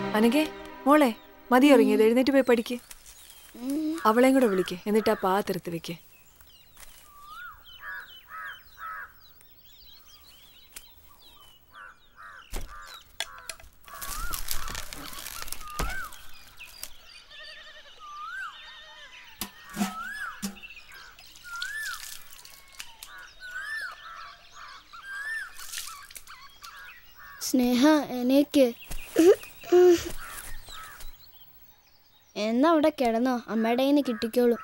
അനകെ മോളെ മതി ഇറങ്ങിയത് എഴുന്നേറ്റ് പോയി പഠിക്ക് അവളെയും കൂടെ വിളിക്ക് എന്നിട്ട് ആ പാത്തെടുത്ത് വെക്ക് സ്നേഹ എനിക്ക് എന്നാ അവിടെ കിടന്നോ അമ്മയുടെ കയ്യിൽ നിന്ന് കിട്ടിക്കോളൂ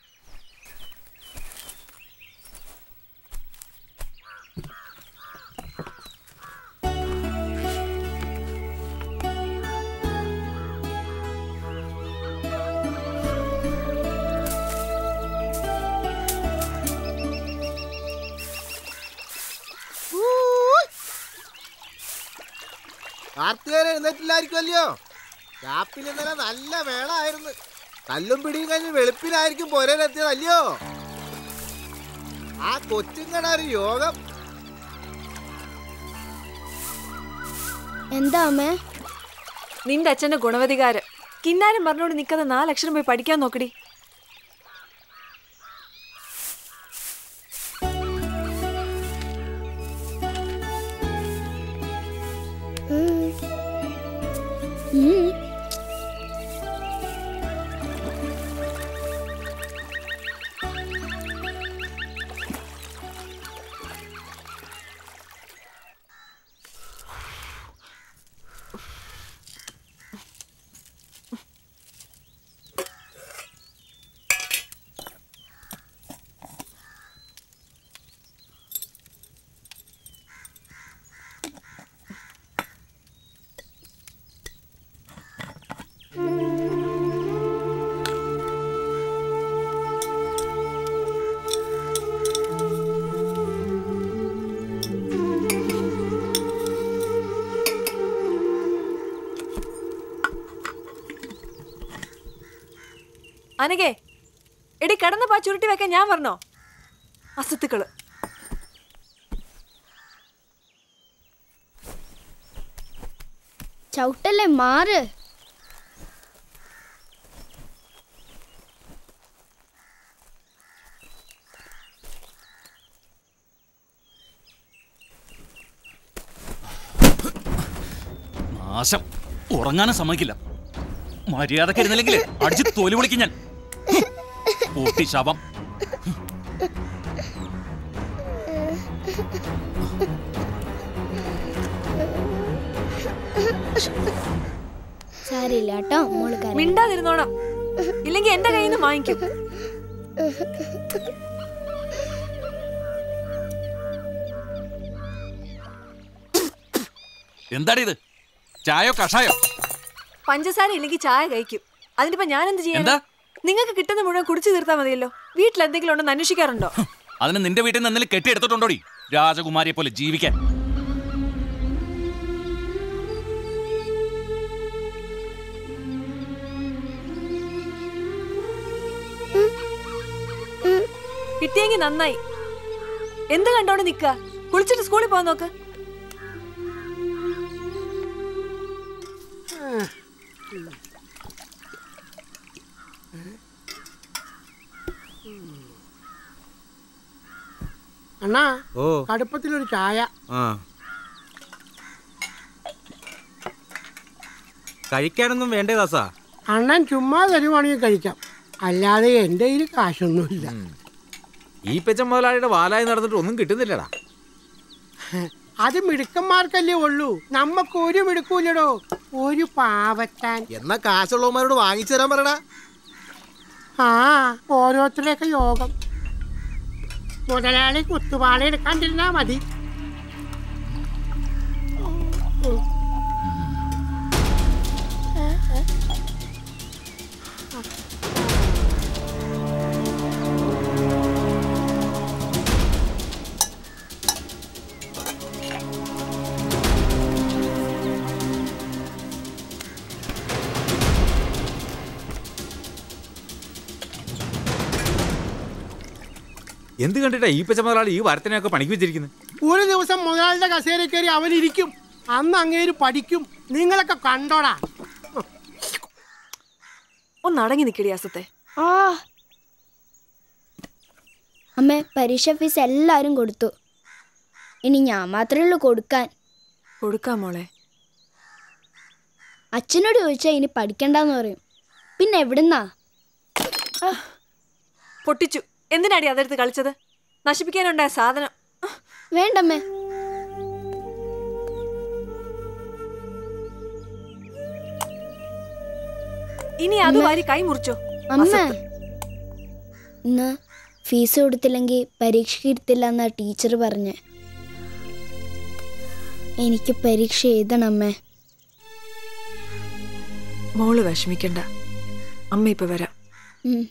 കാർത്തികേയൻ എഴുന്നേറ്റില്ലായിരിക്കുമല്ലയോ രാപ്പിൽ ഇന്നലെ നല്ല വേളായിരുന്നു കല്ലും പിടിയും കഴിഞ്ഞ് വെളുപ്പിനായിരിക്കും പുരയിലെത്തിയതല്ലയോ ആ കൊച്ചുങ്ങട ഒരു യോഗം എന്താ അമ്മേ നിന്റെ അച്ഛന്റെ ഗുണവധികാരം കിന്നാരം പറഞ്ഞോട് നിൽക്കാതെ നാലക്ഷരം പോയി പഠിക്കാൻ നോക്കടി ഉം. അനകെ എടി കിടന്ന പാ ചുരുട്ടി വെക്കാൻ ഞാൻ പറഞ്ഞോ അസത്തുക്കള് ചവിട്ടല്ലേ മാറ് നാശം ഉറങ്ങാനും സമ്മതിക്കില്ല മര്യാദക്ക് ഇരുന്നില്ലെങ്കിൽ അടിച്ച് തൊലി വിളിക്കും ഞാൻ ഊട്ടി ശവം സാരില്ല കേട്ടോ മോള് കരയും മിണ്ടാതിരുന്നോണം ഇല്ലെങ്കിൽ എന്റെ കയ്യിൽ നിന്ന് വാങ്ങിക്കും എന്താടി ഇത് ചായോ കഷായോ പഞ്ചസാര ഇല്ലെങ്കിൽ ചായ കഴിക്കും അതിനിപ്പോ ഞാൻ എന്ത് ചെയ്യാൻ എന്താ? നിങ്ങൾക്ക് കിട്ടുന്ന മുഴുവൻ കുടിച്ചു തീർത്താൽ മതിയല്ലോ വീട്ടിൽ എന്തെങ്കിലും ഉണ്ടെന്ന് അന്വേഷിക്കാറുണ്ടോ അതിന് നിന്റെ വീട്ടിൽ നിന്ന് എന്തെങ്കിലും കെട്ടിയെടുത്തിട്ടുണ്ടോടി രാജകുമാരിയെ പോലെ ജീവിക്കാൻ കിട്ടിയെങ്കിൽ നന്നായി എന്ത് കണ്ടോണ്ട് നിക്ക കുളിച്ചിട്ട് സ്കൂളിൽ പോകാൻ നോക്ക് അണ്ണാ ഓ കടുപ്പത്തിലൊരു ചായ ആ കഴിക്കാനൊന്നും വേണ്ടേ ദാസാ അണ്ണൻ ചുമ്മാ തരുവാണെങ്കിൽ കഴിക്കാം അല്ലാതെ എൻ്റെ കയ്യിൽ കാശൊന്നുമില്ല ഈ പെച്ച മുതലാളിയുടെ വാലായി നടന്നിട്ട് ഒന്നും കിട്ടുന്നില്ലടാ അത് മിടുക്കന്മാർക്കല്ലേ ഉള്ളൂ നമുക്ക് ഒരു മിടുക്കൂലടോ ഒരു പാവത്താൻ എന്നാ കാശുള്ളവന്മാരോട് വാങ്ങിച്ചു തരാൻ പറയടാ ആ ഓരോരുത്തരുടെയൊക്കെ യോഗം മുതലാളി കുത്തുപാള എടുക്കാണ്ടിരുന്നാ മതി എന്ത് കണ്ടിട്ടാ ഈ പെച്ച മുതലാളി ഈ വരത്തിനെയൊക്കെ പണിക്ക് വെച്ചിരിക്കുന്നത് ഒരു ദിവസം മുതലാളിയുടെ കസേര കയറി അവനിരിക്കും അന്ന് അങ്ങേര് പഠിക്കും നിങ്ങളൊക്കെ കണ്ടോടാ ഒന്ന് അടങ്ങി നിൽക്കടി അസത്തെ ആ അമ്മേ പരീക്ഷ ഫീസ് എല്ലാവരും കൊടുത്തു ഇനി ഞാൻ മാത്രമേ ഉള്ളൂ കൊടുക്കാൻ കൊടുക്കാം മോളെ അച്ഛനോട് ചോദിച്ചാൽ ഇനി പഠിക്കണ്ടെന്ന് പറയും പിന്നെ എവിടുന്നാ പൊട്ടിച്ചു എന്തിനാടി അതെടുത്ത് കളിച്ചത് നശിപ്പിക്കാനുണ്ടായ സാധനം വേണ്ടമ്മേ ഇനി അത് വാരി കൈ മുറിച്ചോ അമ്മ അസത്ത്. ഇന്ന് ഫീസ് കൊടുത്തില്ലെങ്കിൽ പരീക്ഷയ്ക്ക് ഇരുത്തില്ല എന്നാ ടീച്ചർ പറഞ്ഞ് എനിക്ക് പരീക്ഷ എഴുതണം അമ്മേ മോള് വിഷമിക്കണ്ട അമ്മ ഇപ്പൊ വരാം ഉം.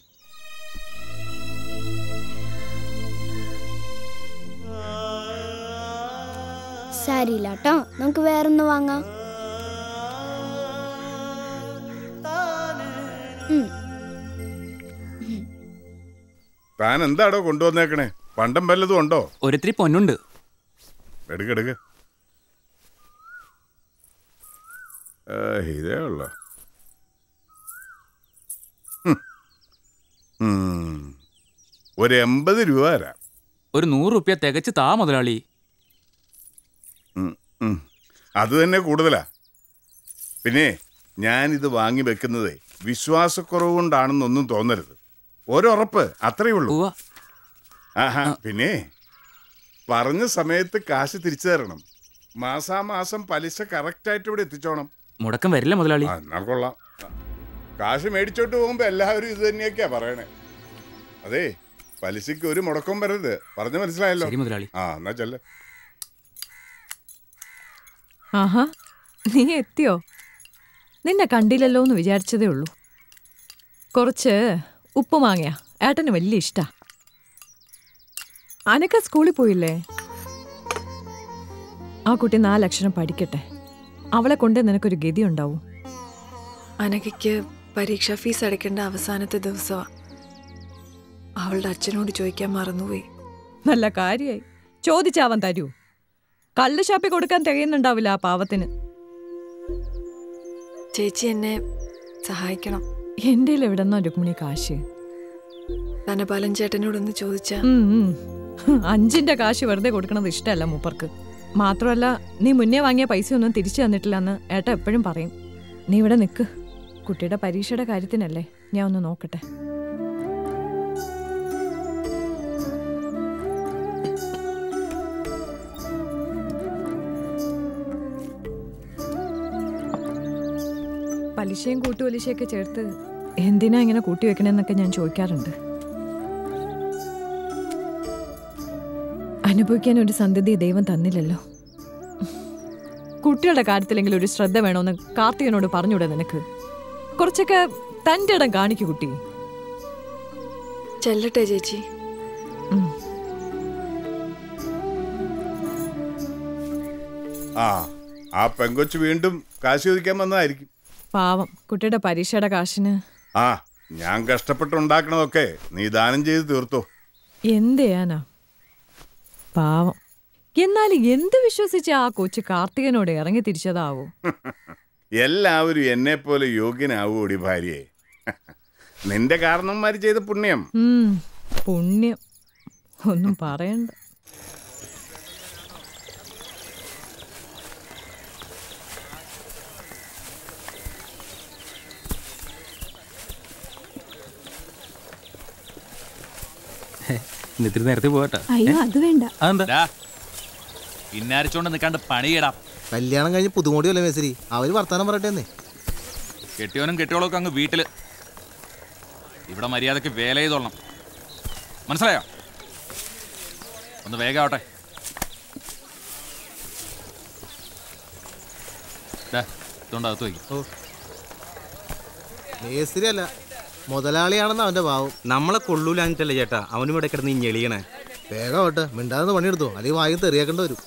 സാരിയില്ല കേട്ടോ നമുക്ക് വേറൊന്ന് വാങ്ങാം ഉം. താൻ എന്താടോ കൊണ്ടുവന്നേക്കണേ പണ്ടം വല്ലതും ഉണ്ടോ ഒരിത്തിരി പൊന്നുണ്ട് എടുക്ക് എടുക്ക് ആ, ഇതേ ഉള്ള ഒരു എൺപത് രൂപ തരാം ഒരു നൂറ് റുപ്യ തികച്ച് താ മുതലാളി ഉം, ഉം. അത് തന്നെ കൂടുതലാ പിന്നെ ഞാനിത് വാങ്ങി വെക്കുന്നത് വിശ്വാസക്കുറവ് കൊണ്ടാണെന്നൊന്നും തോന്നരുത് ഒരുറപ്പ് അത്രയേ ഉള്ളൂ ഉവ്വ ആഹാ പിന്നെ പറഞ്ഞ സമയത്ത് കാശ് തിരിച്ചു തരണം മാസാമാസം പലിശ കറക്റ്റായിട്ട് ഇവിടെ എത്തിച്ചോണം മുടക്കം വരില്ല മുതലാളി ആ എന്നാ കൊള്ളാം കാശ് മേടിച്ചോട്ട് പോകുമ്പോ എല്ലാവരും ഇത് തന്നെയൊക്കെയാ പറയണേ അതെ പലിശക്ക് ഒരു മുടക്കം വരരുത് പറഞ്ഞു മനസ്സിലായല്ലോ ശരി മുതലാളി ആ എന്നാ ചെല്ലേ ആഹാ നീ എത്തിയോ നിന്നെ കണ്ടില്ലല്ലോ എന്ന് വിചാരിച്ചതേ ഉള്ളൂ കുറച്ച് ഉപ്പ് മാങ്ങയാ ഏട്ടന് വലിയ ഇഷ്ടാ അനക്ക സ്കൂളിൽ പോയില്ലേ ആ കുട്ടി നാലക്ഷരം പഠിക്കട്ടെ അവളെ കൊണ്ട് നിനക്കൊരു ഗതി ഉണ്ടാവും അനഘയ്ക്ക് പരീക്ഷാ ഫീസ് അടയ്ക്കേണ്ട അവസാനത്തെ ദിവസമാ അവളുടെ അച്ഛനോട് ചോദിക്കാൻ മറന്നുപോയി നല്ല കാര്യായി ചോദിച്ചാവൻ തരൂ കള്ള് ഷാപ്പി കൊടുക്കാൻ തികയുന്നുണ്ടാവില്ല ആ പാവത്തിന് ചേച്ചി എന്നെ സഹായിക്കണം എൻ്റെ എവിടെന്നോ രുക്മിണി കാശ് ധനപാലൻ ചേട്ടനോടൊന്ന് ചോദിച്ചാ ഉം, ഉം. അഞ്ചിന്റെ കാശ് വെറുതെ കൊടുക്കണത് ഇഷ്ടമല്ല മൂപ്പർക്ക് മാത്രമല്ല നീ മുന്നേ വാങ്ങിയ പൈസ ഒന്നും തിരിച്ചു തന്നിട്ടില്ലെന്ന് ഏട്ട എപ്പോഴും പറയും നീ ഇവിടെ നിൽക്ക് കുട്ടിയുടെ പരീക്ഷയുടെ കാര്യത്തിനല്ലേ ഞാൻ ഒന്ന് നോക്കട്ടെ പലിശയും കൂട്ടുപലിശയൊക്കെ ചേർത്ത് എന്തിനാ ഇങ്ങനെ കൂട്ടി വെക്കണെന്നൊക്കെ ഞാൻ ചോദിക്കാറുണ്ട് അനുഭവിക്കാൻ ഒരു സന്തതി ദൈവം തന്നില്ലല്ലോ കുട്ടികളുടെ കാര്യത്തിലെങ്കിലും ഒരു ശ്രദ്ധ വേണമെന്ന് കാർത്തികനോട് പറഞ്ഞൂടെ നിനക്ക് കുറച്ചൊക്കെ തൻ്റെ ഇടം കാണിക്കു കുട്ടി ചെല്ലട്ടെ ചേച്ചി ഉം. ആ ആ പെങ്കൊച്ച് വീണ്ടും കാശ് ചോദിക്കാൻ വന്നതായിരിക്കും പാവം കുട്ടിയുടെ പരീക്ഷയുടെ കാശിന് ആ ഞാൻ കഷ്ടപ്പെട്ടുണ്ടാക്കണതൊക്കെ നീ ദാനം ചെയ്ത് തീർത്തോ എന്ത് ചെയ്യാനാ പാവം എന്നാലും എന്ത് വിശ്വസിച്ച് ആ കൊച്ചു കാർത്തികനോട് ഇറങ്ങി തിരിച്ചതാവോ എല്ലാവരും എന്നെ പോലെ യോഗ്യനാവൂടി ഭാര്യയെ നിന്റെ കാരണന്മാര് ചെയ്ത പുണ്യം ഉം, പുണ്യം ഒന്നും പറയണ്ട ഇത്തിരി നേരത്തെ പോകട്ടെ അയ്യോ അത് വേണ്ട അതെന്താ പിന്നാരിച്ചോണ്ട് നിൽക്കാണ്ട് പണിയിടാം കല്യാണം കഴിഞ്ഞ് പുതുമോടി വല്ല മേസരി അവര് വർത്താനം പറയട്ടെ കെട്ടിയോനും കെട്ടിയോളൊക്കെ അങ്ങ് വീട്ടില് ഇവിടെ മര്യാദക്ക് വേല ചെയ്തോളണം മനസ്സിലായോ ഒന്ന് വേഗാവട്ടെ ദാ, ഇതുകൊണ്ട് അകത്ത് വയ്ക്കും മേസരി അല്ല മുതലാളിയാണെന്ന് അവന്റെ ഭാവം നമ്മളെ കൊള്ളൂലാഞ്ഞിട്ടല്ലേ ചേട്ടാ അവനും ഇവിടെ കിടന്ന് ഈ ഞെളിയണേ വേഗം ആവട്ടെ മിണ്ടാതെ പണിയെടുത്തോ അല്ലെങ്കിൽ വായി തെറിയാക്കേണ്ടി വരും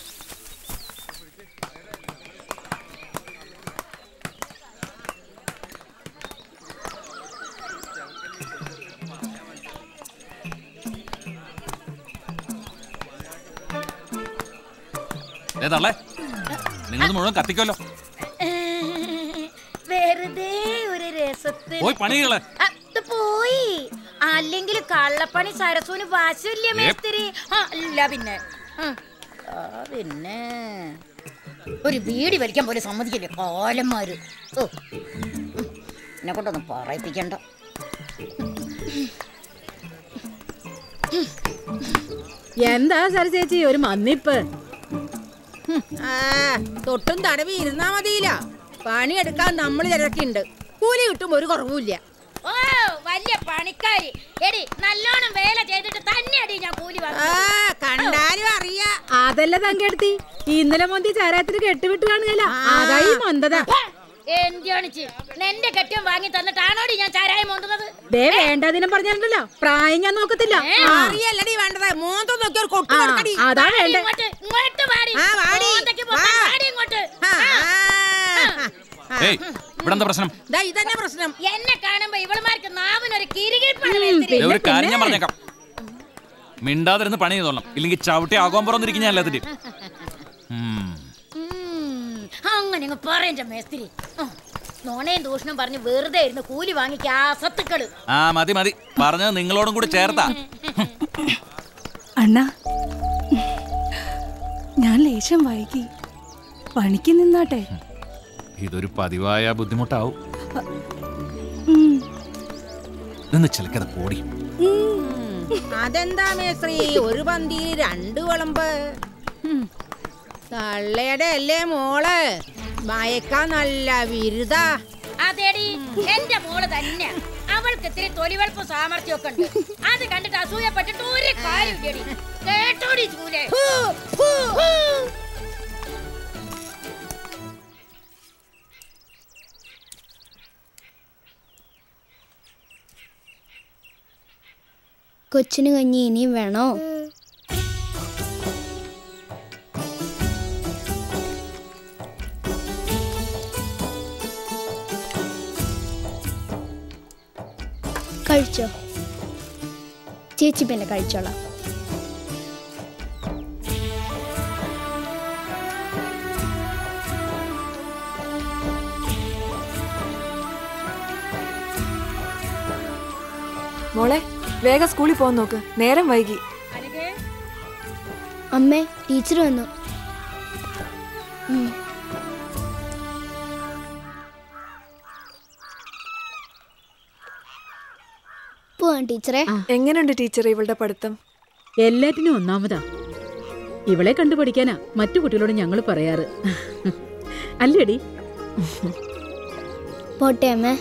ഏ തള്ളേ നിങ്ങൾ മുഴുവൻ കത്തിക്കുമല്ലോ വെറുതെ ഒരു രസത്തിന് പോയി പണികളെ അത് പോയി അല്ലെങ്കിൽ കള്ളപ്പണി സരസുവിന് വാശില്ല മേസ്തിരി ആ, അല്ല പിന്നെ ഉം. ആ, പിന്നെ ഒരു ബീഡി വലിക്കാൻ പോലും സമ്മതിക്കില്ല കാലന്മാര് ഓ ഉം. എന്നെ കൊണ്ടൊന്നും പറയിപ്പിക്കണ്ട എന്താ സര ചേച്ചി ഒരു മന്നിപ്പ് ആ തൊട്ടും തടവി ഇരുന്നാ മതിയില്ല പണിയെടുക്കാൻ നമ്മൾ തിരക്കുണ്ട് കൂലി കിട്ടും ഒരു കുറവുമില്ല ഓ വലിയ പണിക്കാരി എടി നല്ലോണം വേല ചെയ്തിട്ട് തന്നെ അടി ഞാൻ കൂലി ആ വാങ്ങുന്നത്. കണ്ടാലും അറിയാ അതല്ല തങ്കെടുത്തി ഇന്നലെ മന്തി ചാരാത്തിന് കെട്ടുവിട്ട് കാണുകയല്ല അതായി മന്ദത എന്താണ് ചി നിന്റെ കെട്ടിയം വാങ്ങി തന്നിട്ടാണോടി ഞാൻ ചാരായം മോന്തുന്നത് ദേ വേണ്ടതിനും പറഞ്ഞിട്ടുണ്ടല്ലോ പ്രായം ഞാൻ നോക്കത്തില്ല ആ. അറിയല്ലടി വേണ്ടത് മോന്തം നോക്കി ഒരു കൊട്ടു ആ, കൊടുക്കടി അതാ വാടി വേണ്ടേ ഇങ്ങോട്ട്, ഇങ്ങോട്ട് വാടി. ആ, വാടി. മോന്തയ്ക്ക് പൊട്ടാൻ വാ. വാടി ഇങ്ങോട്ട്. ആ, ആ. ആ, ആ. ഏയ് ഇവിടെ എന്താ പ്രശ്നം ദാ ഇതന്നെ പ്രശ്നം എന്നെ കാണുമ്പോ ഇവളുമാർക്ക് നാവിനൊരു കിരികിരിപ്പാണ് ഉം, മേസ്തിരി. ദേ, ഒരു കാര്യം ഞാൻ പറഞ്ഞേക്കാം മിണ്ടാതിരുന്ന് പണി ചെയ്തോളാം ഇല്ലെങ്കിൽ ചവിട്ടി ആകാൻ പുറന്നിരിക്കും ഞാൻ എല്ലാത്തിന്റെയും ഉം. ഉം, അങ്ങനെ അങ്ങ് പറയണ്ട മേസ്തിരി ഉം. നോണയും ദൂഷണം പറഞ്ഞ് വെറുതെ ഇരുന്ന് കൂലി വാങ്ങിക്ക ആ സത്തുക്കള് ആ മതി മതി പറഞ്ഞത് നിങ്ങളോടും കൂടി ചേർത്താ അണ്ണ ഞാൻ ലേശം വൈകി പണിക്ക് നിന്നാട്ടെ ഇതൊരു പതിവായ ബുദ്ധിമുട്ടാവും ഉം. നിന്ന് ചിലക്കത് പോടി അതെന്താ മേശ്രീ ഒരു പന്തിയിൽ രണ്ട് വിളമ്പ് ഹും. തള്ളയുടെ അല്ലേ മോള് മയക്കാൻ നല്ല വിരുതാ അതേടി എന്റെ മോള് തന്നെ അവൾക്ക് ഇത്തിരി തൊലിവെളുപ്പ് സാമർഥ്യമൊക്കെ ഉണ്ട് അത് കണ്ടിട്ട് അസൂയപ്പെട്ടിട്ട് ഒരു കാര്യമില്ലടി കേട്ടോടി ചൂലേ കൊച്ചിന് കഞ്ഞി ഇനിയും വേണോ കഴിച്ചോ ചേച്ചി പിന്നെ കഴിച്ചോളാം മോളെ വേഗം സ്കൂളിൽ പോകാൻ നോക്ക് നേരം വൈകി അമ്മേ ടീച്ചർ വന്നു ഉം. പോവാം ടീച്ചറെ എങ്ങനെയുണ്ട് ടീച്ചർ ഇവളുടെ പഠിത്തം എല്ലാറ്റിനും ഒന്നാമതാ ഇവളെ കണ്ടു പഠിക്കാനാ മറ്റു കുട്ടികളോട് ഞങ്ങൾ പറയാറ് അല്ലേടി പോട്ടെ അമ്മേ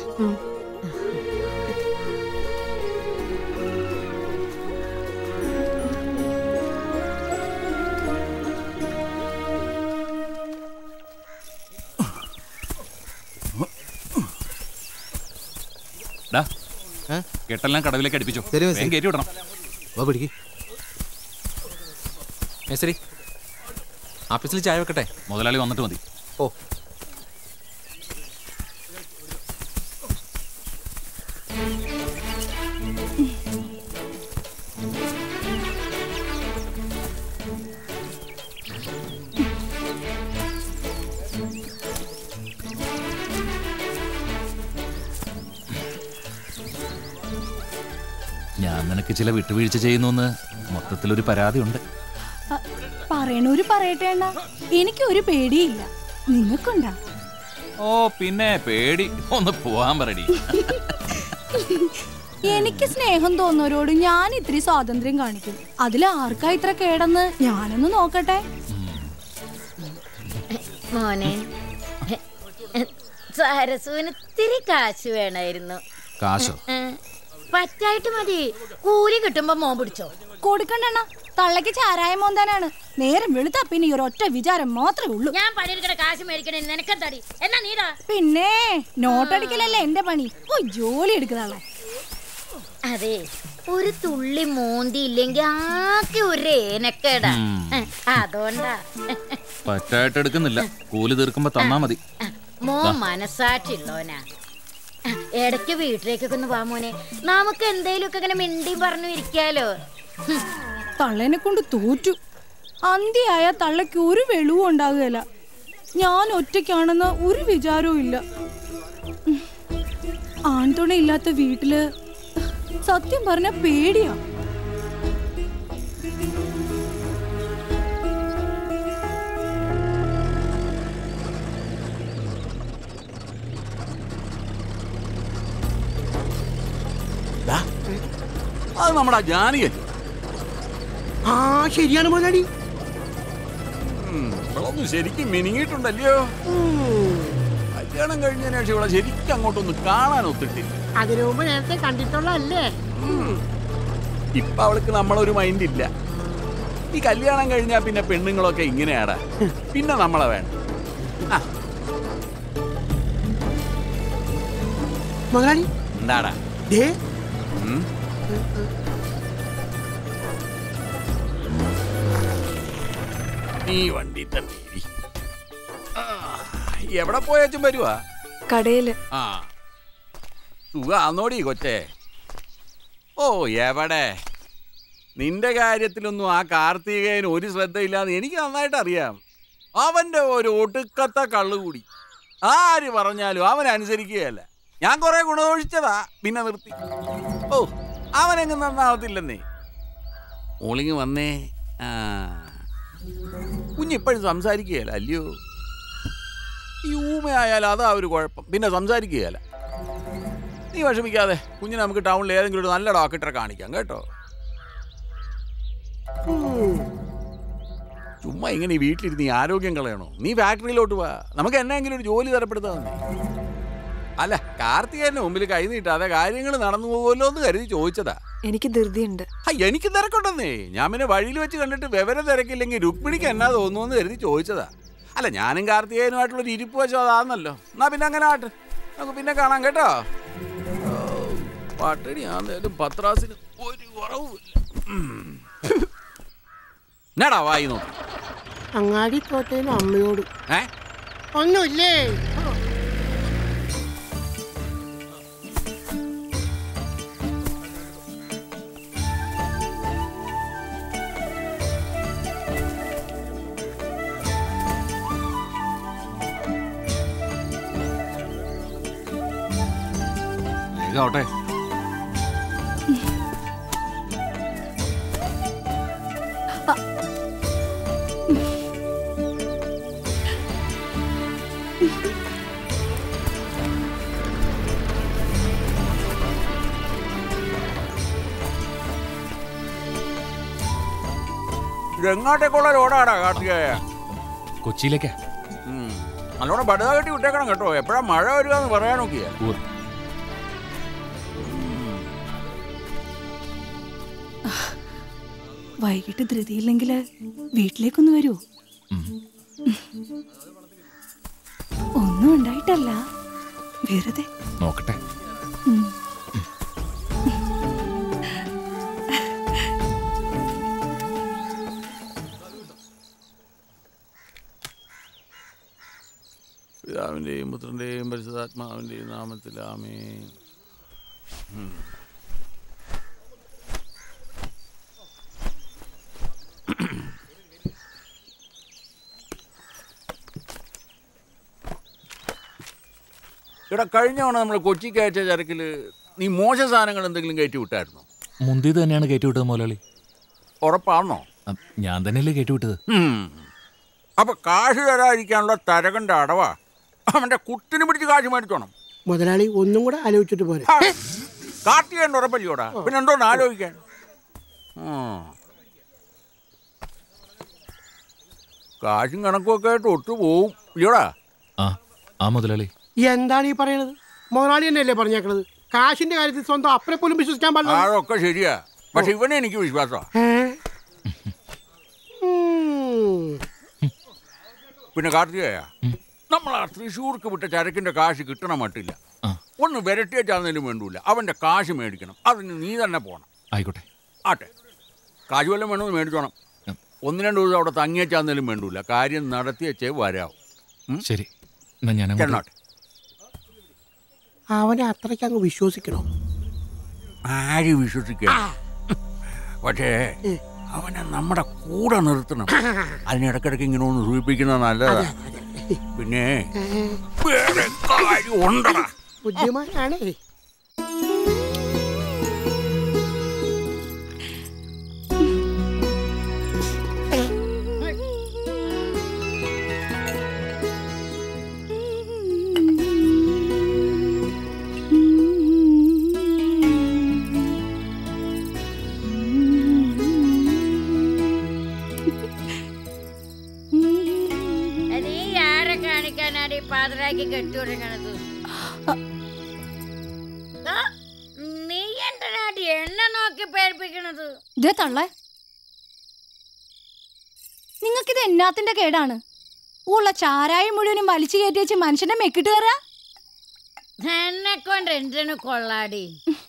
ഡാ കെട്ടെല്ലാം കടവിലേക്ക് അടുപ്പിച്ചു ശരി, മിസ്സേ. വേഗം കയറ്റി വിടണം വാ പിടിക്ക് മേസ്ത്രി ആഫീസിൽ ചായ വെക്കട്ടെ മുതലാളി വന്നിട്ട് മതി ഓ ഞാൻ നിനക്ക് ചില വിട്ടുവീഴ്ച ചെയ്യുന്നു മൊത്തത്തിലൊരു പരാതിയുണ്ട് അ, പറയണോര് പറയട്ടെ അണ്ണ എനിക്കൊരു പേടിയില്ല നിങ്ങൾക്കുണ്ടാ ഓ പിന്നെ പേടി ഒന്ന് പോവാൻ പറയടി എനിക്ക് സ്നേഹം തോന്നുന്നവരോട് ഞാൻ ഇത്തിരി സ്വാതന്ത്ര്യം കാണിക്കും അതിൽ ആർക്കാ ഇത്ര കേടെന്ന് ഞാനൊന്ന് നോക്കട്ടെ മോനെ സരസുവിന് ഇത്തിരി കാശ് വേണമായിരുന്നു കാശോ ഉം. പറ്റായിട്ട് മതി കൂലി കിട്ടുമ്പോ മോൻ പിടിച്ചോ കൊടുക്കണ്ടണ്ണ തള്ളക്ക് ചാരായ മോന്താനാണ് നേരം വെളുത്താ പിന്നെ ഈ ഒരൊറ്റ വിചാരം മാത്രമേ ഉള്ളൂ ഞാൻ പണിയെടുക്കണ കാശ് മേടിക്കണേ നിനക്കെന്താടി എന്നാ നീടാ പിന്നെ നോട്ടടിക്കലല്ലേ എന്റെ പണി ഓ ജോലി എടുക്കുന്നതാളെ അതെ ഒരു തുള്ളി മോന്തി ഇല്ലെങ്കി ആകെ ഒരു ഏനക്കേടാ ഉം. അതുകൊണ്ടാ പറ്റായിട്ട് എടുക്കുന്നില്ല കൂലി തീർക്കുമ്പോ തന്നാ മതി മോൻ മനസ്സാക്ഷിയുള്ളോനാ ഇടയ്ക്ക് വീട്ടിലേക്കൊക്കെ ഒന്ന് വാ മോനെ നമുക്ക് എന്തേലുമൊക്കെ ഇങ്ങനെ മിണ്ടിയും പറഞ്ഞു ഇരിക്കാലോ ഹും. തള്ളേനെ കൊണ്ട് തോറ്റു അന്തിയായ തള്ളയ്ക്ക് ഒരു വെളിവും ഉണ്ടാകുകയില്ല ഞാൻ ഒറ്റയ്ക്കാണെന്ന് ഒരു വിചാരവും ഇല്ല ആൺതുണ ഇല്ലാത്ത വീട്ടില് സത്യം പറഞ്ഞ പേടിയാ ദാ, അത് നമ്മുടെ ജാനിയല്ലേ ആ ശരിയാണ് മുതലാളി ഉം, ഇവളൊന്ന് ശരിക്കും മിനിങ്ങിയിട്ടുണ്ടല്ലയോ കല്യാണം കഴിഞ്ഞതിന് ശേഷം ഇവളെ ശരിക്കും അങ്ങോട്ടൊന്ന് കാണാൻ ഒത്തിട്ടില്ല അതിനു മുമ്പ് നേരത്തെ കണ്ടിട്ടുള്ളതല്ലേ ഇപ്പൊ അവൾക്ക് നമ്മളൊരു മൈൻഡ് ഇല്ല ഈ കല്യാണം കഴിഞ്ഞാ പിന്നെ പെണ്ണുങ്ങളൊക്കെ ഇങ്ങനെയാടാ പിന്നെ നമ്മളെ വേണ്ട ആ, മുതലാളി എന്താടാ ദേ ഉം? നീ വണ്ടി തന്നെ ഇരി. ആ, എവിടെ പോയാച്ചും വരുവാ കടയില് ആ സുഖാന്നോടി കൊച്ചേ ഓ എവിടെ നിന്റെ കാര്യത്തിലൊന്നും ആ കാർത്തികേയന് ഒരു ശ്രദ്ധയില്ലാന്ന് എനിക്ക് നന്നായിട്ട് അറിയാം അവന്റെ ഒരു ഒടുക്കത്തെ കള്ളുകൂടി ആര് പറഞ്ഞാലും അവൻ അനുസരിക്കുകയല്ല ഞാൻ കുറെ ഗുണദോഷിച്ചതാ പിന്നെ നിർത്തി ഓ അവനെങ്ങും നന്നാവത്തില്ലെന്നേ ഓളിങ് വന്നേ ആ കുഞ്ഞിപ്പോഴും സംസാരിക്കുകയല്ല അല്ലയോ ഈ ഊമയായാൽ അതാ ഒരു കുഴപ്പം പിന്നെ സംസാരിക്കുകയല്ല നീ വിഷമിക്കാതെ കുഞ്ഞിനെ നമുക്ക് ടൗണിൽ ഏതെങ്കിലും ഒരു നല്ല ഡോക്ടറെ കാണിക്കാം കേട്ടോ ചുമ്മാ ഇങ്ങനെ ഈ വീട്ടിലിരുന്ന് ഈ ആരോഗ്യം കളയണോ നീ ഫാക്ടറിയിലോട്ട് വാ നമുക്ക് എന്നെങ്കിലും ഒരു ജോലി തരപ്പെടുത്താം അല്ല കാർത്തികേയന്റെ മുമ്പിൽ കൈ നീട്ടാതെ കാര്യങ്ങൾ നടന്നു പോകുമല്ലോ എന്ന് കരുതി ചോദിച്ചതാ എനിക്ക് ധൃതിയുണ്ട് ആ, എനിക്ക് തിരക്കുണ്ടെന്നേ ഞാൻ പിന്നെ വഴിയിൽ വെച്ച് കണ്ടിട്ട് വിവരം തിരക്കില്ലെങ്കിൽ രുക്മിണിക്ക് എന്നാ തോന്നുന്നു കരുതി ചോദിച്ചതാ അല്ല ഞാനും കാർത്തികേയനുമായിട്ടുള്ള ഒരു ഇരിപ്പ് വശം അതാന്നല്ലോ എന്നാ പിന്നെ അങ്ങനെ ആട്ടെ നമുക്ക് പിന്നെ കാണാം കേട്ടോ ഓ, പട്ടിണി ആന്നേലും പത്രാസിന് ഒരു കുറവുമില്ല ഉം. എന്നാടാ വായി നോക്കി അങ്ങാടി തോറ്റേനും അമ്മയോട് ഏ ഒന്നുമില്ലേ വേഗാവട്ടെ ഇതെങ്ങോട്ടേക്കുള്ള റോഡാടാ കാർത്തികേയ കൊച്ചിയിലേക്കാ ഉം. നല്ലോണം ബടുക കെട്ടി വിട്ടേക്കണം കേട്ടോ എപ്പോഴാ മഴ വരിക എന്ന് പറയാൻ നോക്കിയാ ഉവ്വ്. വൈകിട്ട് ധൃതിയില്ലെങ്കിൽ വീട്ടിലേക്കൊന്ന് വരുമോ ഒന്നും ഉണ്ടായിട്ടല്ല വെറുതെ നോക്കട്ടെ ഉം. പിതാവിൻ്റെയും പുത്രൻ്റെയും പരിശുദ്ധാത്മാവിൻ്റെയും നാമത്തിലാമേ ഉം. ഇവിടെ കഴിഞ്ഞ തവണ നമ്മൾ കൊച്ചിക്ക് അയച്ച ചരക്കിൽ നീ മോശ സാധനങ്ങൾ എന്തെങ്കിലും കയറ്റി വിട്ടായിരുന്നോ മുന്തിയത് തന്നെയാണ് കയറ്റിവിട്ടത് മുതലാളി ഉറപ്പാണോ അ, ഞാൻ തന്നെയല്ലേ കയറ്റിവിട്ടത് ഉം. അപ്പൊ കാശ് തരാതിരിക്കാനുള്ള തരകന്റെ അടവാ അവന്റെ കുത്തിന് പിടിച്ച് കാശ് മേടിച്ചോണം മുതലാളി ഒന്നും കൂടെ ആലോചിച്ചിട്ട് പോരെ കാർത്തികേണ്ട ഉറപ്പല്ലോടാ പിന്നെ എന്തോന്ന് ആലോചിക്കാൻ ഉം. കാശും കണക്കും ഒക്കെ ആയിട്ട് ഒത്തു പോവും ഇല്ലയോടാ ആ ആ മുതലാളി എന്താണ് ഈ പറയണത് മുതലാളി തന്നെയല്ലേ പറഞ്ഞേക്കണത് കാശിന്റെ കാര്യത്തിൽ സ്വന്തം അപ്പനെ പോലും വിശ്വസിക്കാൻ പാടില്ല അതൊക്കെ ശരിയാ പക്ഷെ ഇവനെ എനിക്ക് വിശ്വാസമാ പിന്നെ കാർത്തികയ നമ്മൾ ആ തൃശ്ശൂർക്ക് വിട്ട ചരക്കിന്റെ കാശ് കിട്ടണ മട്ടില്ല ഒന്ന് വിരട്ടിയേച്ചാന്നേലും വേണ്ടൂല അവന്റെ കാശ് മേടിക്കണം അതിന് നീ തന്നെ പോണം ആയിക്കോട്ടെ ആട്ടെ കാശ് വല്ലതും വേണമെന്ന് മേടിച്ചോണം ഒന്ന് രണ്ട് ദിവസം അവിടെ തങ്ങിയേച്ചാന്നേലും വേണ്ടൂല കാര്യം നടത്തിയച്ചേ വരാവും ശരി എന്നാ ഞാൻ അങ്ങോട്ട് ചെന്നോട്ടെ അവനെ അത്രയ്ക്ക് അങ്ങ് വിശ്വസിക്കണോ ആര് വിശ്വസിക്കുക പക്ഷേ അവനെ നമ്മുടെ കൂടെ നിർത്തണം അതിനിടക്കിടക്ക് ഇങ്ങനെ ഒന്ന് സൂചിപ്പിക്കുന്നത് നല്ലതാ പിന്നെ വേറെ കാര്യം ഉണ്ടടാ ബുദ്ധിമാനാണേ ഇങ്ങനെയൊക്കെ പേടിപ്പിക്കണത് ഇതേ തള്ളേ നിങ്ങൾക്കിത് എന്നാത്തിന്റെ കേടാണ് ഉള്ള ചാരായം മുഴുവനും വലിച്ചു കയറ്റി വെച്ച് മനുഷ്യന്റെ മെക്കിട്ട് കയറാ എന്നെ കൊണ്ട് എന്തിനു കൊള്ളാടി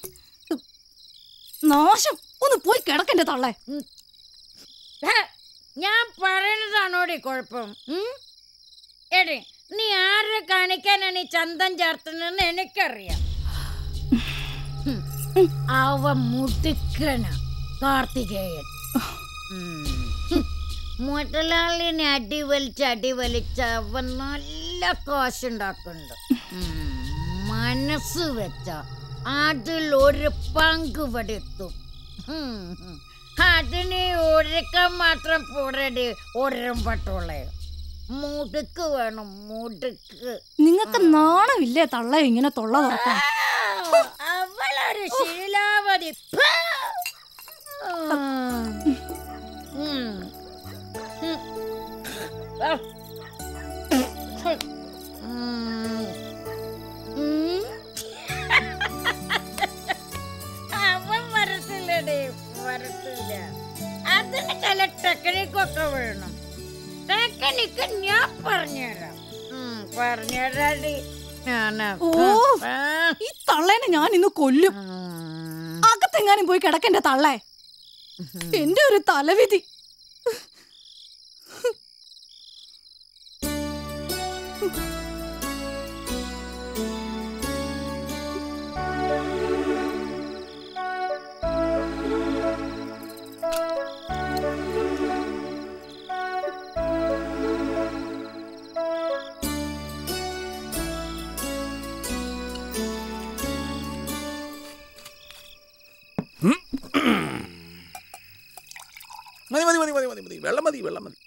നാശം ഒന്ന് പോയി കിടക്കന്റെ തള്ളേ ഹ, ഞാൻ പറയുന്നതാണോടി കുഴപ്പം ഉം? എടി നീ ആരെ കാണിക്കാനാണ് ഈ ചന്തം ചേർത്തുന്നതെന്ന് എനിക്കറിയാം ഉം. അവ മുടുക്കന കാർത്തികേയൻ ഉം. ഹും. മുതലാളിനെ അടി വലിച്ച് അടി വലിച്ച് അവൻ നല്ല കാശുണ്ടാക്കുന്നുണ്ട് ഉം. മനസ്സ് വെച്ച അതിൽ ഒരു പങ്ക് ഇവിടെ എത്തും ഉം. ഉം. അതിന് ഒരുക്കം മാത്രം പോരടി ഒരം പട്ടുള്ളേ മുടുക്ക് വേണം മുടുക്ക് നിങ്ങൾക്ക് നാണമില്ലേ തള്ള ഇങ്ങനെ തൊള്ള തുറക്കാൻ അവളൊരു ശീലാവതി ഫ! ഉം. ഉം. ആ. ഉം. ഉം. അവൻ വരത്തില്ലടേ വരത്തില്ല അതിന് ചില ടെക്നിക്കൊക്കെ വേണം ടെക്നിക്ക് ഞാൻ പറഞ്ഞുതരാം ഉം, പറഞ്ഞുതരാടി ഞാനാ ഓ ഈ തള്ളേനെ ഞാൻ ഇന്ന് കൊല്ലും അകത്തെങ്ങാനും പോയി കിടക്കന്റെ തള്ളേ എന്റെ ഒരു തലവിധി മതി മതി മതി മതി മതി മതി വെള്ളം മതി വെള്ളം മതി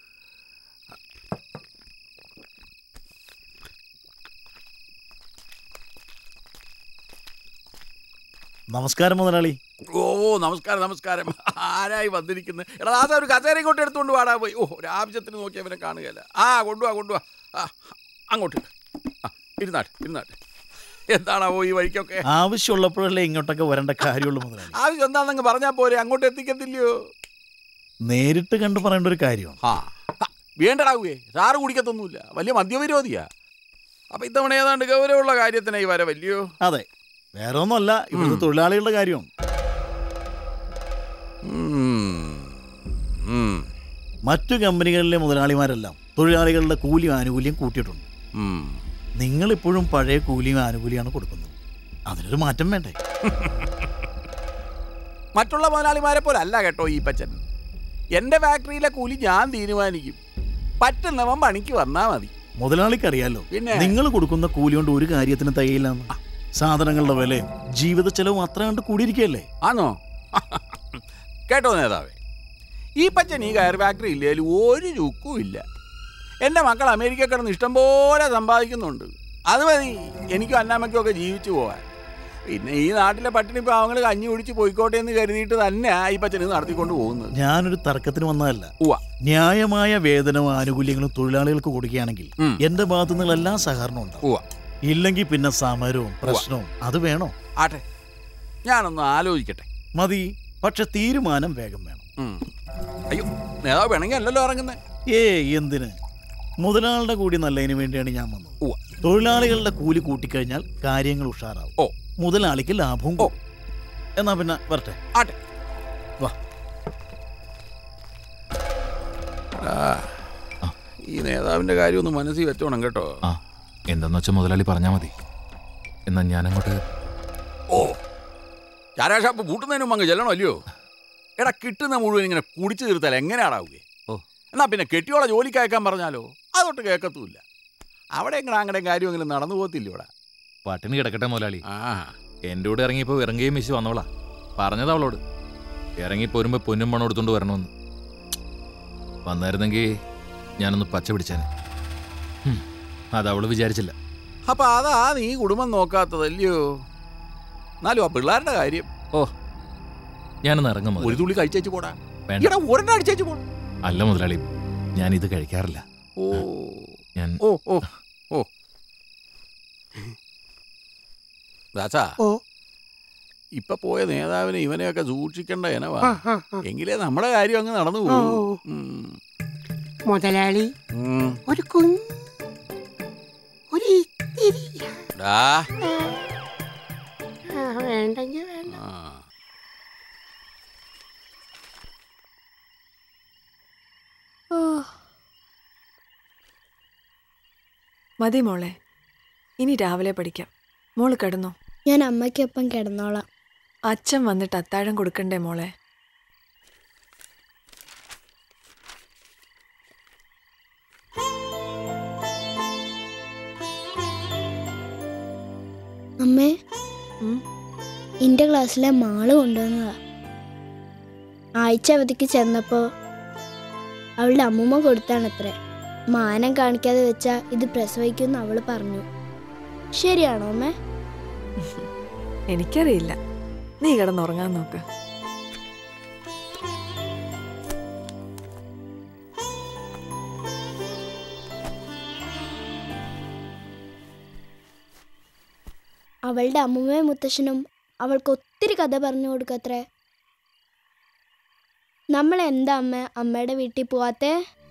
നമസ്കാരം മുതലാളി ഓ നമസ്കാരം നമസ്കാരം ആരായി വന്നിരിക്കുന്നത് എടാ ദാസ ഒരു കസേര ഇങ്ങോട്ട് എടുത്തുകൊണ്ട് വാടാ പോയി ഓ ഒരു ആവശ്യത്തിന് നോക്കി അവനെ കാണുകയല്ല ആ കൊണ്ടുപോവാ കൊണ്ടുപോവാ ആ അങ്ങോട്ട് ആ ഇരുന്നാട്ടെ ഇരുന്നാട്ടെ എന്താണാവോ ഈ വഴിക്കൊക്കെ ആവശ്യമുള്ളപ്പോഴല്ലേ ഇങ്ങോട്ടൊക്കെ വരേണ്ട കാര്യമുള്ളൂ മുതലാളി ആവശ്യം എന്താണെന്നങ്ങ് പറഞ്ഞാൽ പോരെ അങ്ങോട്ട് എത്തിക്കത്തില്ലയോ നേരിട്ട് കണ്ടു പറയേണ്ട ഒരു കാര്യമാണ് ആ ഹ, വേണ്ടടാവുകേ സാറ് കുടിക്കത്തൊന്നുമില്ല വലിയ മദ്യവിരോധിയാ അപ്പൊ ഇത്തവണ ഏതാണ്ട് ഗൗരവമുള്ള കാര്യത്തിനായി വരവല്ലയോ അതെ വേറെ ഒന്നുമല്ല ഇവിടുത്തെ തൊഴിലാളികളുടെ കാര്യമാണ് മറ്റു കമ്പനികളിലെ മുതലാളിമാരെല്ലാം തൊഴിലാളികളുടെ കൂലിയും ആനുകൂല്യം കൂട്ടിയിട്ടുണ്ട് നിങ്ങൾ ഇപ്പോഴും പഴയ കൂലിയും ആനുകൂല്യമാണ് കൊടുക്കുന്നത് അതിനൊരു മാറ്റം വേണ്ടേ മറ്റുള്ള മുതലാളിമാരെ പോലെ അല്ല കേട്ടോ ഈ പച്ചൻ എൻ്റെ ഫാക്ടറിയിലെ കൂലി ഞാൻ തീരുമാനിക്കും പറ്റുന്നവൻ പണിക്ക് വന്നാൽ മതി മുതലാളിക്കറിയാലോ പിന്നെ? നിങ്ങൾ കൊടുക്കുന്ന കൂലി കൊണ്ട് ഒരു കാര്യത്തിന് തികയില്ലെന്ന് സാധനങ്ങളുടെ വിലയും ജീവിത ചെലവും അത്ര കണ്ട് കൂടിയിരിക്കുകയല്ലേ ആണോ കേട്ടോ നേതാവേ ഈ പച്ചൻ ഈ കയർ ഫാക്ടറി ഇല്ലേലും ഒരു ചുക്കും ഇല്ല എൻ്റെ മക്കൾ അമേരിക്ക കിടന്ന് ഇഷ്ടംപോലെ സമ്പാദിക്കുന്നുണ്ട് അത് മതി എനിക്കും അന്നാമ്മയ്ക്കും ഒക്കെ ജീവിച്ചു പോവാൻ പിന്നെ ഈ നാട്ടിലെ പട്ടിണി പാവങ്ങൾ കഞ്ഞി കുടിച്ച് പോയിക്കോട്ടെ എന്ന് കരുതിയിട്ട് തന്നെ ഈ പച്ചൻ ഇത് നടത്തിക്കൊണ്ട് പോകുന്നത് ഞാനൊരു തർക്കത്തിന് വന്നതല്ല ഉവ്വ. ന്യായമായ വേതനവും ആനുകൂല്യങ്ങളും തൊഴിലാളികൾക്ക് കൊടുക്കുകയാണെങ്കിൽ എന്റെ ഭാഗത്തു നിന്നുള്ള എല്ലാ സഹകരണവും ഉണ്ടാവും ഇല്ലെങ്കിൽ പിന്നെ സമരവും പ്രശ്നവും അത് വേണോ ആട്ടെ ഞാനൊന്ന് ആലോചിക്കട്ടെ മതി പക്ഷെ തീരുമാനം വേഗം വേണം ഉം. അയ്യോ നേതാവ് വേണമെങ്കിൽ അല്ലല്ലോ ഇറങ്ങുന്നത് ഏ എന്തിന് മുതലാളുടെ കൂടി നല്ലതിന് വേണ്ടിയാണ് ഞാൻ വന്നത് തൊഴിലാളികളുടെ കൂലി കൂട്ടിക്കഴിഞ്ഞാൽ കാര്യങ്ങൾ ഉഷാറാവും ഓ മുതലാളിക്ക് ലാഭവും കൂടും. എന്നാ പിന്നെ വരട്ടെ ആട്ടെ വാ ഈ നേതാവിന്റെ കാര്യം ഒന്ന് മനസ്സിൽ വെച്ചോണം കേട്ടോ ആ എന്താന്ന് വെച്ചാൽ മുതലാളി പറഞ്ഞാൽ മതി എന്നാ ഞാനങ്ങോട്ട് ഓ ചാരാ ഷാപ്പ് പൂട്ടുന്നതിന് മുമ്പ് അങ്ങ് ചെല്ലണോ അല്ലയോ എടാ കിട്ടുന്ന മുഴുവൻ ഇങ്ങനെ കുടിച്ചു തീർത്താൽ എങ്ങനെയാടാവുകയെ ഓ എന്നാ പിന്നെ കെട്ടിയോളെ ജോലിക്ക് അയക്കാൻ പറഞ്ഞാലോ അതൊട്ട് കേൾക്കത്തുമില്ല അവിടെ എങ്ങനെ അങ്ങനെ കാര്യമെങ്കിലും നടന്നു പോകത്തില്ല ഇവിടെ പട്ടിണി കിടക്കട്ടെ മുതലാളി ആ എൻ്റെ കൂടെ ഇറങ്ങിയപ്പോൾ ഇറങ്ങുകയും മിസ് വന്നോളാ പറഞ്ഞത് അവളോട് ഇറങ്ങി പോരുമ്പോൾ പൊന്നും പണം എടുത്തോണ്ട് വരണമെന്ന് വന്നായിരുന്നെങ്കിൽ ഞാനൊന്ന് പച്ച പിടിച്ചേനെ ഹും, അത് അവള് വിചാരിച്ചില്ല അപ്പൊ അതാ നീ കുടുംബം നോക്കാത്തതല്ലയോ എന്നാലും ആ പിള്ളേരുടെ കാര്യം ഓ ഞാനൊന്ന് ഇറങ്ങും ഒരു തുള്ളി കഴിച്ചേച്ച് പോടാ വേണ്ട എടാ ഒരെണ്ണം അടിച്ചേച്ച് പോടാ അല്ല മുതലാളി ഞാൻ ഇത് കഴിക്കാറില്ല ഓ ഞാൻ ഓ ഓ ഓ ദാസാ ഓ ഇപ്പൊ പോയ നേതാവിനെ ഇവനെയൊക്കെ സൂക്ഷിക്കേണ്ട ഇനവാ ആ, ആ, ആ. എങ്കിലേ നമ്മുടെ കാര്യം അങ്ങ് നടന്നു ഓ, പോകും മുതലാളി ഉം. ഒരു കുഞ്ഞ് ഒരു ഇത്തിരി ഡാ. ആ, വേണ്ടെങ്കി വേണ്ട ആ. ഓ മതി മോളെ ഇനി രാവിലെ പഠിക്കാം മോള് കിടന്നോ ഞാൻ അമ്മയ്ക്കൊപ്പം കിടന്നോളാം അച്ഛൻ വന്നിട്ട് അത്താഴം കൊടുക്കണ്ടേ മോളെ അമ്മേ എന്റെ ക്ലാസ്സിലെ മാള് കൊണ്ടുവന്നതാ ആഴ്ച അവധിക്ക് ചെന്നപ്പോ അവളുടെ അമ്മൂമ്മ കൊടുത്താണത്രേ മാനം കാണിക്കാതെ വെച്ചാ ഇത് പ്രസവിക്കുമെന്ന് അവള് പറഞ്ഞു ശരിയാണോ അമ്മേ എനിക്കറിയില്ല നീ കിടന്നുറങ്ങാൻ നോക്ക് അവളുടെ അമ്മൂമ്മയും മുത്തശ്ശനും അവൾക്ക് ഒത്തിരി കഥ പറഞ്ഞു കൊടുക്കത്രേ നമ്മൾ എന്താ അമ്മ അമ്മയുടെ വീട്ടിൽ പോവാത്തേ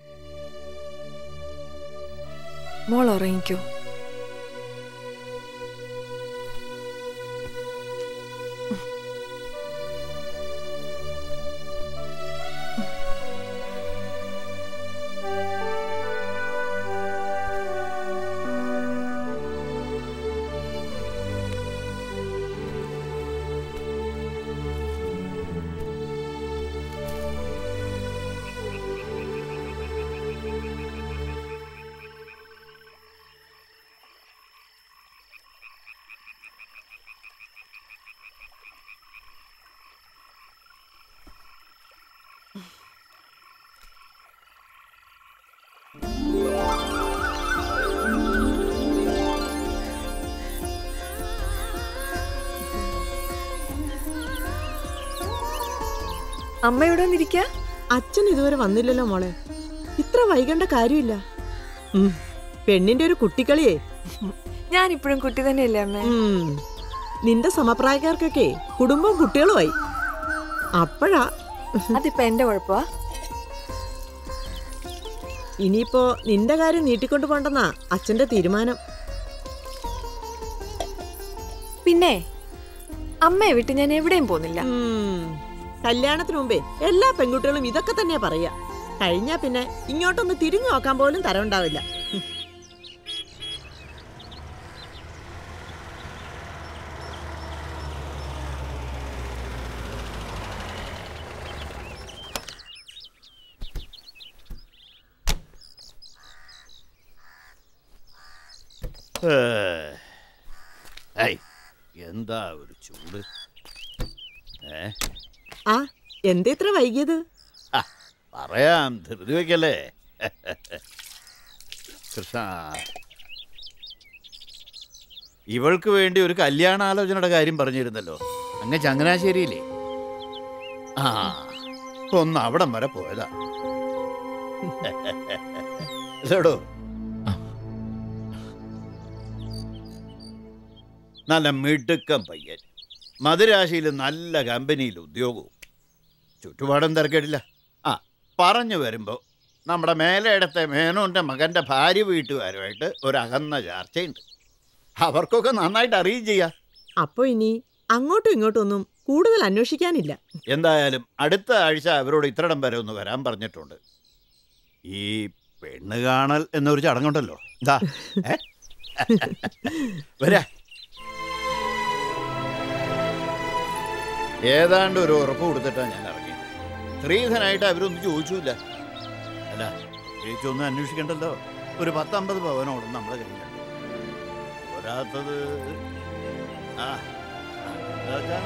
മോൾ ഉറങ്ങിക്കോ അമ്മ ഇവിടെ വന്നിരിക്ക അച്ഛൻ ഇതുവരെ വന്നില്ലല്ലോ മോളെ ഇത്ര വൈകേണ്ട കാര്യമില്ല ഉം, പെണ്ണിന്റെ ഒരു കുട്ടിക്കളിയേ ഞാൻ ഇപ്പോഴും കുട്ടി തന്നെയല്ലേ അമ്മ ഉം, നിന്റെ സമപ്രായക്കാർക്കൊക്കെ കുടുംബവും കുട്ടികളുമായി അപ്പോഴാ അതിപ്പോ എന്റെ കുഴപ്പമാ ഇനിയിപ്പോ നിന്റെ കാര്യം നീട്ടിക്കൊണ്ടു പോണ്ടെന്നാ അച്ഛന്റെ തീരുമാനം പിന്നെ അമ്മയെ വിട്ട് ഞാൻ എവിടെയും പോകുന്നില്ല ഉം, കല്യാണത്തിന് മുമ്പേ എല്ലാ പെൺകുട്ടികളും ഇതൊക്കെ തന്നെയാ പറയാ കഴിഞ്ഞാ പിന്നെ ഇങ്ങോട്ടൊന്ന് തിരിഞ്ഞു നോക്കാൻ പോലും തരവുണ്ടാവില്ല ഉം. ഏയ്, എന്താ ഒരു ചൂട് ഏ ആ എന്താ ഇത്ര വൈകിയത് ആ, പറയാം ധൃതി വയ്ക്കല്ലേ കൃഷ്ണ ഇവൾക്ക് വേണ്ടി ഒരു കല്യാണാലോചനയുടെ കാര്യം പറഞ്ഞിരുന്നല്ലോ അങ്ങ് ചങ്ങനാശ്ശേരിയില്ലേ ആ ഒന്ന് അവിടം വരെ പോയതാ ഇതെടോ നല്ല മിടുക്കം പയ്യൻ മധുരാശിയിൽ നല്ല കമ്പനിയിൽ ഉദ്യോഗവും ചുറ്റുപാടും തിരക്കേടില്ല ആ പറഞ്ഞു വരുമ്പോൾ നമ്മുടെ മേലയിടത്തെ മേനോന്റെ മകന്റെ ഭാര്യ വീട്ടുകാരുമായിട്ട് ഒരു അകന്ന ചർച്ചയുണ്ട് അവർക്കൊക്കെ നന്നായിട്ട് അറിയും ചെയ്യാം അപ്പൊ ഇനി അങ്ങോട്ടും ഇങ്ങോട്ടും ഒന്നും കൂടുതൽ അന്വേഷിക്കാനില്ല എന്തായാലും അടുത്ത ആഴ്ച അവരോട് ഇത്രടം വരെ ഒന്ന് വരാൻ പറഞ്ഞിട്ടുണ്ട് ഈ പെണ്ണ് കാണൽ എന്നൊരു ചടങ്ങുണ്ടല്ലോ എന്താ ഏ? വരാ ഏതാണ്ട് ഒരു ഉറപ്പ് കൊടുത്തിട്ടാണ് ഞാൻ ഇറങ്ങിയത് സ്ത്രീധനായിട്ട് അവരൊന്നും ചോദിച്ചില്ല അല്ല ചേച്ചൊന്നും അന്വേഷിക്കണ്ടല്ലോ ഒരു പത്തമ്പത് പവനോടും നമ്മുടെ കയ്യിലുണ്ട് പോരാത്തത് ആ അതൊക്കെ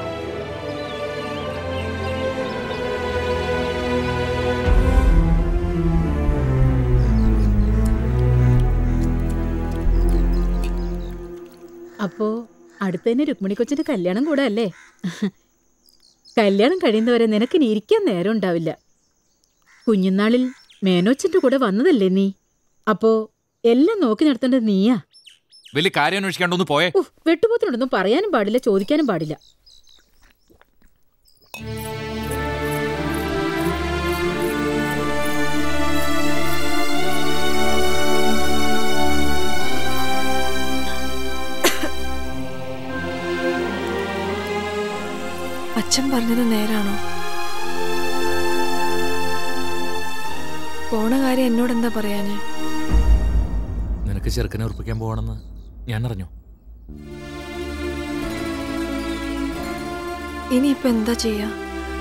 അപ്പോ അടുത്തന്നെ രുക്മിണി കൊച്ചിന്റെ കല്യാണം കൂടെ അല്ലേ കല്യാണം കഴിയുന്നവരെ നിനക്കിനി ഇരിക്കാൻ നേരം ഉണ്ടാവില്ല കുഞ്ഞുനാളിൽ മേനോച്ചന്റെ കൂടെ വന്നതല്ലേ നീ അപ്പോ എല്ലാം നോക്കി നടത്തേണ്ടത് നീയാ വലിയ കാര്യം അന്വേഷിക്കാണ്ട് ഒന്ന് പോയേ ഉഫ്, വെട്ടുപോത്തിനോടൊന്നും പറയാനും പാടില്ല ചോദിക്കാനും പാടില്ല അച്ഛൻ പറഞ്ഞത് നേരാണോ പോണ കാര്യം എന്നോട് എന്താ പറയാഞ്ഞേ നിനക്ക് ചെറുക്കനെ ഉറപ്പിക്കാൻ പോകണമെന്ന് ഞാൻ അറിഞ്ഞു ഇനിയിപ്പോ എന്താ ചെയ്യാ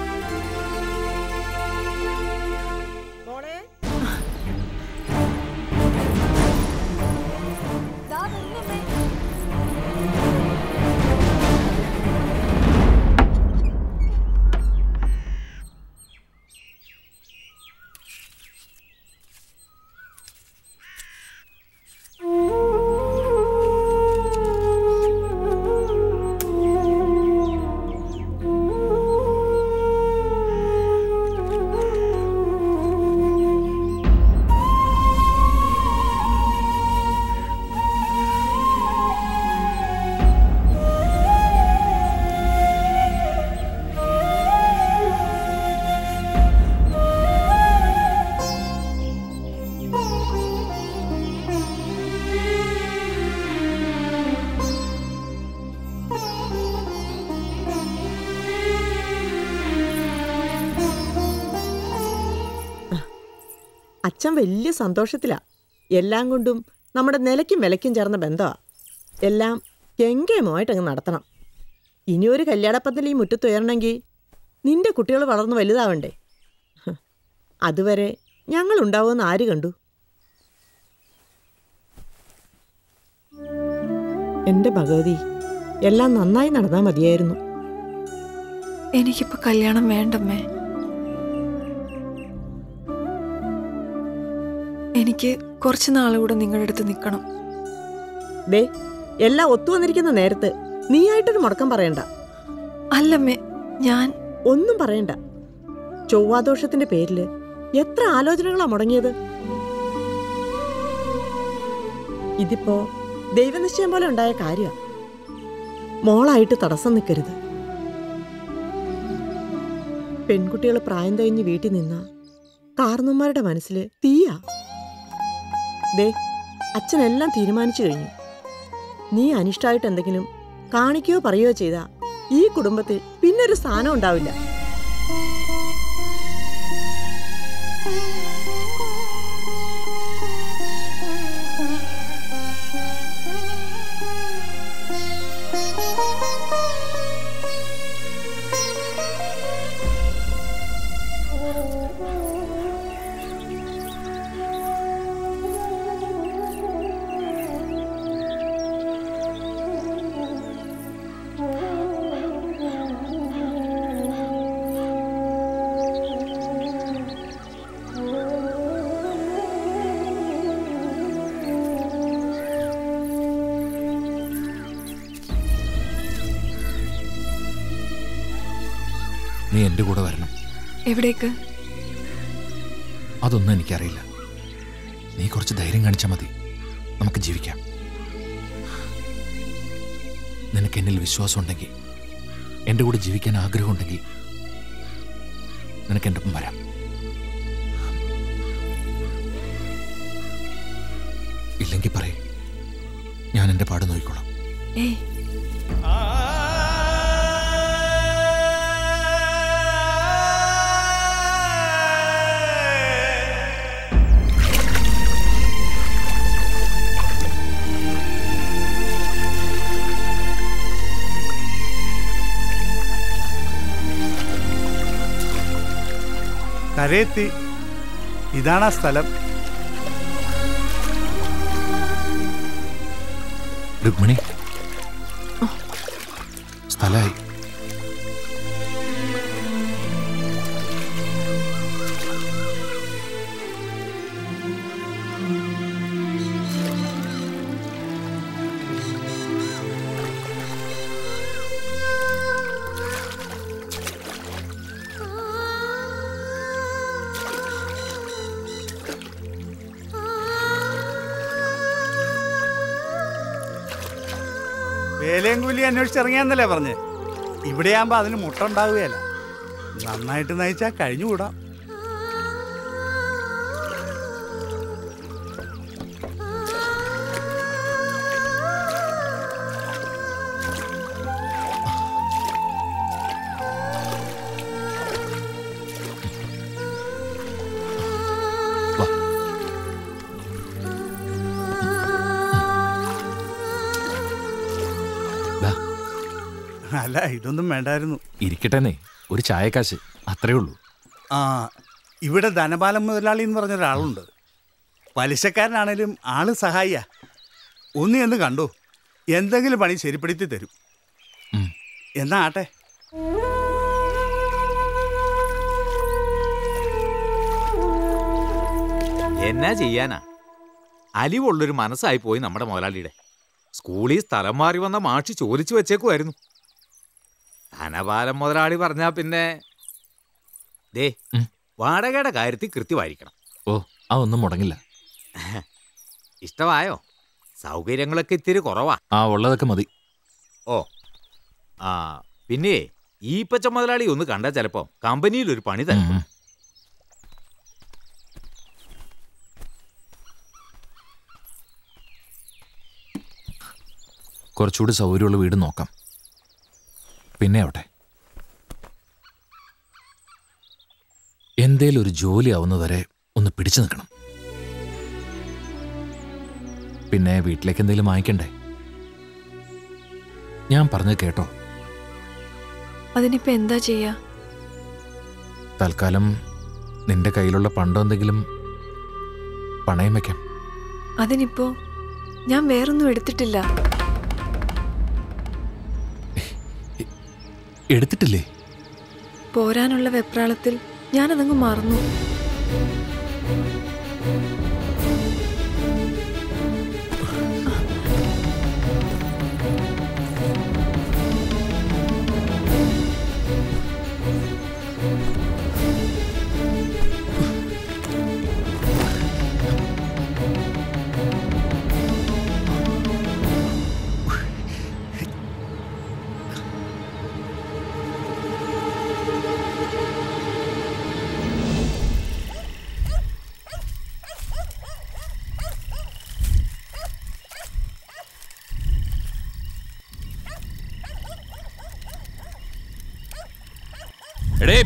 അച്ഛൻ വലിയ സന്തോഷത്തിലാ എല്ലാം കൊണ്ടും നമ്മുടെ നിലയ്ക്കും വിലയ്ക്കും ചേർന്ന ബന്ധമാ എല്ലാം കെങ്കേമമായിട്ട് അങ്ങ് നടത്തണം ഇനിയൊരു കല്യാണപ്പന്തൽ ഈ മുറ്റത്തുയരണമെങ്കിൽ നിന്റെ കുട്ടികൾ വളർന്ന് വലുതാവണ്ടേ ഹ്, അതുവരെ ഞങ്ങൾ ഉണ്ടാവുമെന്ന് ആര് കണ്ടു എൻ്റെ ഭഗവതി എല്ലാം നന്നായി നടന്നാൽ മതിയായിരുന്നു എനിക്കിപ്പോ കല്യാണം വേണ്ടമ്മേ എനിക്ക് കുറച്ച് നാളുകൂടെ നിങ്ങളുടെ അടുത്ത് നിൽക്കണം ദേ എല്ലാം ഒത്തുവന്നിരിക്കുന്ന നേരത്ത് നീയായിട്ടൊരു മുടക്കം പറയണ്ട അല്ലമ്മേ ഞാൻ ഒന്നും പറയണ്ട ചൊവ്വാദോഷത്തിന്റെ പേരില് എത്ര ആലോചനകളാ മുടങ്ങിയത് ഇതിപ്പോ ദൈവനിശ്ചയം പോലെ ഉണ്ടായ കാര്യ മോളായിട്ട് തടസ്സം നിൽക്കരുത് പെൺകുട്ടികൾ പ്രായം കഴിഞ്ഞ് വീട്ടിൽ നിന്ന കാർന്നന്മാരുടെ മനസ്സിൽ തീയാ ദേ അച്ഛനെല്ലാം തീരുമാനിച്ചു കഴിഞ്ഞു നീ അനിഷ്ടമായിട്ട് എന്തെങ്കിലും കാണിക്കുകയോ പറയുകയോ ചെയ്താ ഈ കുടുംബത്തിൽ പിന്നൊരു സ്ഥാനം ഉണ്ടാവില്ല നീ എൻ്റെ കൂടെ വരണം എവിടേക്ക് അതൊന്നും എനിക്കറിയില്ല നീ കുറച്ച് ധൈര്യം കാണിച്ചാൽ മതി നമുക്ക് ജീവിക്കാം നിനക്ക് എന്നിൽ വിശ്വാസം ഉണ്ടെങ്കിൽ എൻ്റെ കൂടെ ജീവിക്കാൻ ആഗ്രഹമുണ്ടെങ്കിൽ നിനക്ക് എൻ്റെ ഒപ്പം വരാം ഇല്ലെങ്കിൽ പറയേ ഞാൻ എൻ്റെ പാട് നോക്കിക്കോളാം ഏയ് കരയെത്തി ഇതാണ് ആ സ്ഥലം രുക്മിണി സ്ഥലമായി വേലയും കൂലി അന്വേഷിച്ചിറങ്ങിയാന്നല്ലേ പറഞ്ഞ് ഇവിടെയാകുമ്പോ അതിന് മുട്ട ഉണ്ടാവുകയല്ല നന്നായിട്ട് നയിച്ചാൽ കഴിഞ്ഞുകൂടാം അല്ല ഇതൊന്നും വേണ്ടായിരുന്നു ഇരിക്കട്ടെന്നേ ഒരു ചായക്കാശ് അത്രേ ഉള്ളൂ ആ ഇവിടെ ധനപാലം മുതലാളി എന്ന് പറഞ്ഞ ഒരാളുണ്ട് പലിശക്കാരനാണേലും ആള് സഹായിയാ ഒന്ന് എന്ന് കണ്ടു എന്തെങ്കിലും പണി ശരിപ്പെടുത്തി തരും എന്നാ ആട്ടെ എന്നാ ചെയ്യാനാ അലിവുള്ളൊരു മനസ്സായി പോയി നമ്മുടെ മുതലാളിയുടെ സ്കൂളിൽ സ്ഥലം മാറി വന്ന മാഷി ചോദിച്ചു വെച്ചേക്കുമായിരുന്നു ധനപാലം മുതലാളി പറഞ്ഞാ പിന്നെ ദേ വാടകയുടെ കാര്യത്തിൽ കൃത്യമായിരിക്കണം ഓ അതൊന്നും മുടങ്ങില്ല ഇഷ്ടമായോ സൗകര്യങ്ങളൊക്കെ ഇത്തിരി കുറവാ ആ ഉള്ളതൊക്കെ മതി ഓ ആ പിന്നെ ഈ പച്ച മുതലാളി ഒന്ന് കണ്ടാ ചിലപ്പോ കമ്പനിയിൽ ഒരു പണി തരും കുറച്ചുകൂടി സൗകര്യമുള്ള വീട് നോക്കാം പിന്നെ ആവട്ടെ എന്തേലും ഒരു ജോലി ആവുന്നവരെ ഒന്ന് പിടിച്ചു നിൽക്കണം പിന്നെ വീട്ടിലേക്ക് എന്തെങ്കിലും വാങ്ങിക്കണ്ടേ ഞാൻ പറഞ്ഞത് കേട്ടോ അതിനിപ്പോ എന്താ ചെയ്യാ തൽക്കാലം നിന്റെ കയ്യിലുള്ള പണ്ടോ എന്തെങ്കിലും പണയം വെക്കാം അതിനിപ്പോ ഞാൻ വേറൊന്നും എടുത്തിട്ടില്ല എടുത്തിട്ടില്ലേ പോരാനുള്ള വെപ്രാളത്തിൽ ഞാനതങ്ങ് മറന്നു എടേ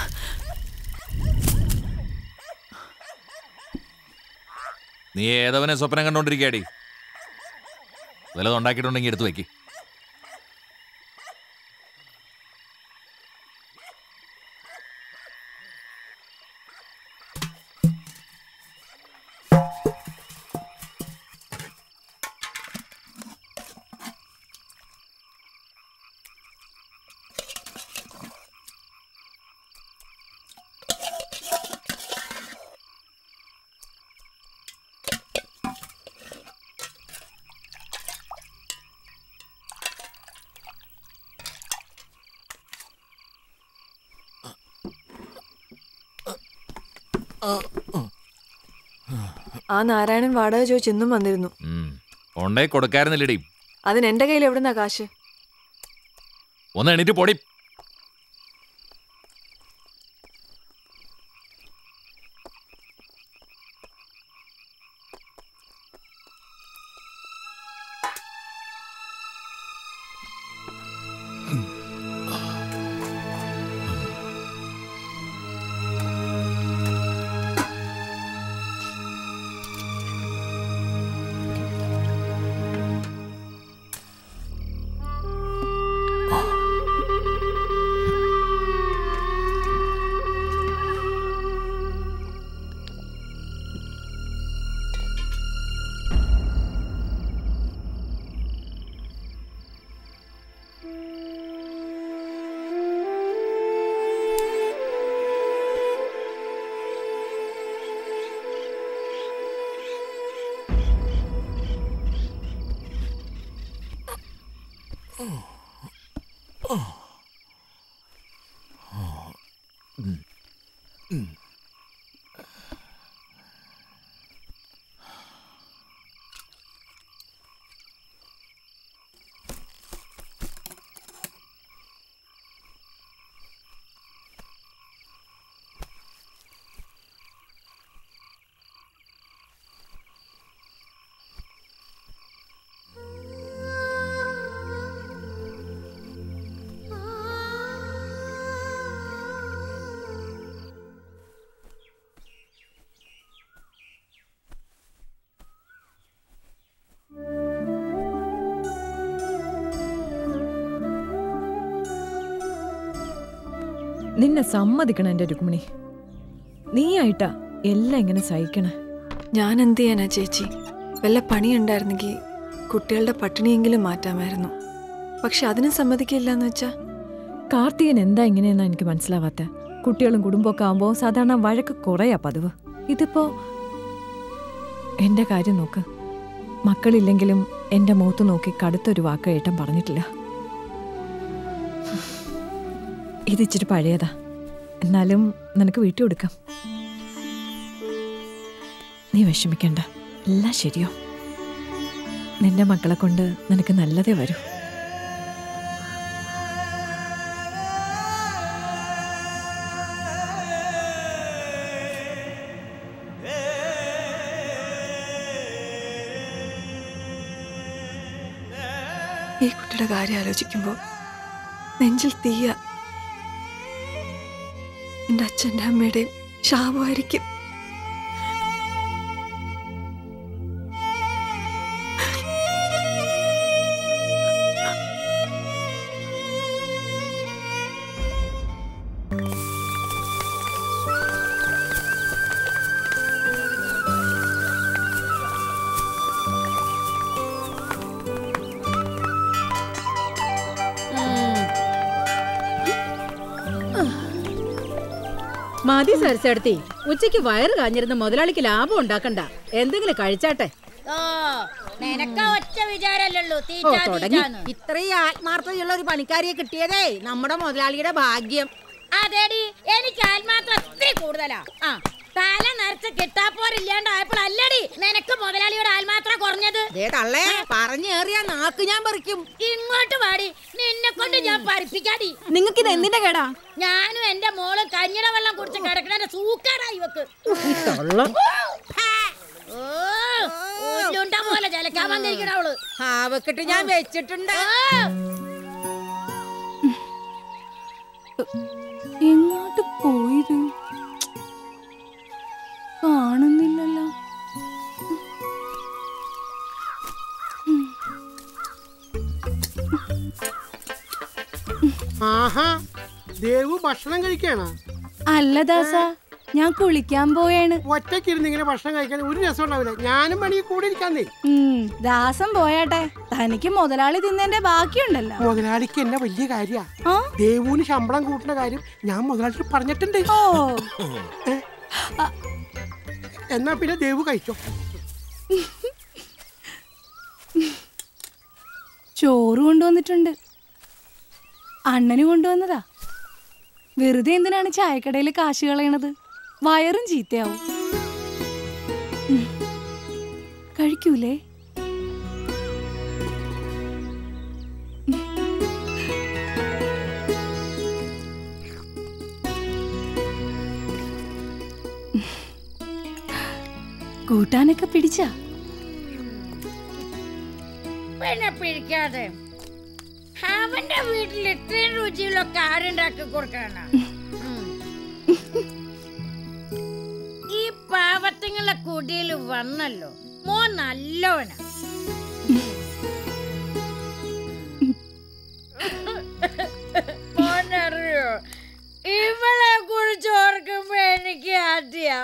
നീ ഏതവനെ സ്വപ്നം കണ്ടോണ്ടിരിക്കാടി വല്ലതും ഉണ്ടാക്കിയിട്ടുണ്ടെങ്കിൽ എടുത്തു വെക്ക് ആ നാരായണൻ വാടക ചോദിച്ച് എന്നും വന്നിരുന്നു ഉം. ഉണ്ടേ കൊടുക്കായിരുന്നില്ലടി അതിന് എന്റെ കയ്യിൽ എവിടുന്നാ കാശ് ഒന്ന് എണീറ്റ് പൊടി ആ നിന്നെ സമ്മതിക്കണം എൻ്റെ രുക്മിണി നീയായിട്ടാ എല്ലാം ഇങ്ങനെ സഹിക്കണേ ഞാൻ എന്ത് ചെയ്യാനാ ചേച്ചി വല്ല പണിയുണ്ടായിരുന്നെങ്കിൽ കുട്ടികളുടെ പട്ടിണിയെങ്കിലും മാറ്റാമായിരുന്നു പക്ഷെ അതിന് സമ്മതിക്കില്ല എന്ന് വെച്ചാ കാർത്തികൻ എന്താ ഇങ്ങനെയെന്നാ എനിക്ക് മനസ്സിലാവാത്ത കുട്ടികളും കുടുംബമൊക്കെ ആകുമ്പോൾ സാധാരണ വഴക്ക് കുറയാ പതിവ് ഇതിപ്പോ എൻ്റെ കാര്യം നോക്ക് മക്കളില്ലെങ്കിലും എൻ്റെ മുഖത്ത് നോക്കി കടുത്തൊരു വാക്ക് ഏട്ടൻ പറഞ്ഞിട്ടില്ല ഇത് ഇച്ചിരി പഴയതാ എന്നാലും നിനക്ക് വീട്ടിൽ കൊടുക്കാം നീ വിഷമിക്കണ്ട എല്ലാം ശരിയോ നിന്റെ മക്കളെ കൊണ്ട് നിനക്ക് നല്ലതേ വരൂ ഈ കുട്ടിയുടെ കാര്യം ആലോചിക്കുമ്പോൾ നെഞ്ചിൽ തീയ എൻ്റെ അച്ഛൻ്റെ അമ്മയുടെയും ശാപമായിരിക്കും മതി സരസെടുത്തി ഉച്ചയ്ക്ക് വയറ് കാഞ്ഞിരുന്ന മുതലാളിക്ക് ലാഭം ഉണ്ടാക്കണ്ട എന്തെങ്കിലും കഴിച്ചാട്ടെ ഓ നിനക്ക് ഒറ്റ വിചാരല്ലല്ലോ ഓ തീറ്റാ തുടങ്ങി തീറ്റാന്ന് ഇത്രയും ആത്മാർത്ഥതയുള്ള ഒരു പണിക്കാരിയെ കിട്ടിയതേ നമ്മുടെ മുതലാളിയുടെ ഭാഗ്യം അതേടി എനിക്ക് ആത്മാർത്ഥം ഒത്തിരി കൂടുതലാ ആ തല നിറച്ച് കിട്ടാപ്പോരില്ലാണ്ടായപ്പോഴല്ലടി നിനക്ക് മുതലാളിയുടെ ആത്മാത്രം കുറഞ്ഞത് ദേ തള്ളേ പറഞ്ഞേറിയ നാക്ക് ഞാൻ പറിക്കും ഇങ്ങോട്ട് പാടി നിന്നെ കൊണ്ട് ഞാൻ പരിപ്പിക്കാടി നിങ്ങൾക്ക് ഇത് എന്തിന്റെ കേടാ ഞാനും എന്റെ മോള് കഞ്ഞിട വെള്ളം കുടിച്ച് കിടക്കണ സൂക്കാടാ ഇവക്ക് ഓ, ഉരുണ്ട പോലെ ജലക്കാൻ വന്നിരിക്കണ അവള് ആവക്കിട്ട് ഞാൻ വെച്ചിട്ടുണ്ട് എങ്ങോട്ട് പോയത് കാണുന്നില്ലല്ലോ ആഹാ ദേവു ഭക്ഷണം കഴിക്കാണ് അല്ല ദാസ ഞാൻ കുളിക്കാൻ പോയാണ് ഒറ്റയ്ക്കിരുന്ന് ഇങ്ങനെ ഭക്ഷണം കഴിക്കാൻ ഒരു രസം ഉണ്ടാവില്ല ഞാനും മണി കൂടെ ഇരിക്കാന്നേ ഉം, ദാസം പോയാട്ടെ തനിക്ക് മുതലാളി തിന്നതിന്റെ ബാക്കിയുണ്ടല്ലോ മുതലാളിക്ക് എന്നെ വലിയ കാര്യ ദേവുവിന് ശമ്പളം കൂട്ടുന്ന കാര്യം ഞാൻ മുതലാളിക്ക് പറഞ്ഞിട്ടുണ്ട് ഏ? എന്നാ പിന്നെ ദേവു കഴിച്ചോ ചോറ് കൊണ്ടുവന്നിട്ടുണ്ട് അണ്ണന് കൊണ്ടുവന്നതാ വെറുതെ എന്തിനാണ് ചായക്കടയിൽ കാശ് കളയണത് വയറും ചീത്തയാവും ഉം. കഴിക്കൂലേ കൂട്ടാനൊക്കെ പിടിച്ചാ പിന്നെ പിടിക്കാതെ അവന്റെ വീട്ടിൽ ഇത്രയും രുചിയുള്ളൊക്കെ ആരുണ്ടാക്കി കൊടുക്കണ ഈ പാവത്തിങ്ങളെ കുടിയിൽ വന്നല്ലോ മോൻ നല്ലവനാ മോനറിയോ ഇവളെ കുറിച്ച് ഓർക്കുമ്പോ എനിക്ക് ആദ്യ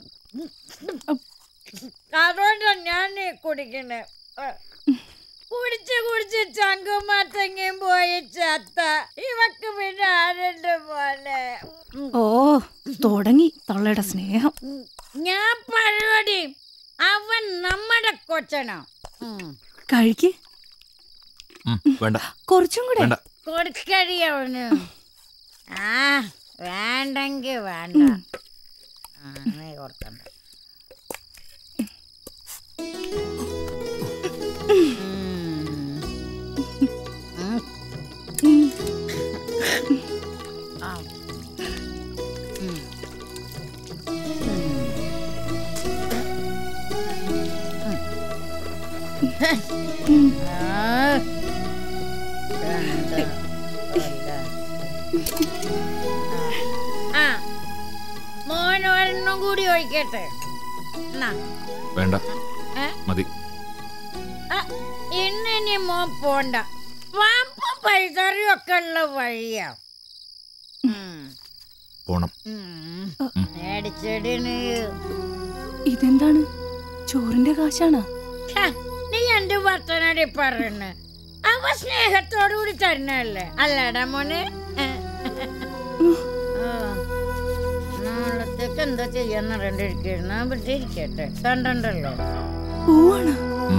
അതുകൊണ്ടാ ഞാൻ ഈ കുടിക്കണേ കുടിച്ച് കുടിച്ച് ചങ്കുമാറ്റങ്ങയും പോയി ചത്ത ഇവക്ക് പിന്നെ ആരുണ്ട് പോലെ ഓ തുടങ്ങി തള്ളയുടെ സ്നേഹം ഞാൻ പരിപാടി അവൻ നമ്മുടെ കൊച്ചനാ കഴിക്ക് ഉം, വേണ്ട കുറച്ചും കൂടെ വേണ്ട കൊടുക്കടി അവന് ആ വേണ്ടെങ്കി വേണ്ട ആ, നീ കൊടുക്കണ്ട ആ. ഉം. ആ. രണ്ട്, അല്ല. ആ മോൻ ഒരെണ്ണം കൂടി ഒഴിക്കട്ടെ എന്നാ വേണ്ട ഏ? മതി ആ, ഇന്ന് ഇനി മോൻ പോണ്ട പാമ്പും പഴുതറിയും ഒക്കെ ഉള്ള വഴിയാ ഉം. പോണം മേടിച്ചെടിന് ഇതെന്താണ് ചോറിന്റെ കാശാണോ ഛ, നീ എന്റെ വർത്തനാടി പറയണ അവ സ്നേഹത്തോടു കൂടി തരുന്നല്ലേ അല്ലടാ മോനെ ആ. നാളത്തേക്ക് എന്താ ചെയ്യാന്ന് അറിയണ്ടിരിക്കുന്ന ഇവിടെ ഇരിക്കട്ടെ കണ്ടല്ലോ പോവാണ്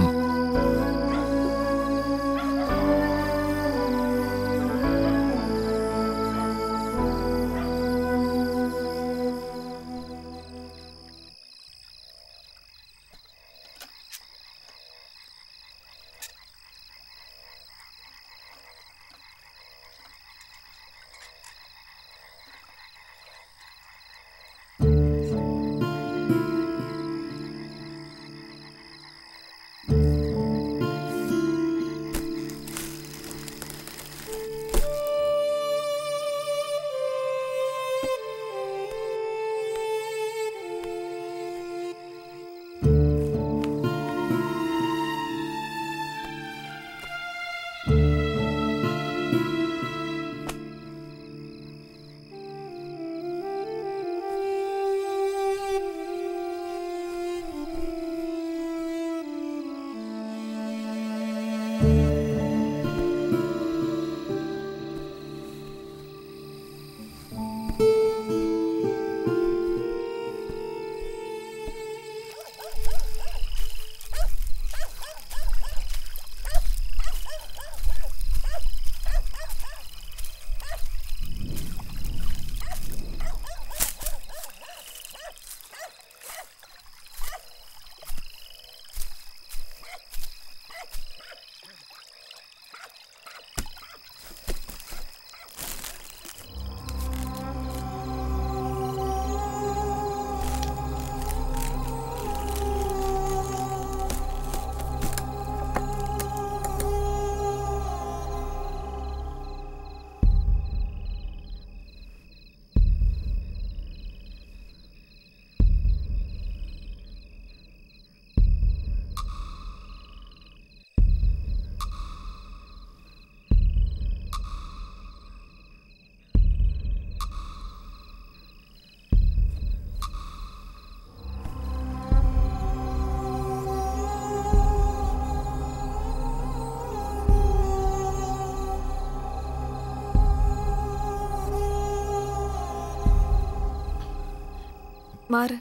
മാറ്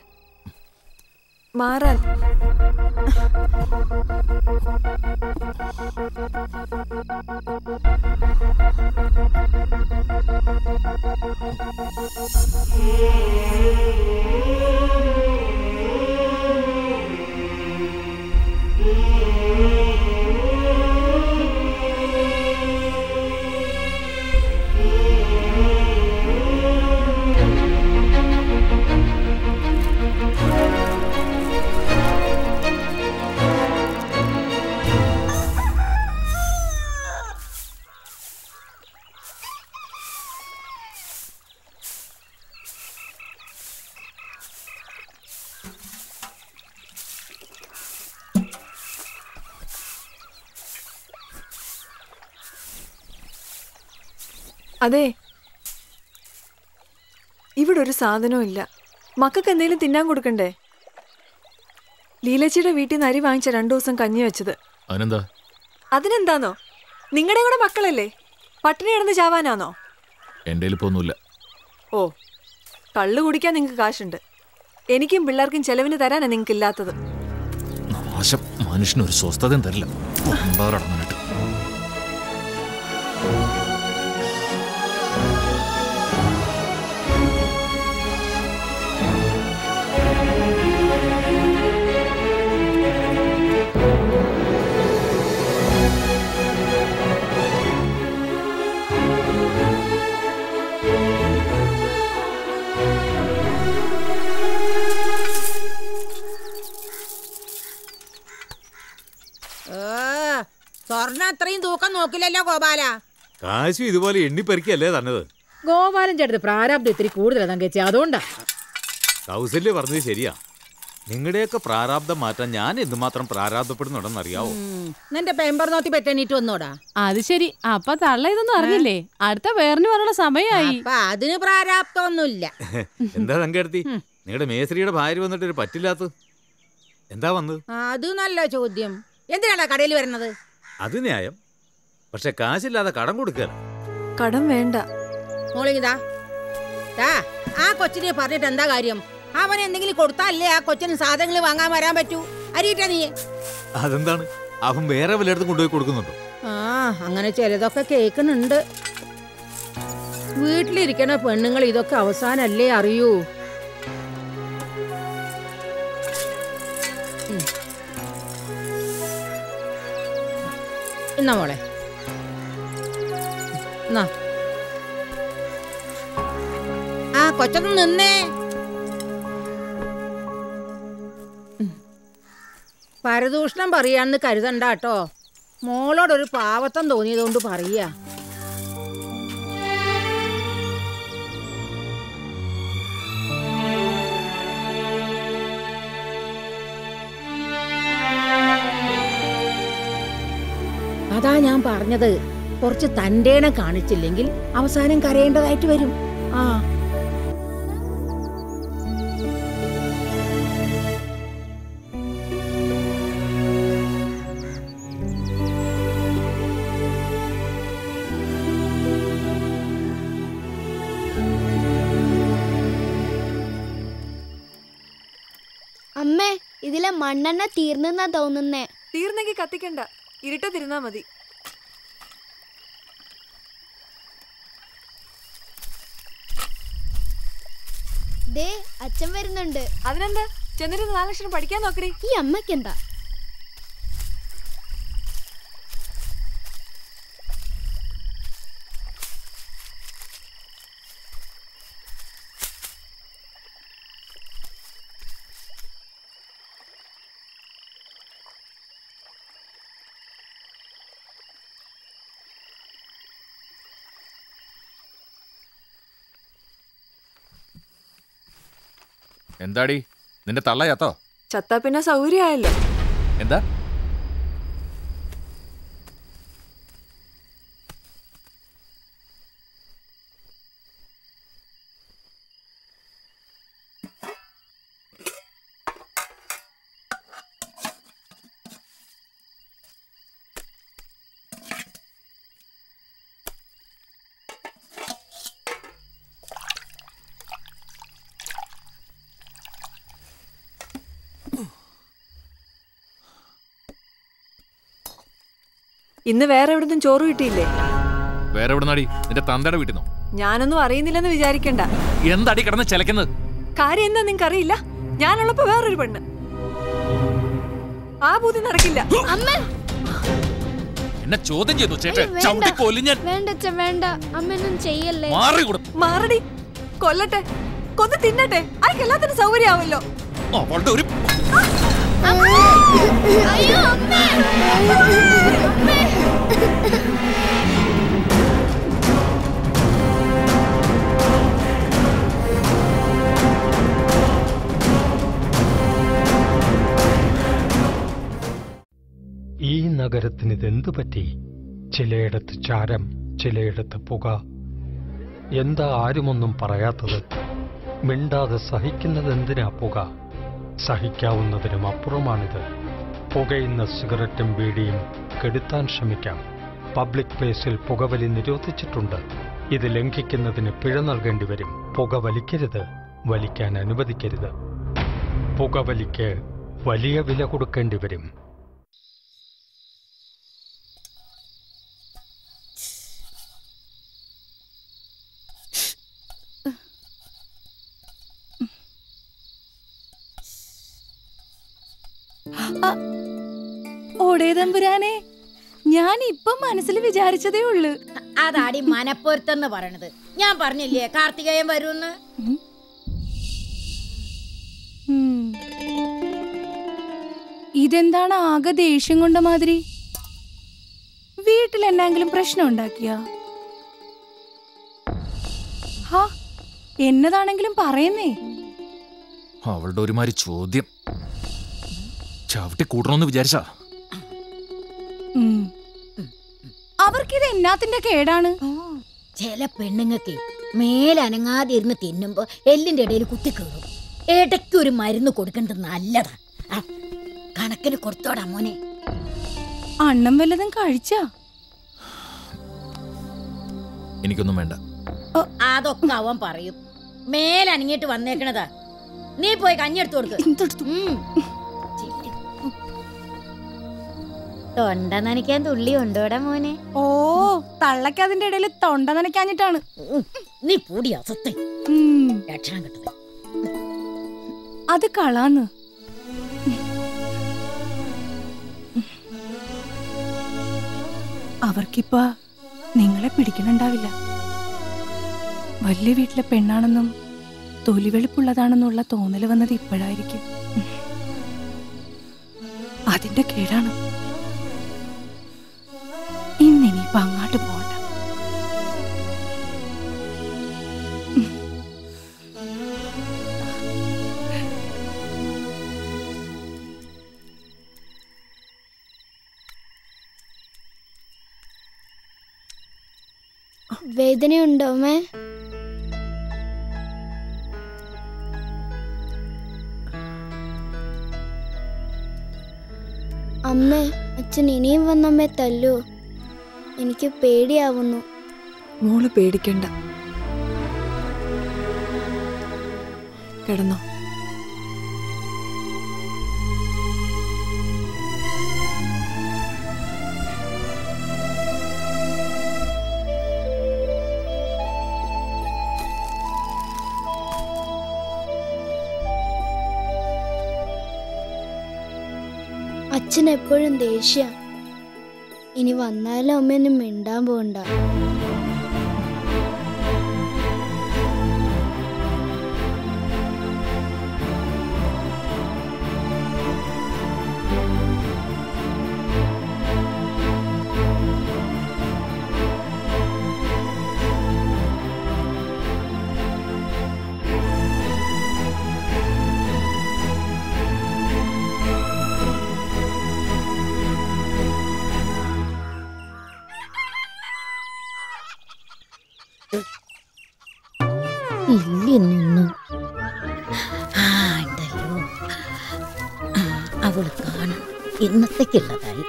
മാറാൻ അതെ ഇവിടെ ഒരു സാധനവും ഇല്ല മക്കൾക്ക് എന്തെങ്കിലും തിന്നാൻ കൊടുക്കണ്ടേ ലീലച്ചിയുടെ വീട്ടിൽ നിന്ന് അരി വാങ്ങിച്ച രണ്ടു ദിവസം കഞ്ഞി വെച്ചത് അതിനെന്താ അതിനെന്താന്നോ നിങ്ങളുടെ കൂടെ മക്കളല്ലേ പട്ടിണി കിടന്ന് ചാവാനാന്നോ എൻ്റെ കയ്യിൽ ഇപ്പോൾ ഒന്നുമില്ല ഓ കള്ളു കുടിക്കാൻ നിങ്ങൾക്ക് കാശുണ്ട് എനിക്കും പിള്ളേർക്കും ചെലവിന് തരാനാ നിങ്ങൾക്ക് ഇല്ലാത്തത് നാശം മനുഷ്യനൊരു സ്വസ്ഥതയും തരില്ല ഒമ്പാറടങ്ങാനായിട്ട് ഏ, സ്വർണ്ണ അത്രയും തൂക്കം നോക്കില്ലല്ലോ ഗോപാല കാശും ഇതുപോലെ എണ്ണിപ്പെറുക്കിയല്ലേ തന്നത് ഗോപാലൻ ചേട്ടത് പ്രാരാബ്ദം ഇത്തിരി കൂടുതലാണ് തങ്കച്ചി അതുകൊണ്ടാ കൗസല്യ പറഞ്ഞത് ശരിയാ നിങ്ങളുടെയൊക്കെ പ്രാരാബ്ദം മാറ്റാൻ ഞാൻ എന്തുമാത്രം പ്രാരാബ്ദപ്പെടുന്നുണ്ടെന്ന് അറിയാവോ ഉം. നിന്റെ പേമ്പർ നോത്തി പെറ്റണീറ്റ് വന്നോടാ അത് ശരി അപ്പൊ തള്ള ഇതൊന്നും അറിഞ്ഞില്ലേ അടുത്ത വേറിന് വരാനുള്ള സമയമായി അപ്പൊ അതിന് പ്രാരാബ്ദമൊന്നുമില്ല എന്താ തങ്കടുത്തി നിങ്ങളുടെ മേസ്ത്രിയുടെ ഭാര്യ വന്നിട്ട് ഒരു പറ്റില്ലാത്ത എന്താ വന്നത് അത് നല്ല ചോദ്യം എന്തിനാടാ കടയിൽ വരുന്നത് അത് ന്യായം പക്ഷെ കാശില്ലാതെ കടം കൊടുക്കുക കടം വേണ്ട മോളിങ്ങിതാ ടാ ആ കൊച്ചിനെ പറഞ്ഞിട്ട് എന്താ കാര്യം അവൻ എന്തെങ്കിലും കൊടുത്താലേ ആ കൊച്ചിന് സാധനങ്ങൾ വാങ്ങാൻ വരാൻ പറ്റൂ അരിയിട്ടാ നീ അതെന്താണ് അവൻ വേറെ വല്ലയിടത്തും കൊണ്ടുപോയി കൊടുക്കുന്നുണ്ടോ ആ അങ്ങനെ ചിലതൊക്കെ കേൾക്കുന്നുണ്ട് വീട്ടിലിരിക്കണ പെണ്ണുങ്ങൾ ഇതൊക്കെ അവസാനല്ലേ അറിയൂ ഉം. എന്നാ മോളെ എന്നാ ആ കൊച്ചൊന്ന് നിന്നേ ഉം. പരദൂഷണം പറയാന്ന് കരുതണ്ട കേട്ടോ മോളോടൊരു പാവത്തം തോന്നിയതുകൊണ്ട് പറയാ അതാ ഞാൻ പറഞ്ഞത് കുറച്ച് തന്റേണം കാണിച്ചില്ലെങ്കിൽ അവസാനം കരയേണ്ടതായിട്ട് വരും ആ അമ്മേ ഇതിലെ മണ്ണെണ്ണ തീർന്നെന്നാ തോന്നുന്നേ തീർന്നെങ്കിൽ കത്തിക്കണ്ട ഇരുട്ടത്തിരുന്നാ മതി ദേ അച്ഛൻ വരുന്നുണ്ട് അതിനെന്താ ചെന്നിരുന്ന് നാലക്ഷരം പഠിക്കാൻ നോക്കടി ഈ അമ്മയ്ക്ക് എന്താ എന്താടി നിന്റെ തള്ള ചത്തോ ചത്താ പിന്നെ സൗകര്യമായല്ലോ എന്താ ഇന്ന് വേറെ എവിടുന്നും ചോറ് കിട്ടിയില്ലേ വേറെ എവിടെ നടി നിന്റെ തന്തയുടെ വീട്ടിൽ നിന്നോ ഞാനൊന്നും അറിയുന്നില്ലെന്ന് വിചാരിക്കണ്ട എന്താടി കിടന്ന് ചിലക്കുന്നത് കാര്യം എന്താ നിങ്ങക്ക് അറിയില്ല ഞാനുള്ളപ്പോ വേറൊരു പെണ്ണ് ആ ബുദ്ധി നടക്കില്ല എന്നെ ചോദ്യം ചെയ്തു ചേട്ടൻ വേണ്ട. ചവിട്ടി കൊല്ലു ഞാൻ വേണ്ട അച്ഛൻ വേണ്ട അമ്മയൊന്നും ചെയ്യല്ലേ മാറി കൂടെ മാറടി കൊല്ലട്ടെ കൊന്ന് തിന്നട്ടെ ആർക്ക് എല്ലാത്തിനും സൗകര്യമാവല്ലോ അവളുടെ ഒരു അയ്യോ അമ്മേ ഈ നഗരത്തിന് ഇതെന്തു പറ്റി ചിലയിടത്ത് ചാരം ചിലയിടത്ത് പുക എന്താ ആരുമൊന്നും പറയാത്തത് മിണ്ടാതെ സഹിക്കുന്നത് എന്തിനാ പുക സഹിക്കാവുന്നതിനും അപ്പുറമാണിത് പുകയുന്ന സിഗരറ്റും ബീഡിയും കെടുത്താൻ ശ്രമിക്കാം പബ്ലിക് പ്ലേസിൽ പുകവലി നിരോധിച്ചിട്ടുണ്ട് ഇത് ലംഘിക്കുന്നതിന് പിഴ നൽകേണ്ടി വരും പുക വലിക്കരുത് വലിക്കാൻ അനുവദിക്കരുത് പുകവലിക്ക് വലിയ വില കൊടുക്കേണ്ടി വരും ഓടേ തമ്പുരാനെ ഞാൻ ഇപ്പം മനസ്സിൽ വിചാരിച്ചതേ ഉള്ളു അതാടി മനപ്പൊരുത്തെന്ന് പറയണത് ഞാൻ പറഞ്ഞില്ലേ കാർത്തികേയൻ വരുമെന്ന് ഉം. ഇതെന്താണ് ആകെ ദേഷ്യം കൊണ്ട മാതിരി വീട്ടിൽ എന്തെങ്കിലും പ്രശ്നം ഉണ്ടാക്കിയ എന്നതാണെങ്കിലും പറയുന്നേ അവളുടെ ഒരുമാതിരി ചോദ്യം ചവിട്ടി കൂട്ടണമെന്ന് വിചാരിച്ചാ ഉം. അവർക്കിത് എന്നാത്തിന്റെ കേടാണ് ചില പെണ്ണുങ്ങൾക്ക് മേലനങ്ങാതെ ഇരുന്ന് തിന്നുമ്പോ എല്ലിന്റെ ഇടയിൽ കുത്തി കയറും ഇടയ്ക്ക് ഒരു മരുന്ന് കൊടുക്കേണ്ടത് നല്ലതാ ആ, കണക്കിന് കൊടുത്തോടാ മോനെ അണ്ണം വല്ലതും കഴിച്ചാ എനിക്കൊന്നും വേണ്ട അതൊക്കെ അവൻ പറയും മേലനങ്ങിട്ട് വന്നേക്കണതാ നീ പോയി കഞ്ഞെടുത്ത് കൊടുക്ക് ഉം. ചില്ല്. തൊണ്ട നനയ്ക്കാൻ തുള്ളി ഉണ്ടോടാ മോനെ ഓ തള്ളക്ക് അതിന്റെ ഇടയിൽ തൊണ്ട നനയ്ക്കാഞ്ഞിട്ടാണ് നീ പൂടി അസത്തെ ഉം. ലക്ഷണം കിട്ടത് അത് കളാന്ന് അവർക്കിപ്പ നിങ്ങളെ പിടിക്കണുണ്ടാവില്ല വലിയ വീട്ടിലെ പെണ്ണാണെന്നും തൊലിവെളുപ്പുള്ളതാണെന്നുള്ള തോന്നല് വന്നത് ഇപ്പോഴായിരിക്കും അതിന്റെ കേടാണ് ഇന്നിനിയിപ്പോ അങ്ങോട്ട് പോകണ്ട വേദനയുണ്ടോ അമ്മേ അമ്മേ അച്ഛൻ ഇനിയും വന്നമ്മേ തല്ലൂ എനിക്ക് പേടിയാവുന്നു മോള് പേടിക്കണ്ട കിടന്നോ അച്ഛൻ എപ്പോഴും ദേഷ്യ ഇനി വന്നാലും അമ്മയൊന്നും മിണ്ടാൻ പോണ്ട ഇല്ലെന്നൊന്നും ആ ഉണ്ടല്ലോ ആ, അവള് കാണും ഇന്നത്തേക്കുള്ളതായി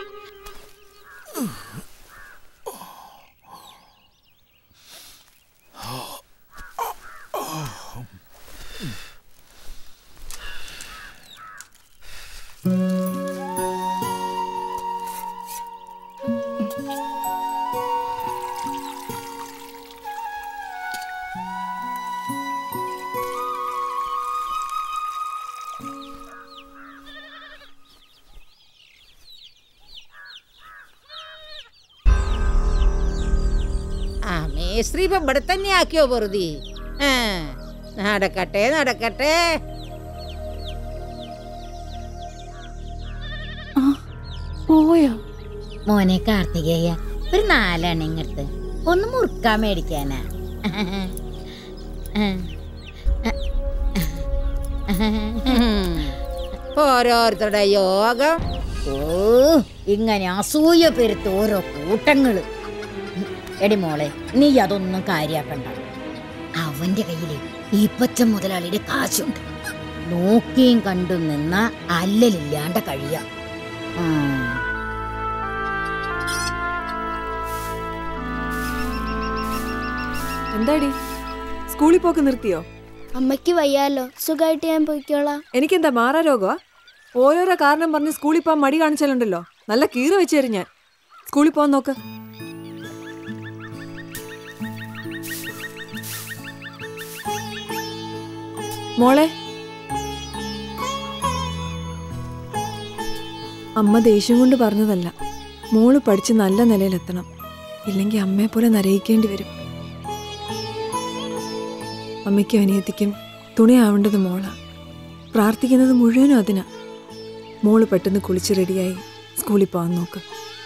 ആ മേസ്ത്രി ഇപ്പൊ ഇവിടെ തന്നെ ആക്കിയോ വെറുതെ ആ നടക്കട്ടെ നടക്കട്ടെ പോയോ മോനെ കാർത്തികേയ ഒരു നാലെണ്ണ ഇങ്ങടുത്ത് ഒന്ന് മുറുക്കാൻ മേടിക്കാനാ ഓരോരുത്തരുടെ യോഗം ഓ ഇങ്ങനെ അസൂയ പെരുത്ത് ഓരോ കൂട്ടങ്ങള് എടി മോളെ നീ അതൊന്നും കാര്യാക്കണ്ട അവന്റെ കയ്യില് ഈപ്പച്ച മുതലാളിയുടെ കാശുണ്ട് നോക്കിയും കണ്ടും നിന്ന അല്ലലില്ലാണ്ട കഴിയാ ആ എന്താടി സ്കൂളിൽ പോക്ക് നിർത്തിയോ അമ്മയ്ക്ക് വയ്യാലോ സുഖമായിട്ട് ഞാൻ പോയിക്കോളാം എനിക്കെന്താ മാറാ രോഗമാ ഓരോരോ കാരണം പറഞ്ഞ് സ്കൂളിൽ പോകാൻ മടി കാണിച്ചാലുണ്ടല്ലോ നല്ല കീറ വെച്ച് തരും ഞാൻ സ്കൂളിൽ പോകാൻ നോക്ക് മോളെ അമ്മ ദേഷ്യം കൊണ്ട് പറഞ്ഞതല്ല മോള് പഠിച്ച് നല്ല നിലയിലെത്തണം ഇല്ലെങ്കിൽ അമ്മയെ പോലെ നരയിക്കേണ്ടി വരും അമ്മയ്ക്കും അനിയത്തിക്കും തുണയാവേണ്ടത് മോളാ പ്രാർത്ഥിക്കുന്നത് മുഴുവനും അതിനാ മോള് പെട്ടെന്ന് കുളിച്ച് റെഡിയായി സ്കൂളിൽ പോകാൻ നോക്ക്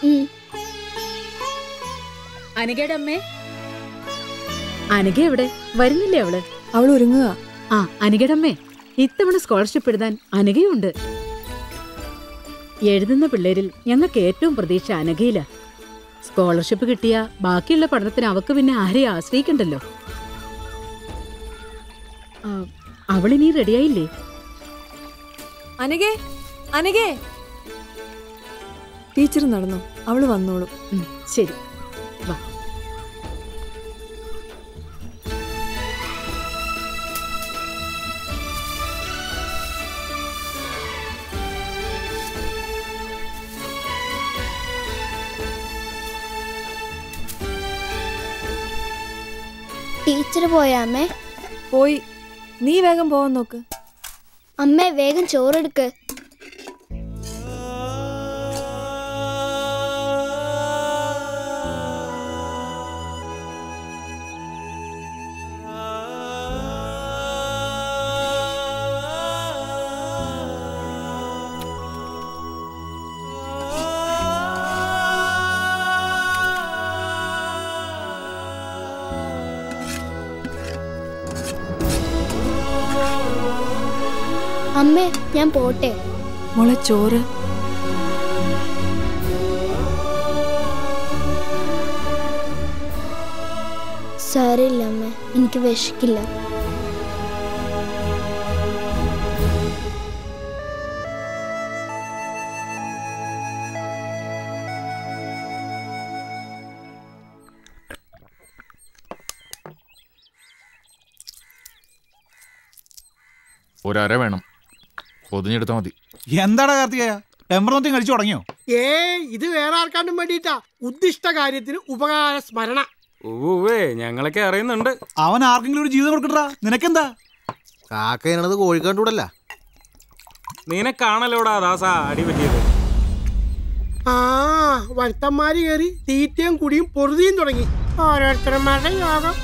അനഘയുടെ അമ്മേ അനഘ എവിടെ വരുന്നില്ലേ അവള് അവൾ ഒരുങ്ങുക ആ അനഘയുടെ അമ്മേ ഇത്തവണ സ്കോളർഷിപ്പ് എഴുതാൻ അനഘയുണ്ട് എഴുതുന്ന പിള്ളേരിൽ ഞങ്ങൾക്ക് ഏറ്റവും പ്രതീക്ഷ അനഘയില സ്കോളർഷിപ്പ് കിട്ടിയ ബാക്കിയുള്ള പഠനത്തിന് അവക്ക് പിന്നെ ആരെയും ആശ്രയിക്കണ്ടല്ലോ ആ, അവളിനി റെഡിയായില്ലേ അനഘേ അനഘേ ടീച്ചർ നടന്നു അവള് വന്നോളും ശരി വാ ടീച്ചർ പോയാ അമ്മേ പോയി നീ വേഗം പോവാൻ നോക്ക് അമ്മേ വേഗം ചോറെടുക്ക് അമ്മേ ഞാൻ പോട്ടെ മോളെ ചോറ് സാരമില്ല അമ്മേ എനിക്ക് വിശക്കില്ല ഒരര വേണം പൊതിഞ്ഞെടുത്താൽ മതി എന്താടാ കാർത്തികയ ടെമ്പറോന്തി കഴിച്ചു തുടങ്ങിയോ ഏ ഇത് വേറെ ആർക്കാണ്ടും വേണ്ടിയിട്ടാ ഉദ്ദിഷ്ട കാര്യത്തിന് ഉപകാര സ്മരണ ഓവേ ഞങ്ങളൊക്കെ അറിയുന്നുണ്ട് അവൻ ആർക്കെങ്കിലും ഒരു ജീവിതം കൊടുക്കട്ടാ നിനക്കെന്താ കാക്കയണത് കോഴിക്കാണ്ടൂടല്ല നിനക്കാണല്ലോടാ ദാസ അടി പറ്റിയത് ആ വരുത്തന്മാര് കയറി തീറ്റയും കുടിയും പൊറുതിയും തുടങ്ങി ഓരോരുത്തരന്മാരുടെ യോഗം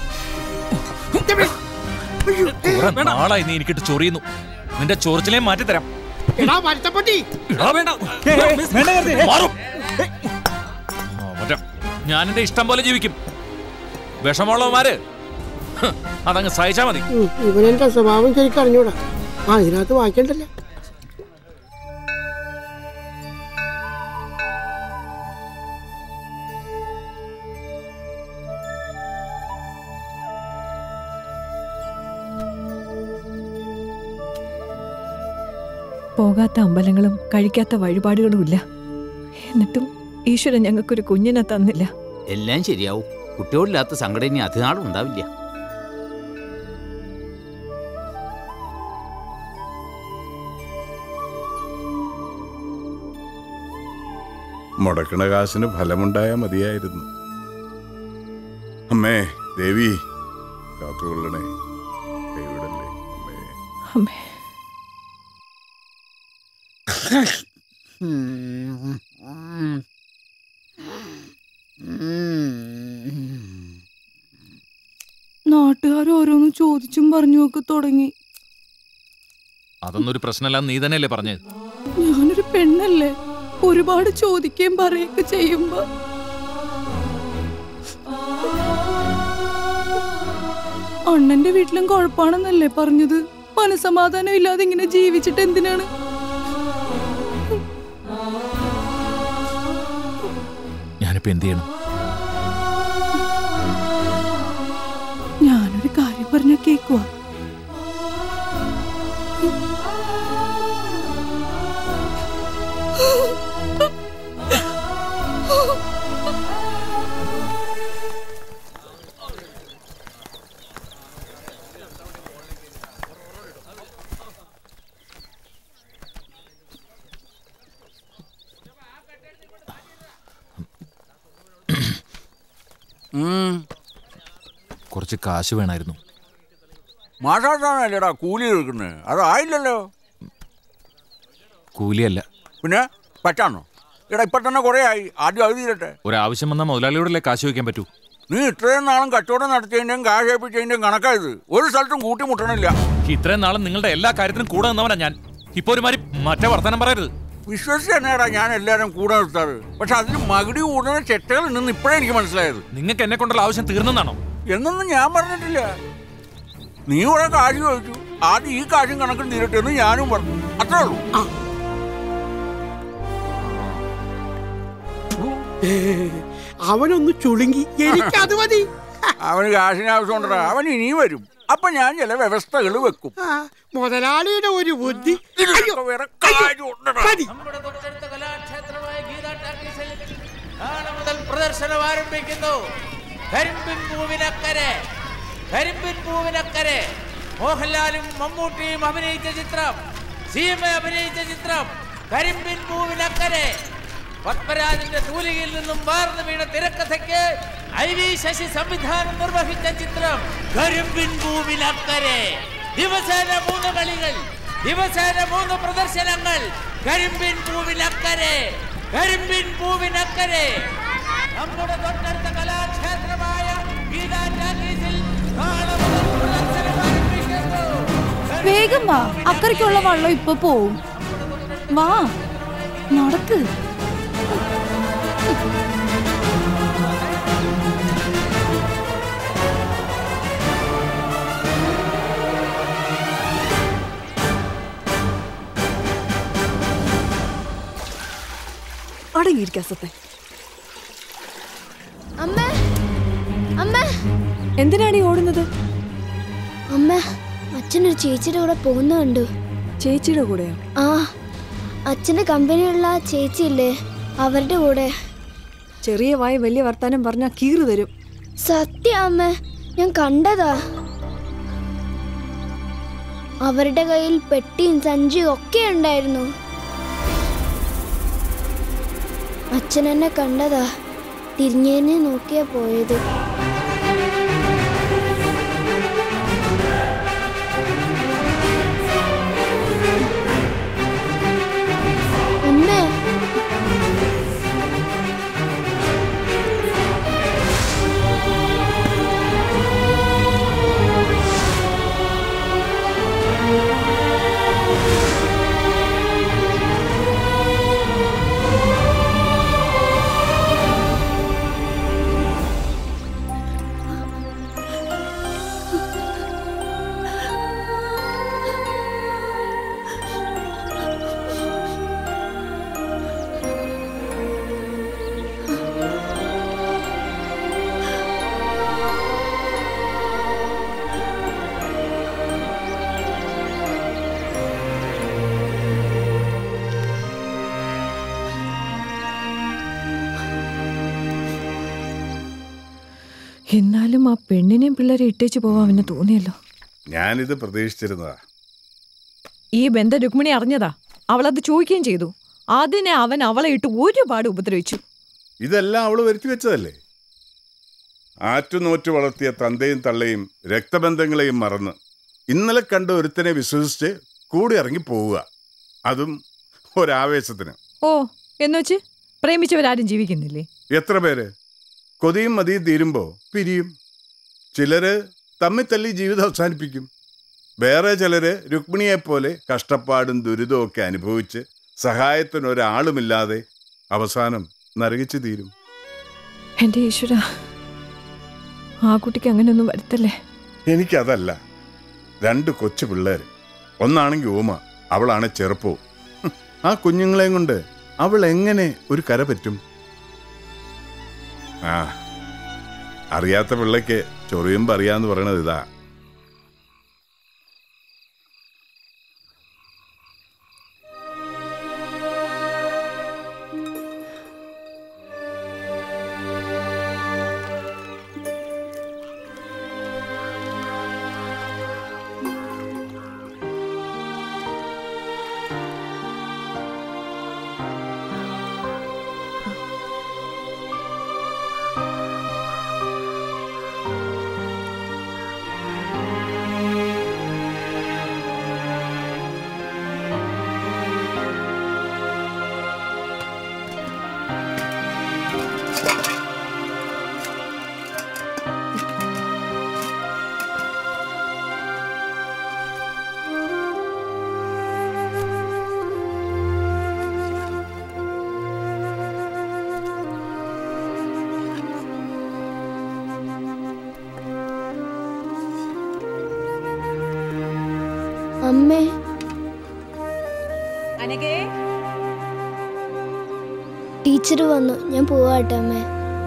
കുറെ നാളായി നീ എനിക്കിട്ട് ചൊറിയുന്നു നിന്റെ ചൊറിച്ചിലേ മാറ്റി തരാം എടാ വരുത്തപ്പട്ടി ഇടാ വേണ്ട മാറും. ആ, മറ്റേ, ഞാൻ എന്റെ ഇഷ്ടം പോലെ ജീവിക്കും വിഷമുള്ളവന്മാര് ഹ്, അതങ്ങ് സഹിച്ചാ മതി ഉം, ഇവനെന്റെ സ്വഭാവം ശരിക്കും അറിഞ്ഞൂടാ ആ ഇതിനകത്ത് വായിക്കണ്ടല്ലോ പോകാത്ത അമ്പലങ്ങളും കഴിക്കാത്ത വഴിപാടുകളും ഇല്ല എന്നിട്ടും ഈശ്വരൻ ഞങ്ങൾക്കൊരു കുഞ്ഞിനെ തന്നില്ല എല്ലാം ശരിയാവും കുട്ടിയോടില്ലാത്ത സങ്കടം ഇനി അധിനാളും ഉണ്ടാവില്ല മുടക്കണ കാശിന് ഫലമുണ്ടായാൽ മതിയായിരുന്നു അമ്മേ ദേവി കാത്തുകൊള്ളണേ കൈവിടല്ലേ അമ്മേ അമ്മേ നാട്ടുകാർ ഓരോന്ന് ചോദിച്ചും പറഞ്ഞു ഒക്കെ തുടങ്ങി അതൊന്നും ഒരു പ്രശ്നമല്ല നീ തന്നെയല്ലേ പറഞ്ഞത് ഞാനൊരു പെണ്ണല്ലേ ഒരുപാട് ചോദിക്കുകയും പറയുകയൊക്കെ ചെയ്യുമ്പോ അണ്ണന്റെ വീട്ടിലും കുഴപ്പമാണെന്നല്ലേ പറഞ്ഞത് മനസമാധാനം ഇല്ലാതെ ഇങ്ങനെ ജീവിച്ചിട്ട് എന്തിനാണ് ഞാനിപ്പോ എന്ത് ചെയ്യണം ഞാനൊരു കാര്യം പറഞ്ഞ കേക്കുവാ കുറച്ച് കാശ് വേണമായിരുന്നു മാഷാട്ടാണല്ലേടാ കൂലി എടുക്കുന്നത് അതായില്ലല്ലോ കൂലിയല്ല പിന്നെ പറ്റാണോ എടാ ഇപ്പൊ തന്നെ കുറേ ആയി ആദ്യം അത് തീരട്ടെ ഒരാവശ്യം വന്നാൽ മുതലാളിയോടല്ലേ കാശ് വയ്ക്കാൻ പറ്റൂ നീ ഇത്രയും നാളും കച്ചവടം നടത്തിയതിന്റെയും കാശേപ്പിച്ചതിന്റെയും കണക്കായത് ഒരു സ്ഥലത്തും കൂട്ടിമുട്ടണില്ല ഇത്രയും നാളും നിങ്ങളുടെ എല്ലാ കാര്യത്തിനും കൂടെ നിന്നവനാ ഞാൻ ഇപ്പൊ ഒരുമാതിരി മറ്റേ വർത്തമാനം പറയരുത് വിശ്വസിച്ച് തന്നെയാടാ ഞാൻ എല്ലാവരും കൂടെ നിർത്താറ് പക്ഷെ അതിന് മകുടി കൂടുന്ന ചെറ്റകൾ ഉണ്ടെന്ന് ഇപ്പോഴേ എനിക്ക് മനസ്സിലായത് നിങ്ങൾക്ക് എന്നെ കൊണ്ടുള്ള ആവശ്യം തീർന്നെന്നാണോ എന്നൊന്നും ഞാൻ പറഞ്ഞിട്ടില്ല നീ കുറെ കാശ് ചോദിച്ചു ആദ്യം ഈ കാശും കണക്കും തീരട്ടെ എന്ന് ഞാനും പറഞ്ഞു അത്രേ ഉള്ളൂ അവനൊന്ന് ചുളുങ്ങി എനിക്കത് മതി അവന് കാശിന് ആവശ്യമുണ്ടാ അവൻ ഇനിയും വരും അപ്പൊ ഞാൻ ചില വ്യവസ്ഥകൾ വെക്കും ആ, മുതലാളിയുടെ ഒരു ബുദ്ധി അയ്യോ, അയ്യോ, മതി. നാളെ മുതൽ പ്രദർശനം ആരംഭിക്കുന്നു കരിമ്പിൻ പൂവിനക്കരെ കരിമ്പിൻ പൂവിനക്കരെ മോഹൻലാലും മമ്മൂട്ടിയും അഭിനയിച്ച ചിത്രം സി എം എ അഭിനയിച്ച ചിത്രം കരിമ്പിൻ പൂവിനക്കരെ പത്മരാജന്റെ തൂലികയിൽ നിന്നും വാർന്നു വീണ തിരക്കഥയ്ക്ക് ഐ വി ശശി സംവിധാനം നിർവഹിച്ച ചിത്രം കരിമ്പിൻ പൂവിനക്കരെ ദിവസേന മൂന്ന് കളികൾ ദിവസേന മൂന്ന് പ്രദർശനങ്ങൾ കരിമ്പിൻ പൂവിനക്കരെ കരിമ്പിൻ പൂവിനക്കരെ നമ്മുടെ തൊട്ടടുത്ത കലാക്ഷേത്രമായ ഗീതാ ടാക്കീസിൽ നാളെ മുതൽ പ്രദർശനം ആരംഭിക്കുന്നു വേഗം വാ അക്കരയ്ക്കുള്ള വള്ളം ഇപ്പൊ പോവും വാ നടക്ക് അടങ്ങിയിരിക്കാം സത്തെ അമ്മ അമ്മ എന്തിനാണ് ഈ ഓടുന്നത് അമ്മ അച്ഛനൊരു ചേച്ചിയുടെ കൂടെ പോകുന്ന കണ്ടു ചേച്ചിയുടെ കൂടെയോ ആ അച്ഛന്റെ കമ്പനിയുള്ള ആ ചേച്ചിയില്ലേ അവരുടെ കൂടെ ചെറിയ വായ വലിയ വർത്താനം പറഞ്ഞാൽ കീറ് തരും സത്യ അമ്മ ഞാൻ കണ്ടതാ അവരുടെ കയ്യിൽ പെട്ടിയും സഞ്ചിയും ഒക്കെ ഉണ്ടായിരുന്നു അച്ഛൻ എന്നെ കണ്ടതാ തിരിഞ്ഞേനെ നോക്കിയാ പോയത് അമ്മേ എന്നാലും ആ പെണ്ണിനെയും പിള്ളേരെ ഇട്ടേച്ച് പോവാൻ അവന് തോന്നിയല്ലോ ഞാനിത് പ്രതീക്ഷിച്ചിരുന്നതാ ഈ ബന്ധ രുക്മിണി അറിഞ്ഞതാ അവളത് ചോദിക്കുകയും ചെയ്തു അതിനെ അവൻ അവളെ ഇട്ട് ഒരുപാട് ഉപദ്രവിച്ചു ഇതെല്ലാം അവള് വരുത്തി വെച്ചതല്ലേ ആറ്റുനോറ്റ് വളർത്തിയ തന്തയും തള്ളയും രക്തബന്ധങ്ങളെയും മറന്ന് ഇന്നലെ കണ്ട ഒരുത്തനെ വിശ്വസിച്ച് കൂടി ഇറങ്ങി പോവുക അതും ഒരാവേശത്തിന് ഓ എന്നുവെച്ച് പ്രേമിച്ചവരാരും ജീവിക്കുന്നില്ലേ എത്ര പേര് കൊതിയും മതിയും തീരുമ്പോ പിരിയും ചിലര് തമ്മിൽ തല്ലി ജീവിതം അവസാനിപ്പിക്കും വേറെ ചിലര് രുക്മിണിയെപ്പോലെ കഷ്ടപ്പാടും ദുരിതവും ഒക്കെ അനുഭവിച്ച് സഹായത്തിന് ഒരാളുമില്ലാതെ അവസാനം നരകിച്ചു തീരും എന്റെ ഈശ്വര ആ കുട്ടിക്ക് അങ്ങനെയൊന്നും വരുത്തല്ലേ എനിക്കതല്ല രണ്ട് കൊച്ചു പിള്ളേര് ഒന്നാണെങ്കിൽ ഓമ അവളാണ് ചെറുപ്പവും ഹും, ആ കുഞ്ഞുങ്ങളെയും കൊണ്ട് അവൾ എങ്ങനെ ഒരു കര പറ്റും ആ അറിയാത്ത പിള്ളയ്ക്ക് ചൊറിയുമ്പോ അറിയാന്ന് പറയണത് ഇതാ അമ്മേ അനകേ ടീച്ചർ വന്നു ഞാൻ പോവാട്ടെ അമ്മേ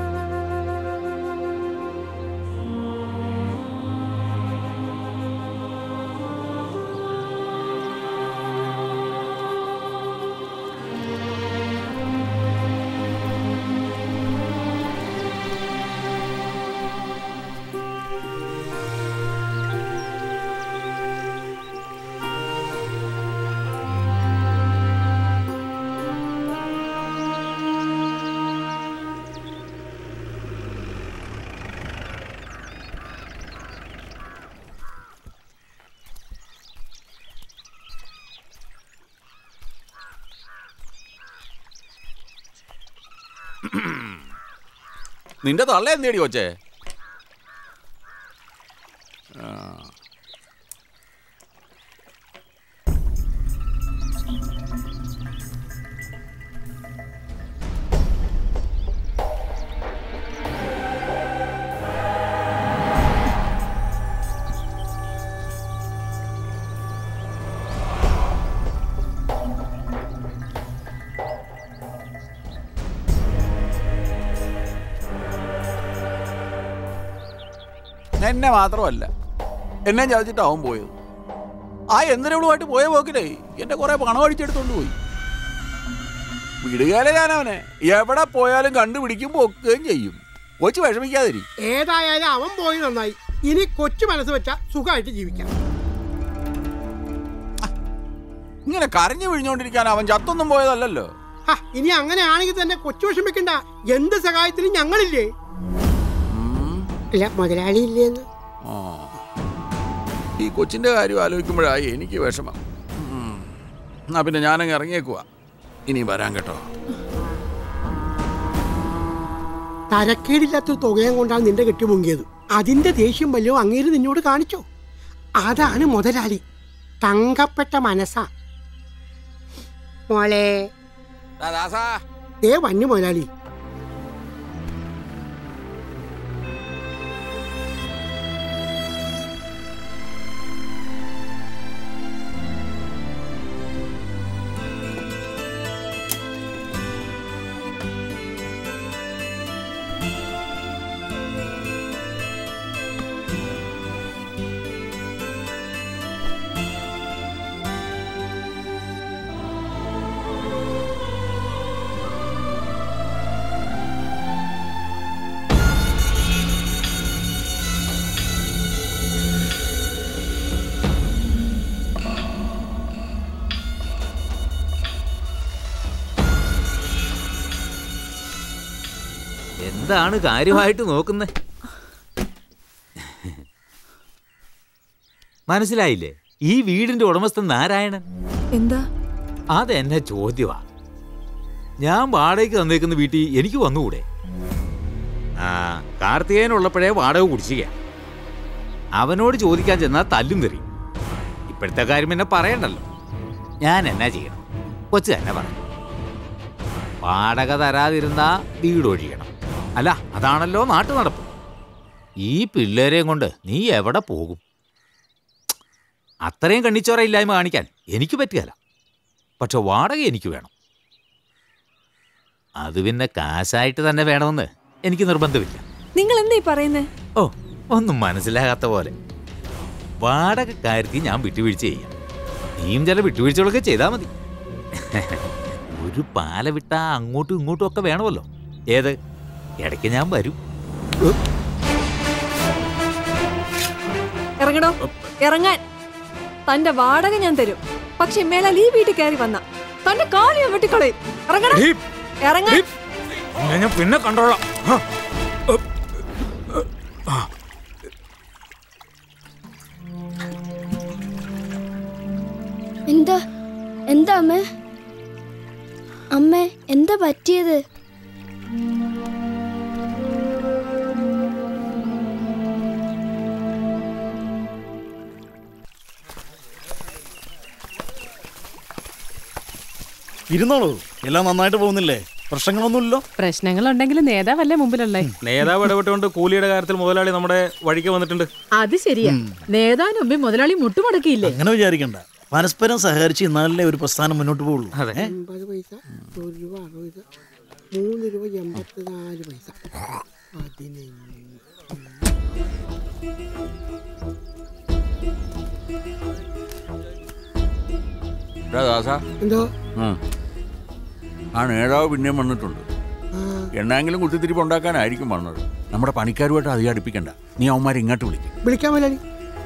നിന്റെ തള്ള എന്തേടി കൊച്ചേ ആ. എന്നെ മാത്രമല്ല എന്നെ ചതിച്ചിട്ടാവും പോയത് ആ എന്തിനവളുമായിട്ട് പോയ പോക്കിലേ എന്റെ കുറെ പണം അടിച്ചെടുത്തോണ്ട് പോയി വിടുകാലെ ഞാനവനെ എവിടെ പോയാലും കണ്ടുപിടിക്കും പൊക്കുകയും ചെയ്യും കൊച്ചു വിഷമിക്കാതിരി ഏതായാലും അവൻ പോയി നന്നായി ഇനി കൊച്ചു മനസ്സ് വെച്ചാ സുഖമായിട്ട് ജീവിക്കാം ഇങ്ങനെ കരഞ്ഞു വിഴിഞ്ഞോണ്ടിരിക്കാൻ അവൻ ചത്തൊന്നും പോയതല്ലല്ലോ ഹ, ഇനി അങ്ങനെയാണെങ്കിൽ തന്നെ കൊച്ചു വിഷമിക്കണ്ട എന്ത് സഹായത്തിനും ഞങ്ങളില്ലേ ഇല്ല മുതലാളി ഇല്ലേന്ന് ആ. ഈ കൊച്ചിന്റെ കാര്യം ആലോചിക്കുമ്പോഴായി എനിക്ക് വിഷമം ഉം. എന്നാ പിന്നെ ഞാനങ്ങ് ഇറങ്ങിയേക്കുവാ ഇനി വരാൻ കേട്ടോ തരക്കേടില്ലാത്തൊരു തുകയും കൊണ്ടാണ് നിന്റെ കെട്ടി മുങ്ങിയത് അതിന്റെ ദേഷ്യം വല്ലതും അങ്ങേര് നിന്നോട് കാണിച്ചോ അതാണ് മുതലാളി തങ്കപ്പെട്ട മനസ്സാ മോളെ ദേ വന്നു മുതലാളി എന്താണ് കാര്യമായിട്ട് നോക്കുന്നത് മനസ്സിലായില്ലേ ഈ വീടിന്റെ ഉടമസ്ഥൻ നാരായണൻ എന്താ അതെന്നെ ചോദ്യമാ ഞാൻ വാടകയ്ക്ക് തന്നേക്കുന്ന വീട്ടിൽ എനിക്ക് വന്നുകൂടെ ആ കാർത്തികേയനുള്ളപ്പോഴേ വാടക കുടിശ്ശിക അവനോട് ചോദിക്കാൻ ചെന്നാൽ തല്ലും തെറി ഇപ്പോഴത്തെ കാര്യം പിന്നെ പറയണ്ടല്ലോ ഞാൻ എന്നാ ചെയ്യണം കൊച്ചു തന്നെ പറഞ്ഞു വാടക തരാതിരുന്നാ വീട് ഒഴിയണം അല്ല അതാണല്ലോ നാട്ടു നടപ്പ് ഈ പിള്ളേരെയും കൊണ്ട് നീ എവിടെ പോകും അത്രയും കണ്ണിച്ചോറ ഇല്ലായ്മ കാണിക്കാൻ എനിക്ക് പറ്റുകയില്ല പക്ഷെ വാടക എനിക്ക് വേണം അത് പിന്നെ കാശായിട്ട് തന്നെ വേണമെന്ന് എനിക്ക് നിർബന്ധമില്ല നിങ്ങൾ എന്താ ഈ പറയുന്നേ ഓ ഒന്നും മനസ്സിലാകാത്ത പോലെ വാടക കാര്യത്തിൽ ഞാൻ വിട്ടുവീഴ്ച ചെയ്യാം നീയും ചില വിട്ടുവീഴ്ചകളൊക്കെ ചെയ്താൽ മതി ഒരു പാല വിട്ടാ അങ്ങോട്ടും ഇങ്ങോട്ടും ഒക്കെ വേണമല്ലോ ഏത് ഇടയ്ക്ക് ഞാൻ വരും ഇറങ്ങടോ ഇറങ്ങാൻ തന്റെ വാടക ഞാൻ തരും പക്ഷെ മേലാൽ ഈ വീട്ടിൽ കയറി വന്ന തന്റെ കാലി ഞാൻ വെട്ടിക്കളയും ഇറങ്ങണം ഇറങ്ങാൻ ഞാൻ പിന്നെ കണ്ടോളാം എന്താ എന്താ അമ്മേ അമ്മേ എന്താ പറ്റിയത് ഇരുന്നോളൂ എല്ലാം നന്നായിട്ട് പോകുന്നില്ലേ പ്രശ്നങ്ങളൊന്നുമില്ലല്ലോ പ്രശ്നങ്ങളുണ്ടെങ്കിൽ നേതാവല്ലേ മുമ്പിലുള്ളേ നേതാവ് ഇടപെട്ടുകൊണ്ട് കൂലിയുടെ കാര്യത്തിൽ മുതലാളി നമ്മുടെ വഴിക്ക് വന്നിട്ടുണ്ട് അത് ശരിയാ നേതാവിന് മുമ്പേ മുതലാളി മുട്ടുമടക്കിയില്ലേ അങ്ങനെ വിചാരിക്കണ്ട പരസ്പരം സഹകരിച്ച് ഇന്നാലല്ലേ ഒരു പ്രസ്ഥാനം മുന്നോട്ട് പോകുള്ളൂ ഏ? അമ്പത് പൈസ ഒരു രൂപ അറുപത് മൂന്ന് രൂപ എൺപത്തിനാല് പൈസ പതിനഞ്ച് എടാ ദാസാ എന്തോ ഉം. ആ നേതാവ് പിന്നെയും വന്നിട്ടുണ്ട് എണ്ണാങ്കിലും കുത്തിത്തിരിപ്പ് ഉണ്ടാക്കാനായിരിക്കും വന്നത് നമ്മുടെ പണിക്കാരുമായിട്ട് അധികം അടുപ്പിക്കണ്ട നീ അവന്മാരെ ഇങ്ങോട്ട് വിളിക്കും വിളിക്കാൻ മുതലാളി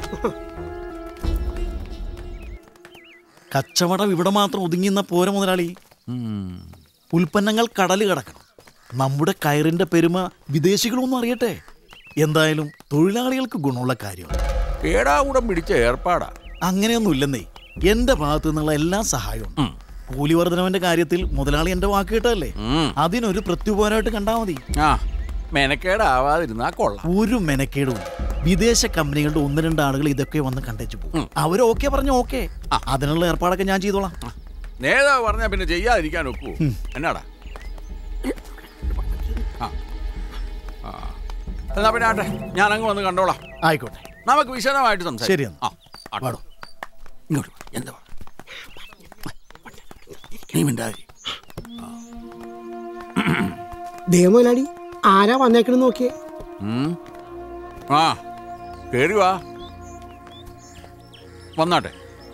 കച്ചവടം ഇവിടെ മാത്രം ഒതുങ്ങിന്ന പോര മുതലാളി ഉൽപ്പന്നങ്ങൾ കടല് കടക്കണം നമ്മുടെ കയറിന്റെ പെരുമ വിദേശികളൊന്നും അറിയട്ടെ എന്തായാലും തൊഴിലാളികൾക്ക് ഗുണമുള്ള കാര്യമാണ് കേടാകൂടം പിടിച്ച ഏർപ്പാടാ അങ്ങനെയൊന്നും ഇല്ലെന്നേ എന്റെ ഭാഗത്തു നിന്നുള്ള എല്ലാ സഹായവും കൂലി വർധനവിന്റെ കാര്യത്തിൽ മുതലാളി എന്റെ വാക്ക് കേട്ടല്ലേ അതിനൊരു പ്രത്യുപകാരമായിട്ട് കണ്ടാ മതി ആ മെനക്കേടാവാതിരുന്നാ കൊള്ളാം ഒരു മെനക്കേടും വിദേശ കമ്പനികളുടെ ഒന്ന് രണ്ട് ആളുകൾ ഇതൊക്കെ വന്ന് കണ്ടേച്ചു പോകും അവർ ഓക്കെ പറഞ്ഞു ഓക്കെ അതിനുള്ള ഏർപ്പാടൊക്കെ ഞാൻ ചെയ്തോളാം നേതാവ് പറഞ്ഞാ പിന്നെ ചെയ്യാതിരിക്കാൻ ഒക്കൂ എന്നാടാ ആ. ആ. എന്നാ പിന്നെ ആട്ടെ ഞാൻ അങ്ങ് വന്ന് കണ്ടോളാം ആയിക്കോട്ടെ നമുക്ക് വിശദമായിട്ട് സംസാരിക്കാം ശരി എന്നാ. ആ, ആട്ടെ. ഇങ്ങോട്ട് വാ. എന്താ വാ. നീ മിണ്ടാതിരി ദേ മുതലാളി ആരാ വന്നേക്കണെന്ന് നോക്കിയേ ഉം. ആ കേറി വാ വന്നാട്ടെ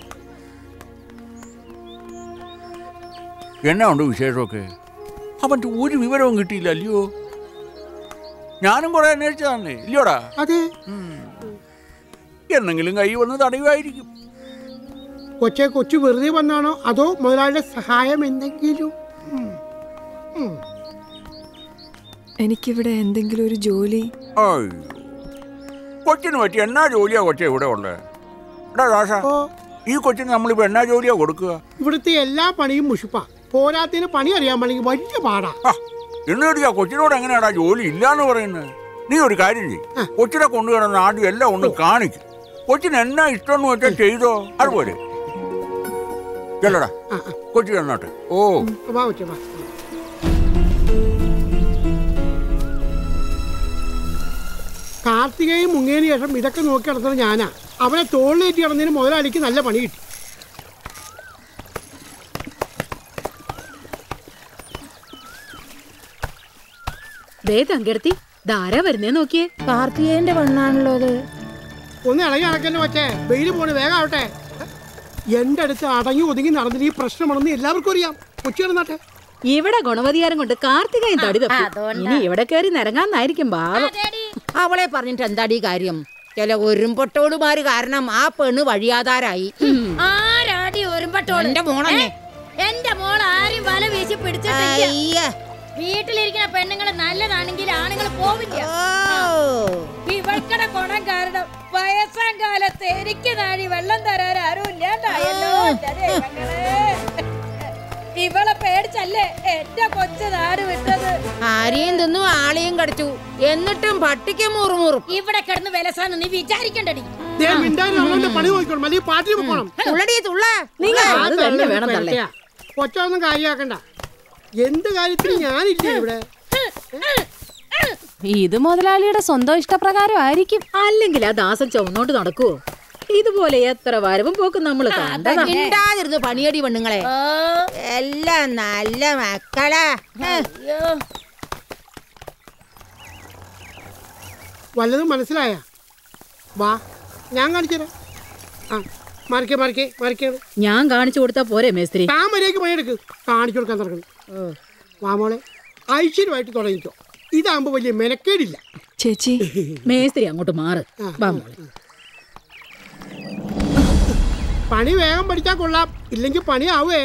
എന്നാ ഉണ്ട് വിശേഷമൊക്കെ അവൻ്റെ ഒരു വിവരവും കിട്ടിയില്ല അല്ലയോ ഞാനും കുറെ അന്വേഷിച്ചതാണേ ഇല്ലയോടാ അതെ എന്നെങ്കിലും കൈ വന്ന് തടയുമായിരിക്കും കൊച്ചെ കൊച്ചു വെറുതെ വന്നാണോ അതോ മുതലാളിയുടെ സഹായം എന്തെങ്കിലും ഉം. ഉം. എനിക്കിവിടെ എന്തെങ്കിലും ഒരു ജോലി അയ്യോ കൊച്ചിന് പറ്റി എന്നാ ജോലിയാ കൊച്ചെ ഇവിടെ ഉള്ളത് എടാ ദാസ ഈ കൊച്ചിന് നമ്മളിപ്പോ എന്നാ ജോലിയാ കൊടുക്കുക ഇവിടുത്തെ എല്ലാ പണിയും മുഷിപ്പാ പോരാത്തിന് പണി അറിയാൻ പാടില്ലെങ്കിൽ വലിയ പാടാ എന്നിട്ട് ആ കൊച്ചിനോട് എങ്ങനെയാടാ ജോലി ഇല്ലാന്ന് പറയുന്നത് നീ ഒരു കാര്യം ചെയ്യും കൊച്ചിനെ കൊണ്ടുവരുന്ന ആദ്യം എല്ലാം ഒന്ന് കാണിക്കും കൊച്ചിന് എന്നാ ഇഷ്ടമെന്ന് വെച്ചാൽ ചെയ്തോ അതുപോലെ ചെല്ലടാ കൊച്ചി തന്നോട്ടെ ഓ വാ കൊച്ചെ വാ കാർത്തികയും മുങ്ങേന് ശേഷം ഇതൊക്കെ നോക്കി നടന്നത് ഞാനാ അവനെ തോളിലേറ്റി കിടന്നതിന് മുതലാളിക്ക് നല്ല പണി കിട്ടി ദേ തങ്കെടുത്തി ധാരാ വരുന്നേ നോക്കിയേ കാർത്തികേയന്റെ പെണ്ണാണല്ലോ അത് ഒന്ന് ഇളകി നടക്കല്ലേ കൊച്ചേ വെയിൽ പോണ് വേഗം ആവട്ടെ എന്റെ അടുത്ത് അടങ്ങി ഒതുങ്ങി നടന്നിട്ട് ഈ പ്രശ്നമാണെന്ന് എല്ലാവർക്കും അറിയാം കൊച്ചു കിടന്നാട്ടെ ഇവിടെ ഗുണവതിയാരം കൊണ്ട് കാർത്തികയും തടി തപ്പി അതുകൊണ്ടാ. ഇനി ഇവിടെ കയറി നിരങ്ങാന്നായിരിക്കും ഭാവം അവളെ പറഞ്ഞിട്ട് എന്താടി കാര്യം ചില ഒരുമ്പൊട്ടോടുമാര് കാരണം ആ പെണ്ണ് വഴിയാതാരായി ആരാടി ഒരുമ്പട്ടോള് എന്റെ മോളന്നെ. ഏ? എന്റെ മോൾ ആരും വല വീശി പിടിച്ചിട്ടില്ല വീട്ടിലിരിക്കുന്ന പെണ്ണുങ്ങൾ നല്ലതാണെങ്കിൽ ആണുങ്ങൾ പോവില്ല ഇവൾക്കടെ ഗുണം കാരണം വയസ്സാം കാലത്ത് എനിക്ക് നാഴി വെള്ളം തരാൻ ആരും ഇല്ലാണ്ടായല്ലോ എന്റെ ദൈവങ്ങളെ. ഇവളെ പേടിച്ചല്ലേ എന്റെ കൊച്ചു നാട് വിട്ടത് ആരെയും തിന്നു ആളെയും കടിച്ചു എന്നിട്ടും പട്ടിക്ക് മുറുമുറും ഇവിടെ കിടന്ന് വിലസാന്ന് നീ വിചാരിക്കണ്ടടി ദേ മിണ്ടാൻ അവന്റെ പണി നോക്കണം അല്ലെങ്കിൽ പാട്ടിൽ പോകണം തുള്ളടി തുള്ള അത് തന്നെ വേണം തള്ളേ. കൊച്ചൊന്നും കാര്യമാക്കണ്ട എന്ത് കാര്യത്തിനും ഞാനില്ല ഇവിടെ ഇത് മുതലാളിയുടെ സ്വന്തം ഇഷ്ടപ്രകാരം ആയിരിക്കും അല്ലെങ്കിൽ ആ ദാസൻ ചുവന്നോണ്ട് നടക്കുവോ ഇതുപോലെ എത്ര വരവും പോക്കും നമ്മൾ കണ്ടതാ മിണ്ടാതിരുന്നു പണിയടി പെണ്ണുങ്ങളെ എല്ലാം നല്ല മക്കളാ ഹ്. വല്ലതും മനസ്സിലായ വാ ഞാൻ കാണിച്ചു തരാം ആ മറിക്കേ മറിക്കേ മറിക്കേ ഞാൻ കാണിച്ചു കൊടുത്താ പോരെ മേസ്ത്രി താൻ മര്യാദക്ക് പണിയെടുക്ക് കാണിച്ചു കൊടുക്കാൻ തുടങ്ങണം വാ മോളെ ഐശ്വര്യമായിട്ട് തുടങ്ങിക്കോ ഇതാകുമ്പോ വലിയ മെനക്കേടില്ല ചേച്ചി മേസ്ത്രി അങ്ങോട്ട് മാറ് വാ മോളെ. പണി വേഗം പഠിച്ചാൽ കൊള്ളാം ഇല്ലെങ്കിൽ പണിയാവേ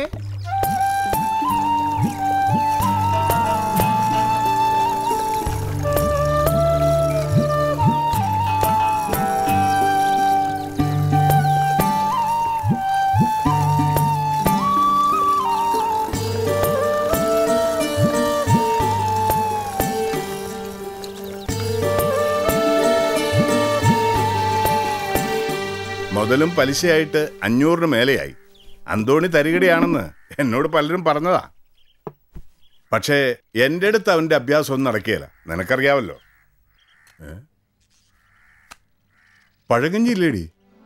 മുതലും പലിശയായിട്ട് അഞ്ഞൂറിന് മേലെയായി അന്തോണി തരികടിയാണെന്ന് എന്നോട് പലരും പറഞ്ഞതാ പക്ഷേ എൻ്റെ അടുത്ത് അവൻ്റെ അഭ്യാസം ഒന്നും നടക്കുകയില്ല നിനക്കറിയാവല്ലോ ഏ? പഴകഞ്ഞി ഇല്ലേടി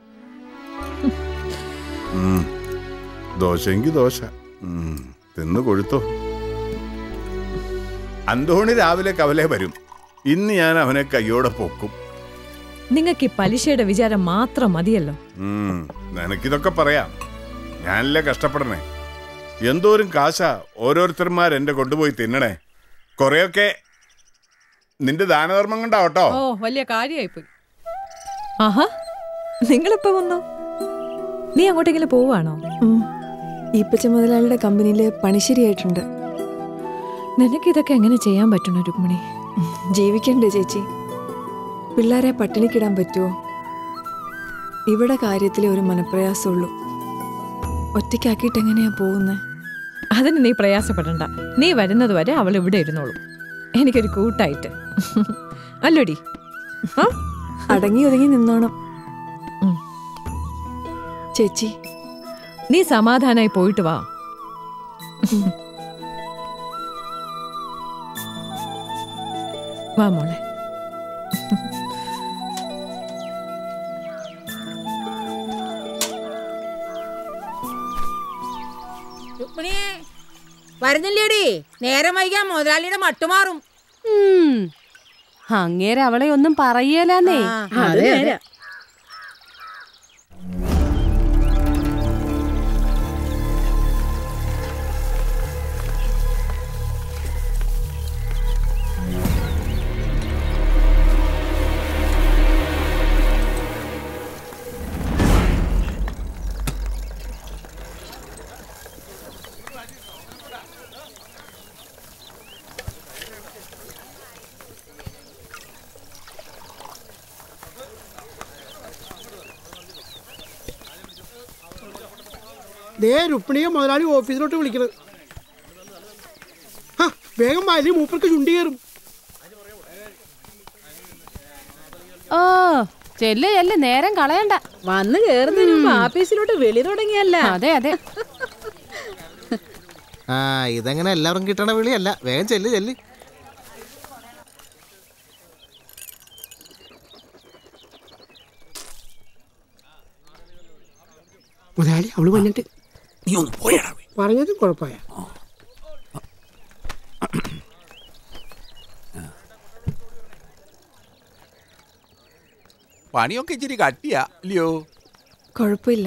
ഉം. ദോശയെങ്കി ദോശ ഉം. തിന്ന് കൊഴുത്തോ അന്തോണി രാവിലെ കവലെ വരും ഇന്ന് ഞാൻ അവനെ കയ്യോടെ പൊക്കും നിങ്ങൾക്ക് ഈ പലിശയുടെ വിചാരം മാത്രം മതിയല്ലോ ഉം, നിനക്കിതൊക്കെ പറയാം ഞാനല്ലേ കഷ്ടപ്പെടണേ എന്തോരം കാശ ഓരോരുത്തന്മാർ എന്റെ കൊണ്ടുപോയി തിന്നണേ കുറെയൊക്കെ നിന്റെ ദാനധർമ്മം കൊണ്ടാവട്ടോ ഓ വലിയ കാര്യമായിപ്പോയി ആഹാ നിങ്ങളിപ്പോ വന്നു നീ അങ്ങോട്ടെങ്കിലും പോവാണോ ഈപ്പച്ച മുതലാളിയുടെ കമ്പനിയിൽ പണി ശരിയായിട്ടുണ്ട് നിനക്ക് ഇതൊക്കെ എങ്ങനെ ചെയ്യാൻ പറ്റണോ രുക്മിണി ജീവിക്കണ്ടേ ചേച്ചി പിള്ളേരെ പട്ടിണിക്കിടാൻ പറ്റുമോ ഇവിടെ കാര്യത്തിലെ ഒരു മനപ്രയാസമുള്ളൂ ഒറ്റയ്ക്കാക്കിയിട്ട് എങ്ങനെയാ പോകുന്നത് അതിന് നീ പ്രയാസപ്പെടണ്ട നീ വരുന്നത് വരെ അവൾ ഇവിടെ ഇരുന്നോളൂ എനിക്കൊരു കൂട്ടായിട്ട് അല്ലോടി ആ അടങ്ങി ഒതുങ്ങി നിന്നോണം ചേച്ചി നീ സമാധാനായി പോയിട്ട് വാ വാ മോളെ രുക്മിണിയെ വരുന്നില്ലേടി നേരം വൈകാൻ മുതലാളിയുടെ മട്ടുമാറും ഉം. അങ്ങേരെ അവളെ ഒന്നും പറയലാന്നേ അത് നേരാ. ദേ രുക്മിണിയെ മുതലാളി ഓഫീസിലോട്ട് വിളിക്കണത് ഹാ, വേഗം വലിയ മൂപ്പർക്ക് ചുണ്ടി കയറും ഓ ചെല്ല് ചെല്ല് നേരം കളയണ്ട വന്ന് കേറുന്നതിന് മുമ്പ് ആഫീസിലോട്ട് വെളി തുടങ്ങിയല്ല അതെ അതെ ആ ഇതെങ്ങനെ എല്ലാവരും കിട്ടണ വിളിയല്ല വേഗം ചെല്ല് ചെല്ല് മുതലാളി അവള് വന്നിട്ട് നീ ഒന്ന് പോയടാ പറഞ്ഞതും കുഴപ്പമായ പണിയൊക്കെ ഇച്ചിരി കട്ടിയാ ഇല്ലയോ കുഴപ്പമില്ല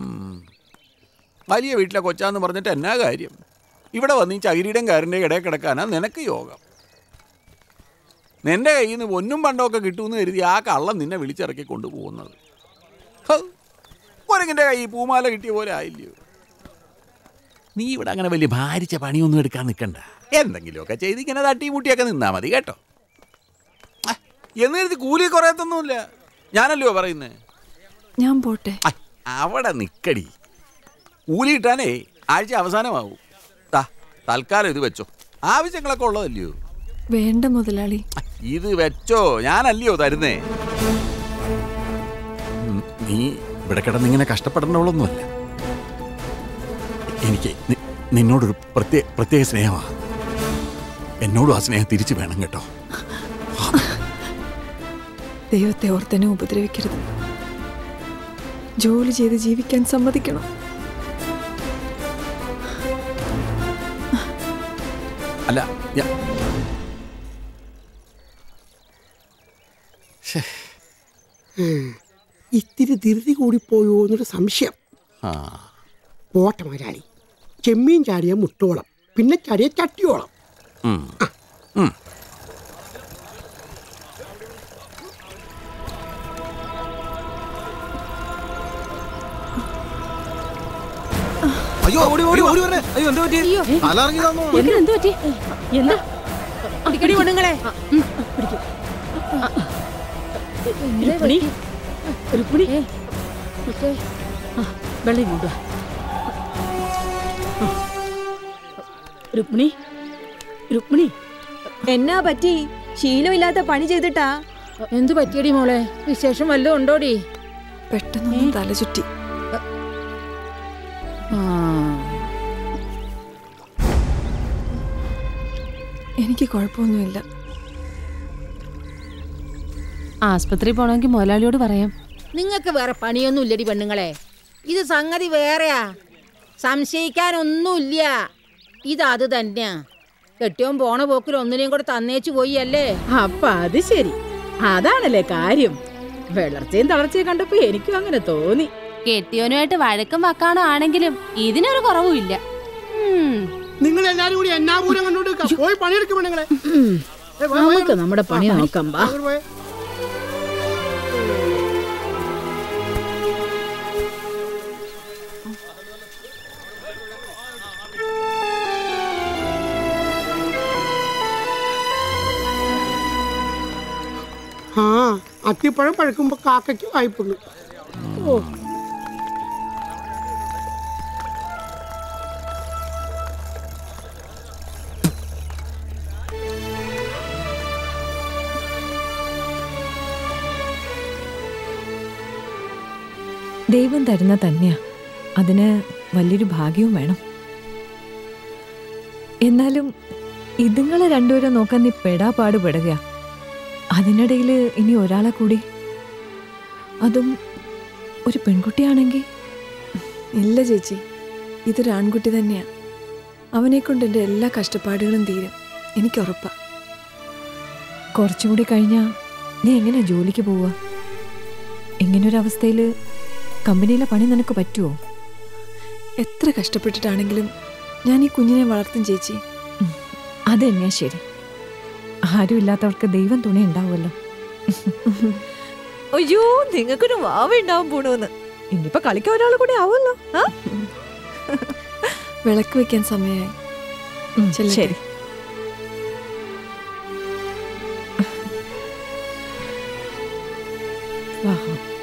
വലിയ വീട്ടിലെ കൊച്ചാന്ന് പറഞ്ഞിട്ട് എന്നാ കാര്യം ഇവിടെ വന്ന് ഈ ചകിരിയുടെയും കാരൻ്റെ ഇടയിൽ കിടക്കാനാ നിനക്ക് യോഗം നിന്റെ കയ്യിൽ നിന്ന് പൊന്നും പണ്ടമൊക്കെ കിട്ടുമെന്ന് കരുതി ആ കള്ളം നിന്നെ വിളിച്ചിറക്കി കൊണ്ടുപോകുന്നത് കുരങ്ങിൻ്റെ കൈ പൂമാല കിട്ടിയ പോലെ ആയില്ലയോ നീ ഇവിടെ അങ്ങനെ വലിയ ഭാരിച്ച പണിയൊന്നും എടുക്കാൻ നിൽക്കണ്ട എന്തെങ്കിലുമൊക്കെ ചെയ്ത് ഇങ്ങനെ തട്ടി മുട്ടിയൊക്കെ നിന്നാ മതി കേട്ടോ ആ, എന്ന് കരുതി കൂലി കുറയത്തൊന്നുമില്ല ഞാനല്ലയോ പറയുന്നേ ഞാൻ പോട്ടെ അവിടെ നിക്കടി കൂലി കിട്ടാനേ ആഴ്ച അവസാനമാവും താ തൽക്കാലം ഇത് വെച്ചോ ആവശ്യങ്ങളൊക്കെ ഉള്ളതല്ലയോ വേണ്ട മുതലാളി ഇത് വെച്ചോ ഞാനല്ലയോ തരുന്നേ ഉം, നീ ഇവിടെ കിടന്ന് ഇങ്ങനെ കഷ്ടപ്പെടേണ്ടവളൊന്നുമല്ല എനിക്ക് നി- നിന്നോടൊരു പ്രത്യേക പ്രത്യേക സ്നേഹമാണ് എന്നോടും ആ സ്നേഹം തിരിച്ചു വേണം കേട്ടോ ദൈവത്തെ ഓർത്തെന്നെ ഉപദ്രവിക്കരുത് ജോലി ചെയ്ത് ജീവിക്കാൻ സമ്മതിക്കണം അല്ല ഞാൻ ഉം. ഇത്തിരി ധൃതി കൂടിപ്പോയോ എന്നൊരു സംശയം ആ പോട്ടെ മുതലാളി ചെമ്മീൻ ചാടിയ മുട്ടോളം പിന്നെ ചാടിയ ചട്ടിയോളം ഉം. ഉം. അയ്യോ ഓടി ഓടി ഓടി വരണേ അയ്യോ എന്താ പറ്റി തലറങ്ങി തന്നു എന്ത് പറ്റി എന്താ പിടിക്കടി പെണ്ണുങ്ങളെ രുക്മിണി രുക്മിണി ആ, വെള്ളം കൂടുക രുക്മിണി രുക്മിണി എന്നാ പറ്റി ശീലമില്ലാത്ത പണി ചെയ്തിട്ടാ എന്തു പറ്റിയടി മോളെ വിശേഷം വല്ലതും ഉണ്ടോടി പെട്ടെന്നൊന്നും തല ചുറ്റി എനിക്ക് കുഴപ്പമൊന്നുമില്ല ആസ്പത്രി പോണമെങ്കിൽ മുതലാളിയോട് പറയാം നിങ്ങൾക്ക് വേറെ പണിയൊന്നും ഇല്ലടി പെണ്ണുങ്ങളെ ഇത് സംഗതി വേറെയാ സംശയിക്കാനൊന്നുമില്ല ഇത് അത് തന്നെയാ കെട്ടിയോൻ പോണ പോക്കിൽ ഒന്നിനെയും കൂടെ തന്നേച്ചു പോയി അല്ലേ അപ്പൊ അത് ശരി അതാണല്ലേ കാര്യം വളർച്ചയും തളർച്ചയും കണ്ടപ്പോ എനിക്കും അങ്ങനെ തോന്നി കെട്ടിയോനുമായിട്ട് വഴക്കും വക്കാണോ ആണെങ്കിലും ഇതിനൊരു കുറവുമില്ല നിങ്ങൾ എല്ലാരും കൂടി എന്നാ പൂരം കണ്ടോണ്ട് പോയി പണിയെടുക്കും പെണ്ണുങ്ങളെ ഏ, വാ, വാ, നമുക്ക് നമ്മുടെ പണി വാ, നോക്കാം വാ അങ്ങോട്ട് പോയെ. ആ അത്തിപ്പഴം പഴുക്കുമ്പോ കാക്കയ്ക്ക് വായ്പുള്ളൂ ഓ ദൈവം തരുന്ന തന്നെയാ അതിന് വലിയൊരു ഭാഗ്യവും വേണം എന്നാലും ഇതുങ്ങളെ രണ്ടുപേരെ നോക്കാൻ നീ പെടാപാട് പെടുക അതിനിടയിൽ ഇനി ഒരാളെ കൂടി അതും ഒരു പെൺകുട്ടിയാണെങ്കിൽ ഇല്ല ചേച്ചി ഇതൊരു ആൺകുട്ടി തന്നെയാ അവനെ കൊണ്ട് എൻ്റെ എല്ലാ കഷ്ടപ്പാടുകളും തീരും എനിക്കുറപ്പാ കുറച്ചും കൂടി കഴിഞ്ഞാ നീ എങ്ങനെയാ ജോലിക്ക് പോവുക ഇങ്ങനൊരവസ്ഥയിൽ കമ്പനിയിലെ പണി നിനക്ക് പറ്റുമോ എത്ര കഷ്ടപ്പെട്ടിട്ടാണെങ്കിലും ഞാൻ ഈ കുഞ്ഞിനെ വളർത്തും ചേച്ചി അത് തന്നെയാ ശരി ആരും ഇല്ലാത്തവർക്ക് ദൈവം തുണി ഉണ്ടാവുമല്ലോ അയ്യോ നിങ്ങൾക്കൊരു വാവ ഉണ്ടാവും പോണോന്ന് ഇനിയിപ്പോ കളിക്കാൻ ഒരാൾ കൂടി ആവുമല്ലോ ആ? വിളക്ക് വെക്കാൻ സമയമായി ഉം, ചെല്ലട്ടെ. ശരി വാ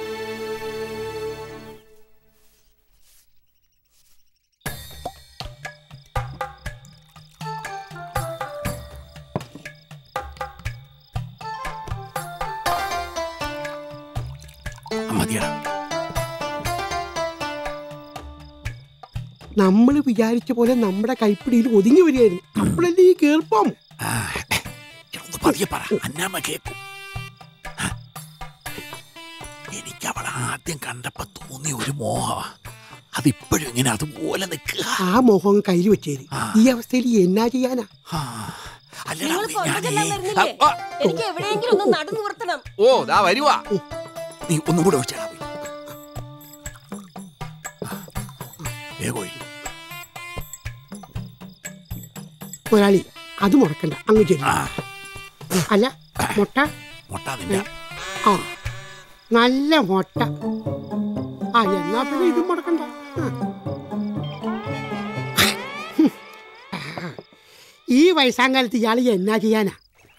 മതിയടാ നമ്മൾ വിചാരിച്ച പോലെ നമ്മുടെ കൈപ്പിടിയിൽ ഒതുങ്ങി വരികയായിരുന്നു അപ്പോഴല്ലേ ഈ കേൾപ്പം ഒന്ന് പതിയെ പറ അന്നാമ്മ കേക്കും എനിക്ക് അവളെ ആദ്യം കണ്ടപ്പോ തോന്നിയ ഒരു മോഹമാ അതിപ്പോഴും ഇങ്ങനെ അതുപോലെ നിൽക്കുക ആ മോഹം കയ്യിൽ വെച്ചേര് ഈ അവസ്ഥയിൽ എന്നാ ചെയ്യാനാ അല്ലടാ എനിക്ക് എവിടെയെങ്കിലും ഒന്ന് നടന്നു നിർത്തണം ഓ ദാ വരുവാ നീ ഒന്നും കൂടെ ഒഴിച്ചാടാ പോയി വേഗോയി മുതലാളി അത് മുടക്കണ്ട അങ്ങ് ചെല്ലു അല്ല മുട്ട മുട്ട നിന്റെ ആ നല്ല മുട്ട ആ എന്നാ പിന്നെ ഇതും മുടക്കണ്ട ആ. ഹും. ഈ വയസ്സാം കാലത്ത് ഇയാൾ എന്നാ ചെയ്യാനാ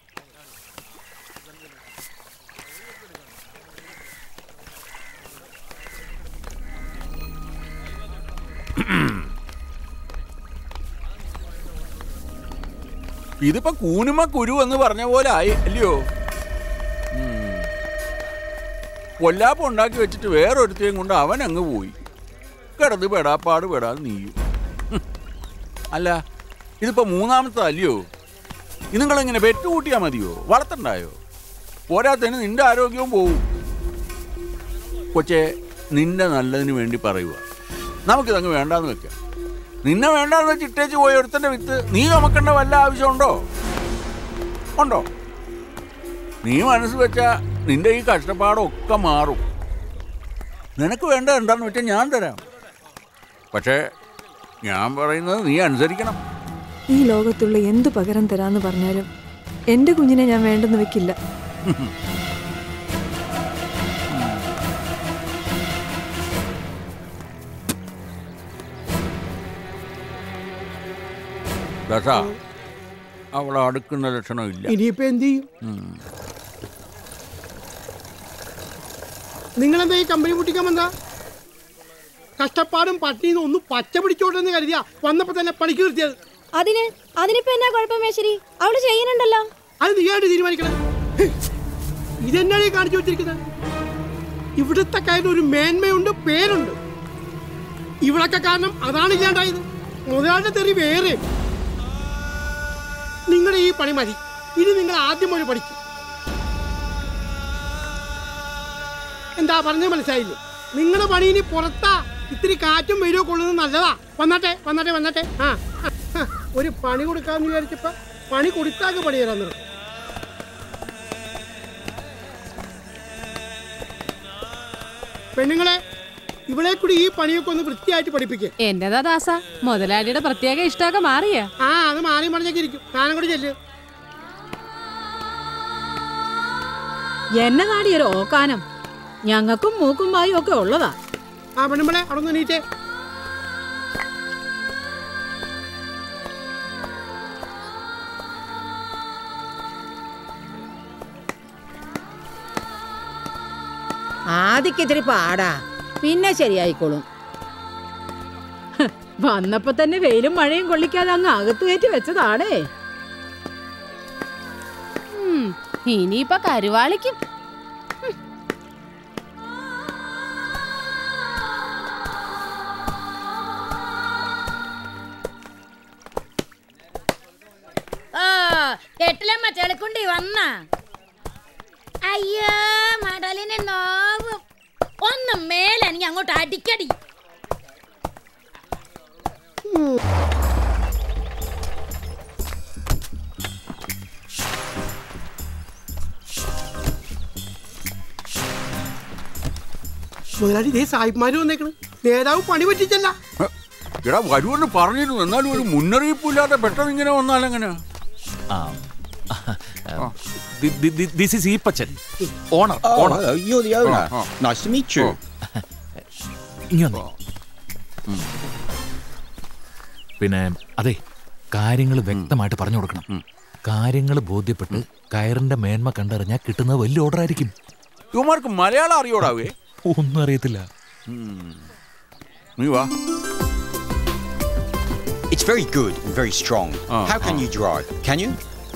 ഇതിപ്പോ കൂനുമ കുരു എന്ന് പറഞ്ഞ പോലെ ആയി അല്ലയോ ഉം. പൊല്ലാപ്പം ഉണ്ടാക്കി വെച്ചിട്ട് വേറൊരുത്തേയും കൊണ്ട് അവൻ അങ്ങ് പോയി കിടന്ന് പെടാപ്പാട് പെടാതെ നീയും ഹും. അല്ല ഇതിപ്പോ മൂന്നാമത്തെ അല്ലയോ ഇത് നിങ്ങളിങ്ങനെ പെറ്റ് കൂട്ടിയാ മതിയോ വളർത്തണ്ടായോ പോരാത്തതിന് നിന്റെ ആരോഗ്യവും പോവും കൊച്ചെ നിന്റെ നല്ലതിന് വേണ്ടി പറയുക നമുക്കിതങ്ങ് വേണ്ടാന്ന് വെക്കാം നിന്നെ വേണ്ടാന്ന് വെച്ച് ഇട്ടേച്ച് പോയ ഒരുത്തന്റെ വിത്ത് നീ ചുമക്കേണ്ട വല്ല ആവശ്യമുണ്ടോ ഉണ്ടോ നീ മനസ്സ് വെച്ചാ നിന്റെ ഈ കഷ്ടപ്പാടൊക്കെ മാറും നിനക്ക് വേണ്ട എന്താന്ന് വെച്ചാൽ ഞാൻ തരാം പക്ഷേ ഞാൻ പറയുന്നത് നീ അനുസരിക്കണം ഈ ലോകത്തുള്ള എന്തു പകരം തരാന്ന് പറഞ്ഞാലും എൻ്റെ കുഞ്ഞിനെ ഞാൻ വേണ്ടെന്ന് വെക്കില്ല ദശ അവളെ അടുക്കുന്ന ലക്ഷണമില്ല ഇനിയിപ്പോ എന്ത് ചെയ്യും ഉം. നിങ്ങളെന്താ ഈ കമ്പനി പൊട്ടിക്കാൻ വന്നാ കഷ്ടപ്പാടും പട്ടിന്ന് ഒന്ന് പച്ച പിടിച്ചോട്ടെന്ന് കരുതിയാ വന്നപ്പോ തന്നെ പണിക്ക് നിർത്തിയത് അതിന് അതിനിപ്പോ എന്നാ കുഴപ്പം മേശ്ശേരി അവള് ചെയ്യുന്നുണ്ടല്ലോ അത് നീയായിട്ട് തീരുമാനിക്കണം ഹ്, ഇതെന്നാണ് ഈ കാണിച്ചു വെച്ചിരിക്കുന്നത് ഇവിടുത്തെ കാര്യം ഒരു മേന്മയുണ്ട് പേരുണ്ട് ഇവിടൊക്കെ കാരണം അതാണ് ഇല്ലാണ്ടായത് മുതലാളിയുടെ തെറി വേറെ നിങ്ങളുടെ ഈ പണി മതി ഇനി നിങ്ങൾ ആദ്യം ഒരു പഠിക്കും എന്താ പറഞ്ഞത് മനസ്സിലായില്ലേ നിങ്ങളുടെ പണി ഇനി പുറത്താ ഇത്തിരി കാറ്റും വെയിലോ കൊള്ളുന്നത് നല്ലതാ വന്നാട്ടെ വന്നാട്ടെ വന്നാട്ടെ ആ ആ, ആ, ഒരു പണി കൊടുക്കാന്ന് വിചാരിച്ചപ്പോ പണി കൊടുത്താക്ക് പണി തരാൻ നിർത്തും പെണ്ണുങ്ങളെ ഇവളെ കൂടി ഈ പണിയൊക്കെ ഒന്ന് വൃത്തിയായിട്ട് പഠിപ്പിക്കേ എന്റേതാ ദാസ മുതലാളിയുടെ പ്രത്യേക ഇഷ്ടമൊക്കെ മാറിയ ആ അത് മാറി മറിഞ്ഞൊക്കെ ഇരിക്കും താനും കൂടി ചെല്ലു എന്നതാടി ഒരു ഓക്കാനം ഞങ്ങൾക്കും മൂക്കും വായും ഒക്കെ ഉള്ളതാ ആ പെണ്ണുമ്പളെ അവിടെ നിന്ന് എണീറ്റേ ആദ്യക്ക് ഇത്തിരി പാടാ പിന്നെ ശരിയായിക്കോളും വന്നപ്പോ തന്നെ വെയിലും മഴയും കൊള്ളിക്കാതെ അങ്ങ് അകത്ത് കയറ്റി വെച്ചതാണേ ഉം, ഇനിയിപ്പൊ കരുവാളിക്കും ഓ കെട്ടിലമ്മ ചെളിക്കുണ്ടി വന്ന അയ്യോ മടലിന് നോവും ഒന്ന് മേലെ നീ അങ്ങോട്ട് അടിക്കടി മുതലാളി ഇതേ സായിപ്പ്മാര് വന്നേക്കണ് നേതാവ് പണി പറ്റിച്ചല്ല എടാ വരുമെന്ന് പറഞ്ഞിരുന്നു എന്നാലും ഒരു മുന്നറിയിപ്പില്ലാതെ പെട്ടെന്ന് ഇങ്ങനെ വന്നാലെങ്ങനെ this is Eappachan owner owner Oh, you're the owner. Nice to meet you. ഇനി വന്നേ പിന്നെ അതെ കാര്യങ്ങൾ വ്യക്തമായിട്ട് പറഞ്ഞു കൊടുക്കണം കാര്യങ്ങൾ ബോധ്യപ്പെട്ട് കയറിന്റെ മേന്മ കണ്ടറിഞ്ഞാൽ കിട്ടുന്നത് വലിയ ഓർഡർ ആയിരിക്കും ഇവന്മാർക്ക് മലയാളം അറിയോടാവേ ഒന്നും അറിയത്തില്ല നീ വാ It's very good and very strong. How can you drive? Can you?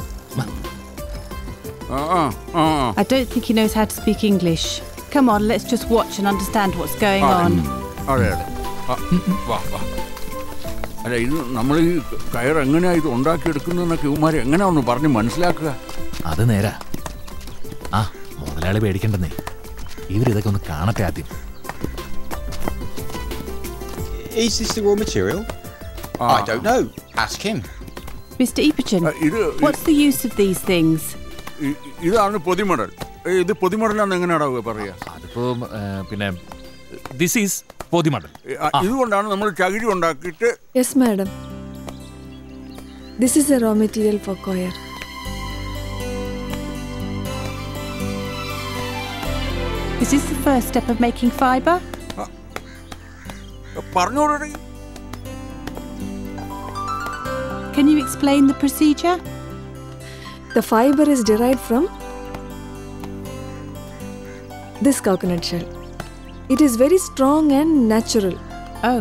I don't think he knows how to speak English. Come on, let's just watch and understand what's going on. അതെ അതെ ആ, വാ വാ അല്ല ഇത് നമ്മൾ ഈ കയർ എങ്ങനെയാ ഇത് ഉണ്ടാക്കിയെടുക്കുന്നതെന്നൊക്കെ ഇവന്മാരെ എങ്ങനെയാ ഒന്ന് പറഞ്ഞ് മനസ്സിലാക്കുക അത് നേരാ ആ മുതലാളി പേടിക്കണ്ടെന്നേ ഇവരിതൊക്കെ ഒന്ന് കാണട്ടെ ആദ്യം Is this the raw material? I don't know. Ask him. Mr. Epichin, what's the use of these things? ഇ- ഇതാണ് പൊതിമടൽ ഏ, ഇത് പൊതിമടലാന്ന് എങ്ങനെയാടാ പറയാ അതിപ്പോ ഏ, പിന്നെ ദിസ് ഈസ് പൊതിമടൽ ഇതുകൊണ്ടാണ് നമ്മൾ ചകിരി ഉണ്ടാക്കിയിട്ട് yes madam this is a raw material for coir Is this the first step of making fibre? പറഞ്ഞോടേ Can you explain the procedure? The fiber is derived from this coconut shell. It is very strong and natural. Oh.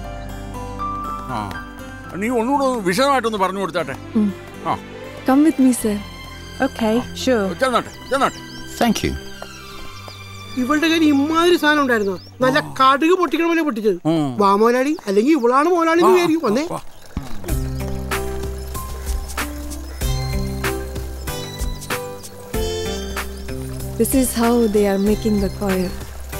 ആ നീ ഒന്നുകൂടെ ഒന്ന് വിശദമായിട്ടൊന്ന് പറഞ്ഞു കൊടുത്താട്ടെ Mm. ആ Come with me, sir. Okay, sure. ചെന്നാട്ടെ ചെന്നാട്ടെ Thank you. ഇവളുടെ കയ്യിൽ ഇമാതിരി സാധനം ഉണ്ടായിരുന്നു നല്ല കടുക് പൊട്ടിക്കണ പോലെ പൊട്ടിച്ചത് വാ മോലാളി അല്ലെങ്കിൽ ഇവളാണ് മോലാളി എന്ന് വിചാരിക്കും വന്നേ This is how they are making the coir.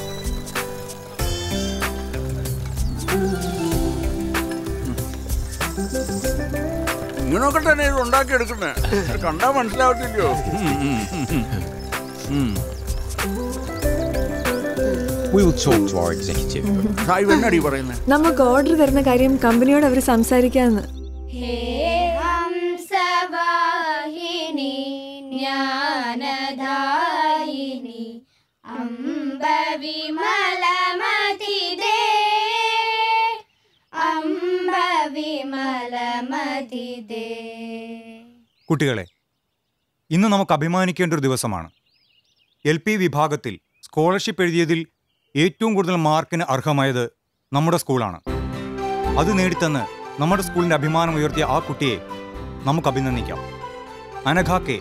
ഇങ്ങനൊക്കെ തന്നെ ഇത് ഉണ്ടാക്കിയെടുക്കുന്നേ കണ്ടാ മനസ്സിലാവത്തില്ലയോ ഉം, ഉം, ഉം, ഉം. We will talk to our executive. സായിബ് എന്നടി പറയുന്നത് നമുക്ക് ഓർഡർ തരുന്ന കാര്യം കമ്പനിയോട് അവർ സംസാരിക്കാന്ന് ഹേ ഹംസവാഹിനി ജ്ഞാനദായിനി അംബ വിമലമതിദേ അംബ വിമലമതിദേ കുട്ടികളെ ഇന്ന് നമുക്ക് അഭിമാനിക്കേണ്ട ഒരു ദിവസമാണ് എൽ പി വിഭാഗത്തിൽ സ്കോളർഷിപ്പ് എഴുതിയതിൽ ഏറ്റവും കൂടുതൽ മാർക്കിന് അർഹമായത് നമ്മുടെ സ്കൂളാണ് അത് നേടിത്തന്ന് നമ്മുടെ സ്കൂളിന്റെ അഭിമാനം ഉയർത്തിയ ആ കുട്ടിയെ നമുക്ക് അഭിനന്ദിക്കാം അനഘ കെ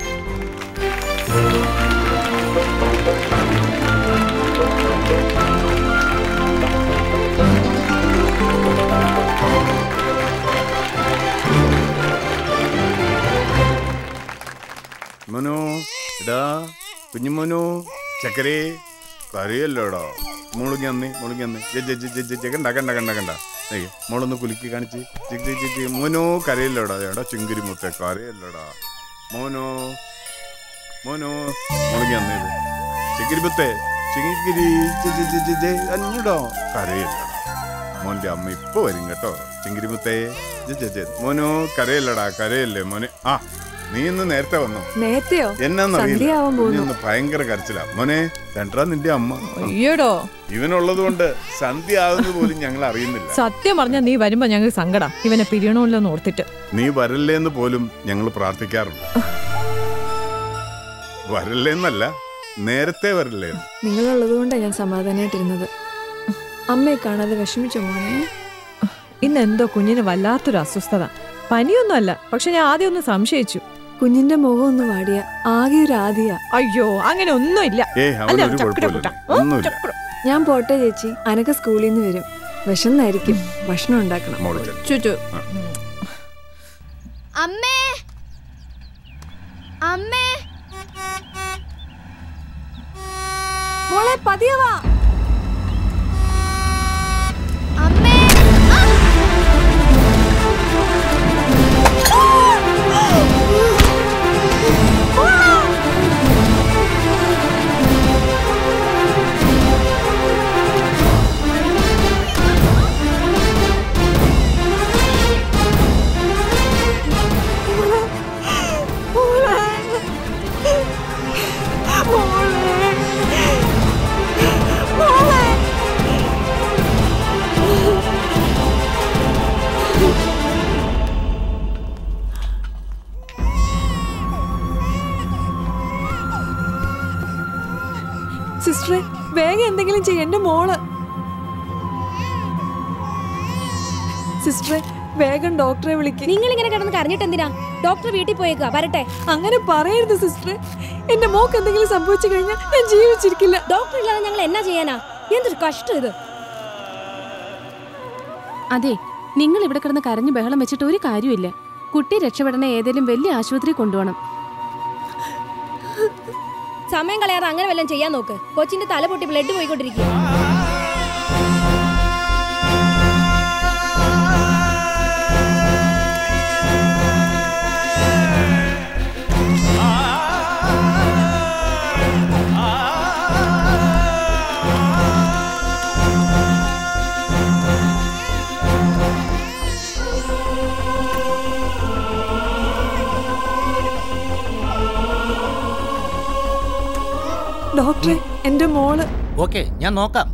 മനു എടാ കുഞ്ഞുമോനു ചക്കരേ കറിയല്ലോടാ മുളുങ്ങി അന്ന് മുളുങ്ങി അന്ന് ജെ ജെ ജെ ജെ ജെ കണ്ട കണ്ട കണ്ട കണ്ട ഏയ് മോളൊന്ന് കുലുക്കി കാണിച്ച് ചിക്കി ചിക്കി മോനോ കരയില്ലടാ എടാ ചിങ്കിരി മുത്തേ കരയല്ലടാ മോനോ മോനോ മോളിങ്ങി അന്നേത് ചിങ്കിരി മുത്തേ ചിങ്കിരി ചി ചി ചി ചി ചി അഞ്ഞിടോ കരയില്ലടാ മോന്റെ അമ്മ ഇപ്പൊ വരും കേട്ടോ ചിങ്കിരി മുത്തേ ജി ജി ജി. മോനോ കരയല്ലടാ കരയല്ലേ മോനെ ആ നീ ഇന്ന് നേരത്തെ വന്നോ നേരത്തെയോ എന്നാന്നറിയില്ല സന്ധ്യയാവാൻ നീ പോകുന്നു ഒന്ന് ഭയങ്കര കരച്ചില്ല മോനെ രണ്ടാ നിന്റെ അമ്മ അയ്യടോ ഇവനുള്ളത് കൊണ്ട് സന്ധ്യ ആകുന്നത് പോലും ഞങ്ങൾ അറിയുന്നില്ല സത്യം പറഞ്ഞാൽ നീ വരുമ്പോ ഞങ്ങൾക്ക് സങ്കടം ഇവനെ പിരിയണമല്ലോ എന്ന് ഓർത്തിട്ട് നീ വരല്ലേന്ന് പോലും ഞങ്ങൾ പ്രാർത്ഥിക്കാറുണ്ട് വരല്ലേന്നല്ല നേരത്തെ വരല്ലേ നിങ്ങളുള്ളത് കൊണ്ടാണ് ഞാൻ സമാധാനമായിട്ടിരുന്നത് അമ്മയെ കാണാതെ വിഷമിച്ചോ മോനെ ഇന്ന് എന്തോ കുഞ്ഞിന് വല്ലാത്തൊരു അസ്വസ്ഥത പനിയൊന്നുമല്ല പക്ഷെ ഞാൻ ആദ്യം ഒന്ന് സംശയിച്ചു കുഞ്ഞിന്റെ മുഖം ഒന്ന് വാടിയ ആകെ ഒരു ആദിയ അയ്യോ അങ്ങനെ ഒന്നുമില്ല ഏയ് അല്ല, അവനൊരു ചക്കുര കുഴപ്പമില്ല കുട്ട. ഓ, ഒന്നുമില്ല ചക്കുര. ഞാൻ പോട്ടെ ചേച്ചി അനക്ക സ്കൂളിൽ നിന്ന് വരും വിശന്നായിരിക്കും ഭക്ഷണം ഉണ്ടാക്കണം മോള് ചെല്ല്. ചുറ്റു അമ്മേ അമ്മേ മോളെ പതിയവാ അമ്മേ സിസ്റ്ററെ വേഗം എന്തെങ്കിലും ചെയ്യ എന്റെ മോള് സിസ്റ്ററെ വേഗം ഡോക്ടറെ വിളിക്ക് നിങ്ങൾ ഇങ്ങനെ കിടന്ന് കരഞ്ഞിട്ട് എന്തിനാ ഡോക്ടർ വീട്ടിൽ പോയേക്കുക വരട്ടെ അങ്ങനെ പറയരുത് സിസ്റ്ററെ എന്റെ മോക്ക് എന്തെങ്കിലും സംഭവിച്ചു കഴിഞ്ഞാൽ ഞാൻ ജീവിച്ചിരിക്കില്ല ഡോക്ടർ ഇല്ലാതെ ഞങ്ങൾ എന്നാ ചെയ്യാനാ എന്തൊരു കഷ്ടം ഇത് അതെ നിങ്ങൾ ഇവിടെ കിടന്ന് കരഞ്ഞു ബഹളം വെച്ചിട്ട് ഒരു കാര്യമില്ല കുട്ടി രക്ഷപ്പെടണ ഏതെങ്കിലും വലിയ ആശുപത്രി കൊണ്ടുപോകണം സമയം കളയാതെ അങ്ങനെ വല്ലതും ചെയ്യാൻ നോക്ക് കൊച്ചിന്റെ തല പൊട്ടി ബ്ലഡ് പോയിക്കൊണ്ടിരിക്കുക ഡോക്ടറെ എന്റെ മോള് ഓക്കെ ഞാൻ നോക്കാം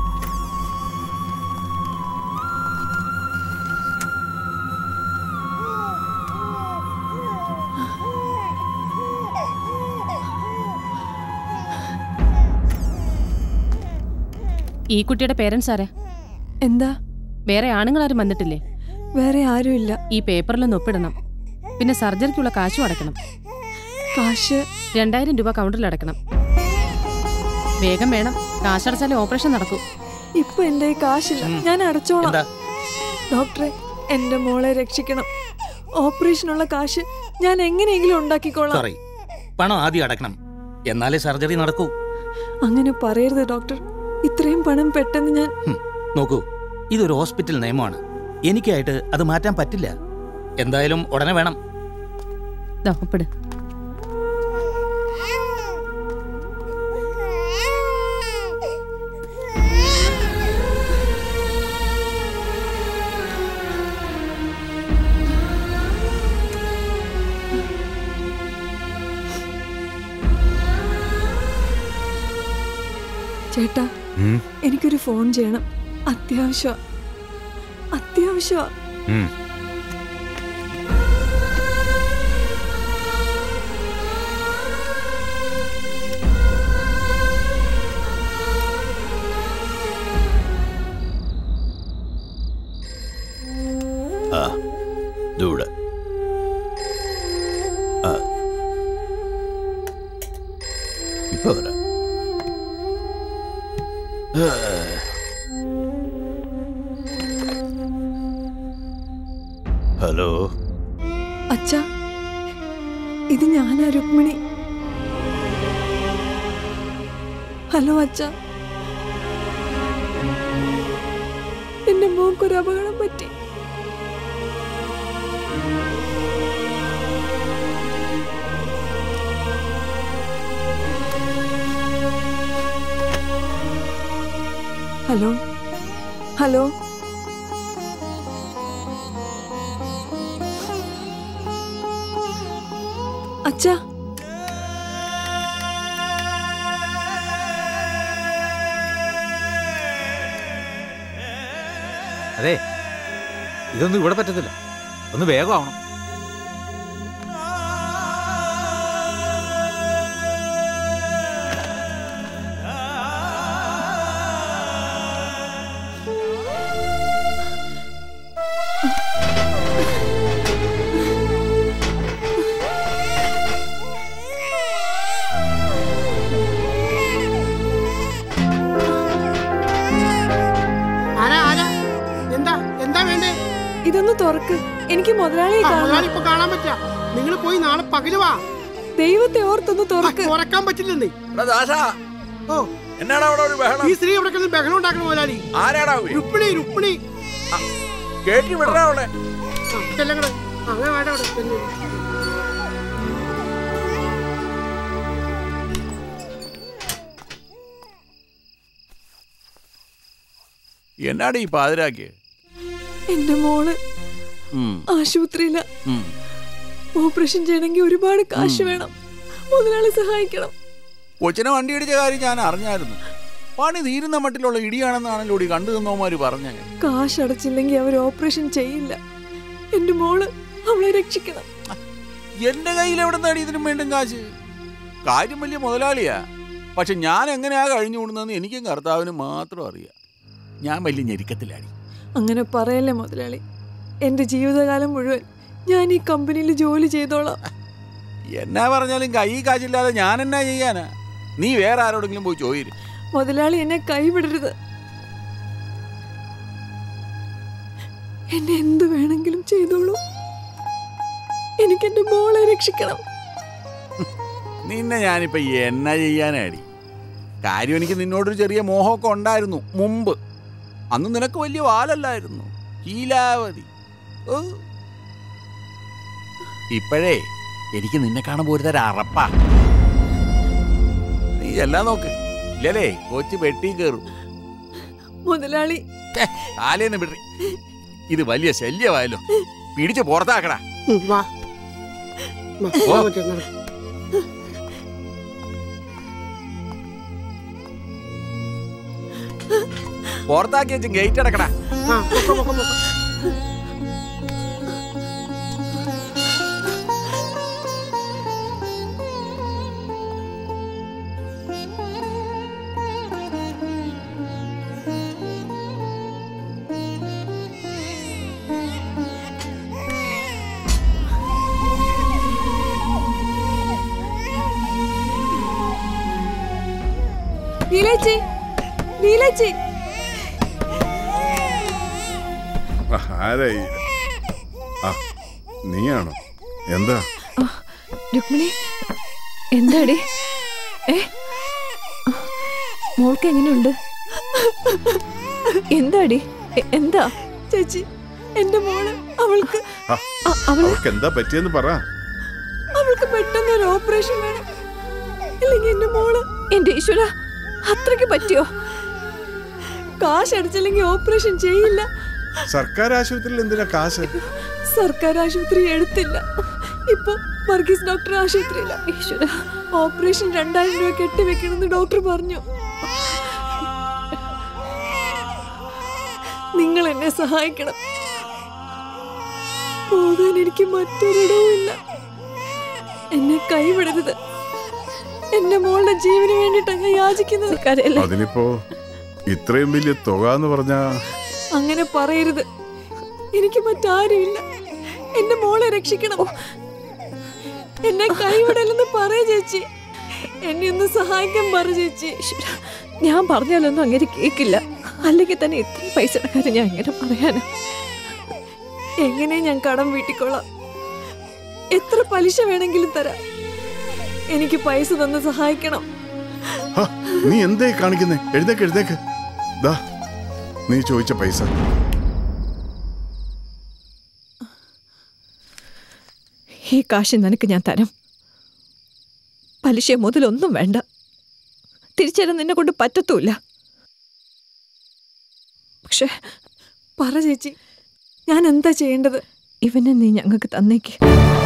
ഈ കുട്ടിയുടെ പേരൻസ് ആരാ എന്താ വേറെ ആണുങ്ങളാരും വന്നിട്ടില്ലേ വേറെ ആരുമില്ല ഈ പേപ്പറിലൊന്ന് ഒപ്പിടണം പിന്നെ സർജറിക്കുള്ള കാശും അടക്കണം കാശ് രണ്ടായിരം രൂപ കൗണ്ടറിൽ അടക്കണം വേഗം വേണം കാശടച്ചാലേ ഓപ്പറേഷൻ നടക്കൂ ഇപ്പൊ എന്റെ കയ്യിൽ കാശില്ല ഞാൻ അടച്ചോളാം എന്താ? ഡോക്ടറെ എന്റെ മോളെ രക്ഷിക്കണം ഓപ്പറേഷനുള്ള കാശ് ഞാൻ എങ്ങനെയെങ്കിലും ഉണ്ടാക്കിക്കോളാം സോറി പണം ആദ്യം അടക്കണം എന്നാലേ സർജറി നടക്കൂ അങ്ങനെ പറയരുത് ഡോക്ടർ ഇത്രയും പണം പെട്ടെന്ന് ഞാൻ ഹും, നോക്കൂ ഇതൊരു ഹോസ്പിറ്റൽ നിയമമാണ് എനിക്കായിട്ട് അത് മാറ്റാൻ പറ്റില്ല എന്തായാലും ഉടനെ വേണം ദാ, ഒപ്പിട് ചേട്ടാ എനിക്കൊരു ഫോൺ ചെയ്യണം അത്യാവശ്യ അത്യാവശ്യ ആ ദൂടെ ആ ഇപ്പൊ വരാം ആ. ഹലോ അച്ഛാ ഇത് ഞാനാ രുക്മിണി ഹലോ അച്ഛാ എന്റെ മോക്കൊരു അപകടം പറ്റി ഹലോ ഹലോ അച്ഛാ അതെ ഇതൊന്നും ഇവിടെ പറ്റത്തില്ല ഒന്ന് വേഗമാവണം ആരാ ആരാ എന്താ എന്താ വേണ്ടേ ഇതൊന്ന് തുറക്ക് എനിക്ക് മുതലാളിയെ ആ, കാണണം മുതലാളി ഇപ്പൊ കാണാൻ പറ്റില്ല നിങ്ങൾ പോയി നാളെ പകല് വാ ദൈവത്തെ ഓർത്തൊന്ന് തുറക്ക് തുറക്കാൻ പറ്റില്ലെന്നേ ഓ എന്നാടാ അവിടെ ഒരു ബഹളം ഈ സ്ത്രീ ഇവിടെ കിടന്ന് ബഹളം ഉണ്ടാക്കണം മുതലാളി ആരാടാ അവൻ? രുക്മിണി രുക്മിണി കേട്ടി വിടറാ അവളെ ആ, ചെല്ലാം കൂടെ അങ്ങനെ വേണ്ട അവിടെ ചെല്ല്. എന്നാടി ഈ പാതിരാക്കിയ എന്റെ മോള് ആശുപത്രിയില ഓപ്പറേഷൻ ചെയ്യണമെങ്കിൽ ഒരുപാട് കാശ് വേണം മുതലാളി സഹായിക്കണം കൊച്ചിനെ വണ്ടി ഇടിച്ച കാര്യം ഞാൻ അറിഞ്ഞായിരുന്നു പണി തീരുന്ന മട്ടിലുള്ള ഇടിയാണെന്നാണല്ലോ ഈ കണ്ടു നിന്നോമാര് പറഞ്ഞ കാശ് അടച്ചില്ലെങ്കിൽ അവർ ഓപ്പറേഷൻ ചെയ്യില്ല എന്റെ മോള് അവളെ രക്ഷിക്കണം എന്റെ കയ്യിൽ എവിടെ നിന്നാണ് ഇതിനും വേണ്ടും കാശ് കാര്യം വലിയ മുതലാളിയാ പക്ഷെ ഞാൻ എങ്ങനെയാ കഴിഞ്ഞു കൂടുന്നതെന്ന് എനിക്കും കർത്താവിനും മാത്രം അറിയാം ഞാൻ വലിയ ഞെരുക്കത്തിലാടി അങ്ങനെ പറയല്ലേ മുതലാളി എന്റെ ജീവിതകാലം മുഴുവൻ ഞാൻ ഈ കമ്പനിയിൽ ജോലി ചെയ്തോളാം എന്നാ പറഞ്ഞാലും കൈ കാശില്ലാതെ ഞാൻ എന്നാ ചെയ്യാനാ നീ വേറെ ആരോടെങ്കിലും പോയി ചോദിര് മുതലാളി എന്നെ കൈവിടരുത് എന്നെ എന്ത് വേണമെങ്കിലും ചെയ്തോളൂ എനിക്ക് എന്റെ മോളെ രക്ഷിക്കണം നിന്നെ ഞാനിപ്പോ എന്നാ ചെയ്യാനാടി കാര്യം എനിക്ക് നിന്നോടൊരു ചെറിയ മോഹമൊക്കെ ഉണ്ടായിരുന്നു മുമ്പ് അന്ന് നിനക്ക് വലിയ വാലല്ലായിരുന്നു ഹീലാവതി ഓ. ഇപ്പോഴേ എനിക്ക് നിന്നെ കാണുമ്പോ ഒരു തരം അറപ്പാ നീ എല്ലാം നോക്ക് ഇല്ലല്ലേ കൊച്ചു വെട്ടി കയറും മുതലാളി താലേന്ന് വിടറി ഇത് വലിയ ശല്യമായല്ലോ പിടിച്ച് പുറത്താക്കടാ ഉം, വാ വാ, ഓ. അങ്ങോട്ട് നടക്ക്. പുറത്താക്കി വെച്ച് ഗേറ്റ് അടക്കടാ ആ, പൊക്കോ, പൊക്കോ, പൊക്കോ. ലീലേച്ചി ലീലേച്ചി ആരായി ആ നീയാണോ എന്താ രുക്മിണി എന്താടി ഏ മോൾക്ക് എങ്ങനെയുണ്ട് എന്താടി എ- എന്താ ചേച്ചി എന്റെ മോള് അവൾക്ക് ആ, അവൾക്ക് എന്താ പറ്റിയെന്ന് പറ അവൾക്ക് പെട്ടെന്ന് ഒരു ഓപ്പറേഷൻ വേണം ഇല്ലെങ്കിൽ എന്റെ മോള് എന്റെ ഈശ്വര അത്രയ്ക്ക് പറ്റിയോ കാശ് അടിച്ചില്ലെങ്കിൽ ഓപ്പറേഷൻ ചെയ്യില്ല സർക്കാർ ആശുപത്രിയിൽ എന്തിനാ കാശ് സർക്കാർ ആശുപത്രി എടുത്തില്ല ഇപ്പൊ വർഗീസ് ഡോക്ടർ ആശുപത്രിയില്ല ഈശ്വര ഓപ്പറേഷൻ രണ്ടായിരം രൂപ കെട്ടിവെക്കണമെന്ന് ഡോക്ടർ പറഞ്ഞു നിങ്ങൾ എന്നെ സഹായിക്കണം പോകാൻ എനിക്ക് മറ്റൊരിടവും ഇല്ല എന്നെ കൈവിടരുത് എന്റെ മോളുടെ ജീവന് വേണ്ടിയിട്ടാണ് ഞാൻ യാചിക്കുന്നത് കരയല്ലേ അതിനിപ്പോ ഇത്രയും വലിയ തുക എന്ന് പറഞ്ഞാ അങ്ങനെ പറയരുത് എനിക്ക് മറ്റാരുമില്ല എന്റെ മോളെ രക്ഷിക്കണം എന്നെ കൈവിടലെന്ന് പറയ ചേച്ചി എന്നെ ഒന്ന് സഹായിക്കാൻ പറ ചേച്ചി ഈശ്വരാ, ഞാൻ പറഞ്ഞാലൊന്നും അങ്ങനെ കേക്കില്ല അല്ലെങ്കിൽ തന്നെ ഇത്രയും പൈസയുടെ കാര്യം ഞാൻ എങ്ങനെ പറയാനാ എങ്ങനെ ഞാൻ കടം വീട്ടിക്കൊള്ളാം എത്ര പലിശ വേണമെങ്കിലും തരാം എനിക്ക് പൈസ തന്ന് സഹായിക്കണം ഹ, നീ എന്തേ കാണിക്കുന്നേ എഴുന്നേക്ക് എഴുന്നേക്ക് ദാ നീ ചോദിച്ച പൈസ ഈ കാശ് നിനക്ക് ഞാൻ തരാം പലിശ മുതലൊന്നും വേണ്ട തിരിച്ചറിയാൻ നിന്നെ കൊണ്ട് പറ്റത്തുമില്ല പക്ഷെ പറ ചേച്ചി ഞാൻ എന്താ ചെയ്യേണ്ടത് ഇവനെ നീ ഞങ്ങൾക്ക് തന്നേക്ക്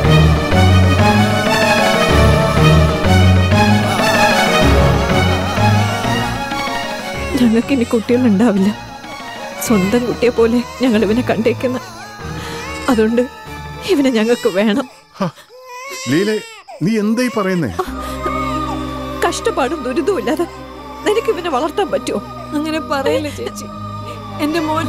ഞങ്ങൾക്ക് ഇനി കുട്ടികളുണ്ടാവില്ല സ്വന്തം കുട്ടിയെ പോലെ ഞങ്ങൾ ഇവനെ കണ്ടേക്കുന്ന അതുകൊണ്ട് ഇവനെ ഞങ്ങൾക്ക് വേണം ലീലെ നീ എന്തായി പറയുന്നേ കഷ്ടപ്പാടും ദുരിതവും ഇല്ലാതെ നിനക്ക് ഇവനെ വളർത്താൻ പറ്റുമോ അങ്ങനെ പറയില്ല ചേച്ചി എന്റെ മോൻ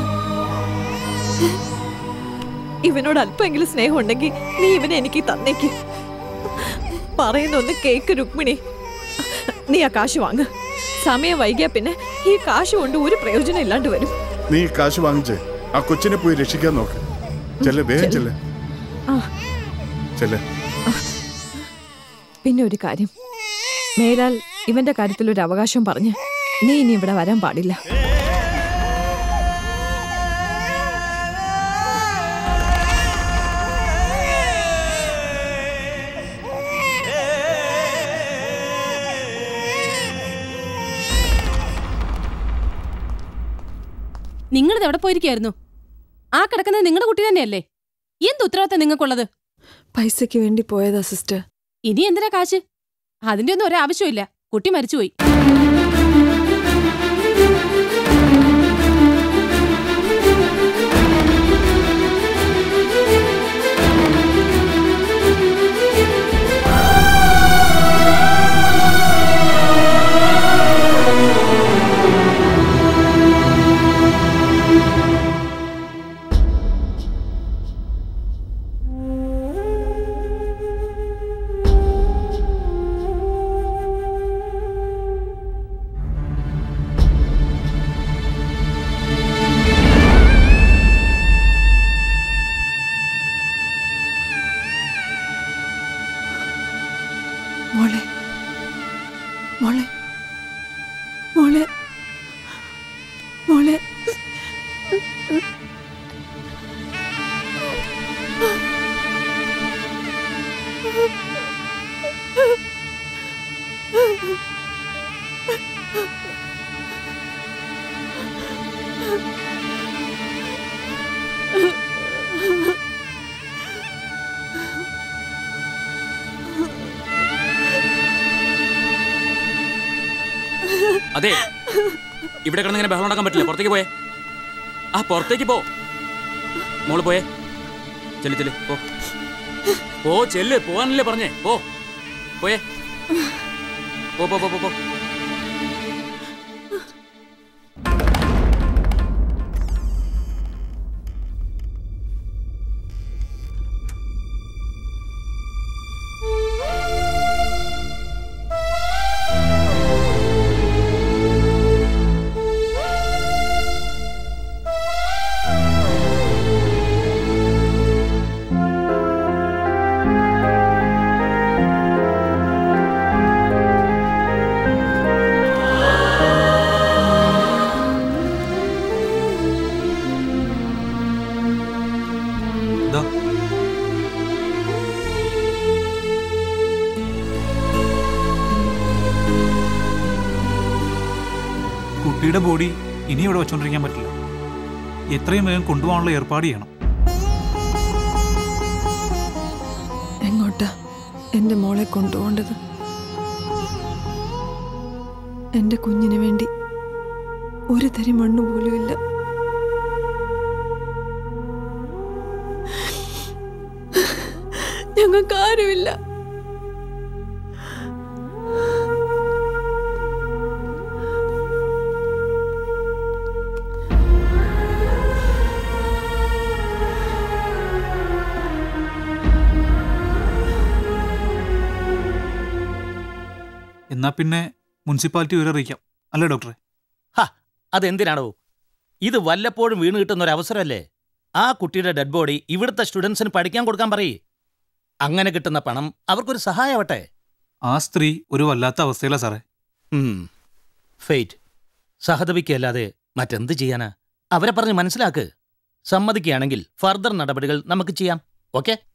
ഇവനോട് അല്പമെങ്കിലും സ്നേഹം ഉണ്ടെങ്കിൽ നീ ഇവനെ എനിക്ക് തന്നേക്ക് പറയുന്ന ഒന്ന് കേക്ക് രുക്മിണി നീ ആ കാശ് വാങ്ങ് സമയം വൈകിയാ പിന്നെ ഈ കാശ് കൊണ്ട് ഒരു പ്രയോജനം ഇല്ലാണ്ട് വരും നീ കാശ് വാങ്ങിച്ച് ആ കൊച്ചിനെ പോയി രക്ഷിക്കാൻ നോക്ക് ചെല്ലെ വേഗം ചെല്ലെ ആ ചെല്ലെ പിന്നെ ഒരു കാര്യം മേലാൽ ഇവന്റെ കാര്യത്തിൽ ഒരു അവകാശം പറഞ്ഞ് നീ ഇനി ഇവിടെ വരാൻ പാടില്ല നിങ്ങളിത് എവിടെ പോയിരിക്കായിരുന്നു ആ കിടക്കുന്നത് നിങ്ങളുടെ കുട്ടി തന്നെയല്ലേ എന്ത് ഉത്തരവാദിത്തം നിങ്ങൾക്കുള്ളത് പൈസയ്ക്ക് വേണ്ടി പോയതാ സിസ്റ്റർ ഇനി എന്തിനാ കാശ് അതിന്റെ ഒന്നും ഒരാവശ്യമില്ല കുട്ടി മരിച്ചുപോയി മോളെ മോളെ മോളെ മോളെ അതെ ഇവിടെ കിടന്ന് ഇങ്ങനെ ബഹളം ഉണ്ടാക്കാൻ പറ്റില്ല പുറത്തേക്ക് പോയേ ആ പുറത്തേക്ക് പോ മോള് പോയേ ചെല്ല് ചെല്ല് പോ പോ ചെല്ല് പോവാനല്ലേ പറഞ്ഞേ പോ പോയേ പോ പോ പോ പോ പോ ദാ. കുട്ടിയുടെ ബോഡി ഇനി ഇവിടെ വെച്ചോണ്ടിരിക്കാൻ പറ്റില്ല എത്രയും വേഗം കൊണ്ടുപോകാനുള്ള ഏർപ്പാട് ചെയ്യണം എങ്ങോട്ടാ എന്റെ മോളെ കൊണ്ടുപോകേണ്ടത് എന്റെ കുഞ്ഞിന് വേണ്ടി ഒരു തരി മണ്ണ് പോലും ഇല്ല ഞങ്ങൾക്ക് ആരുമില്ല എന്നാ പിന്നെ മുനിസിപ്പാലിറ്റി വരെ അറിയിക്കാം അല്ലേ ഡോക്ടറെ ഹ അതെന്തിനാണോ ഇത് വല്ലപ്പോഴും വീണ് കിട്ടുന്ന ഒരു അവസരമല്ലേ ആ കുട്ടിയുടെ ഡെഡ് ബോഡി ഇവിടുത്തെ സ്റ്റുഡൻസിന് പഠിക്കാൻ കൊടുക്കാൻ പറയേ അങ്ങനെ കിട്ടുന്ന പണം അവർക്കൊരു സഹായമാവട്ടെ ആ സ്ത്രീ ഒരു വല്ലാത്ത അവസ്ഥയിലാ സാറേ ഫെയ്റ്റ് സഹതപിക്കല്ലാതെ മറ്റെന്ത് ചെയ്യാനാ അവരെ പറഞ്ഞ് മനസ്സിലാക്ക് സമ്മതിക്കുകയാണെങ്കിൽ ഫർദർ നടപടികൾ നമുക്ക് ചെയ്യാം ഓക്കെ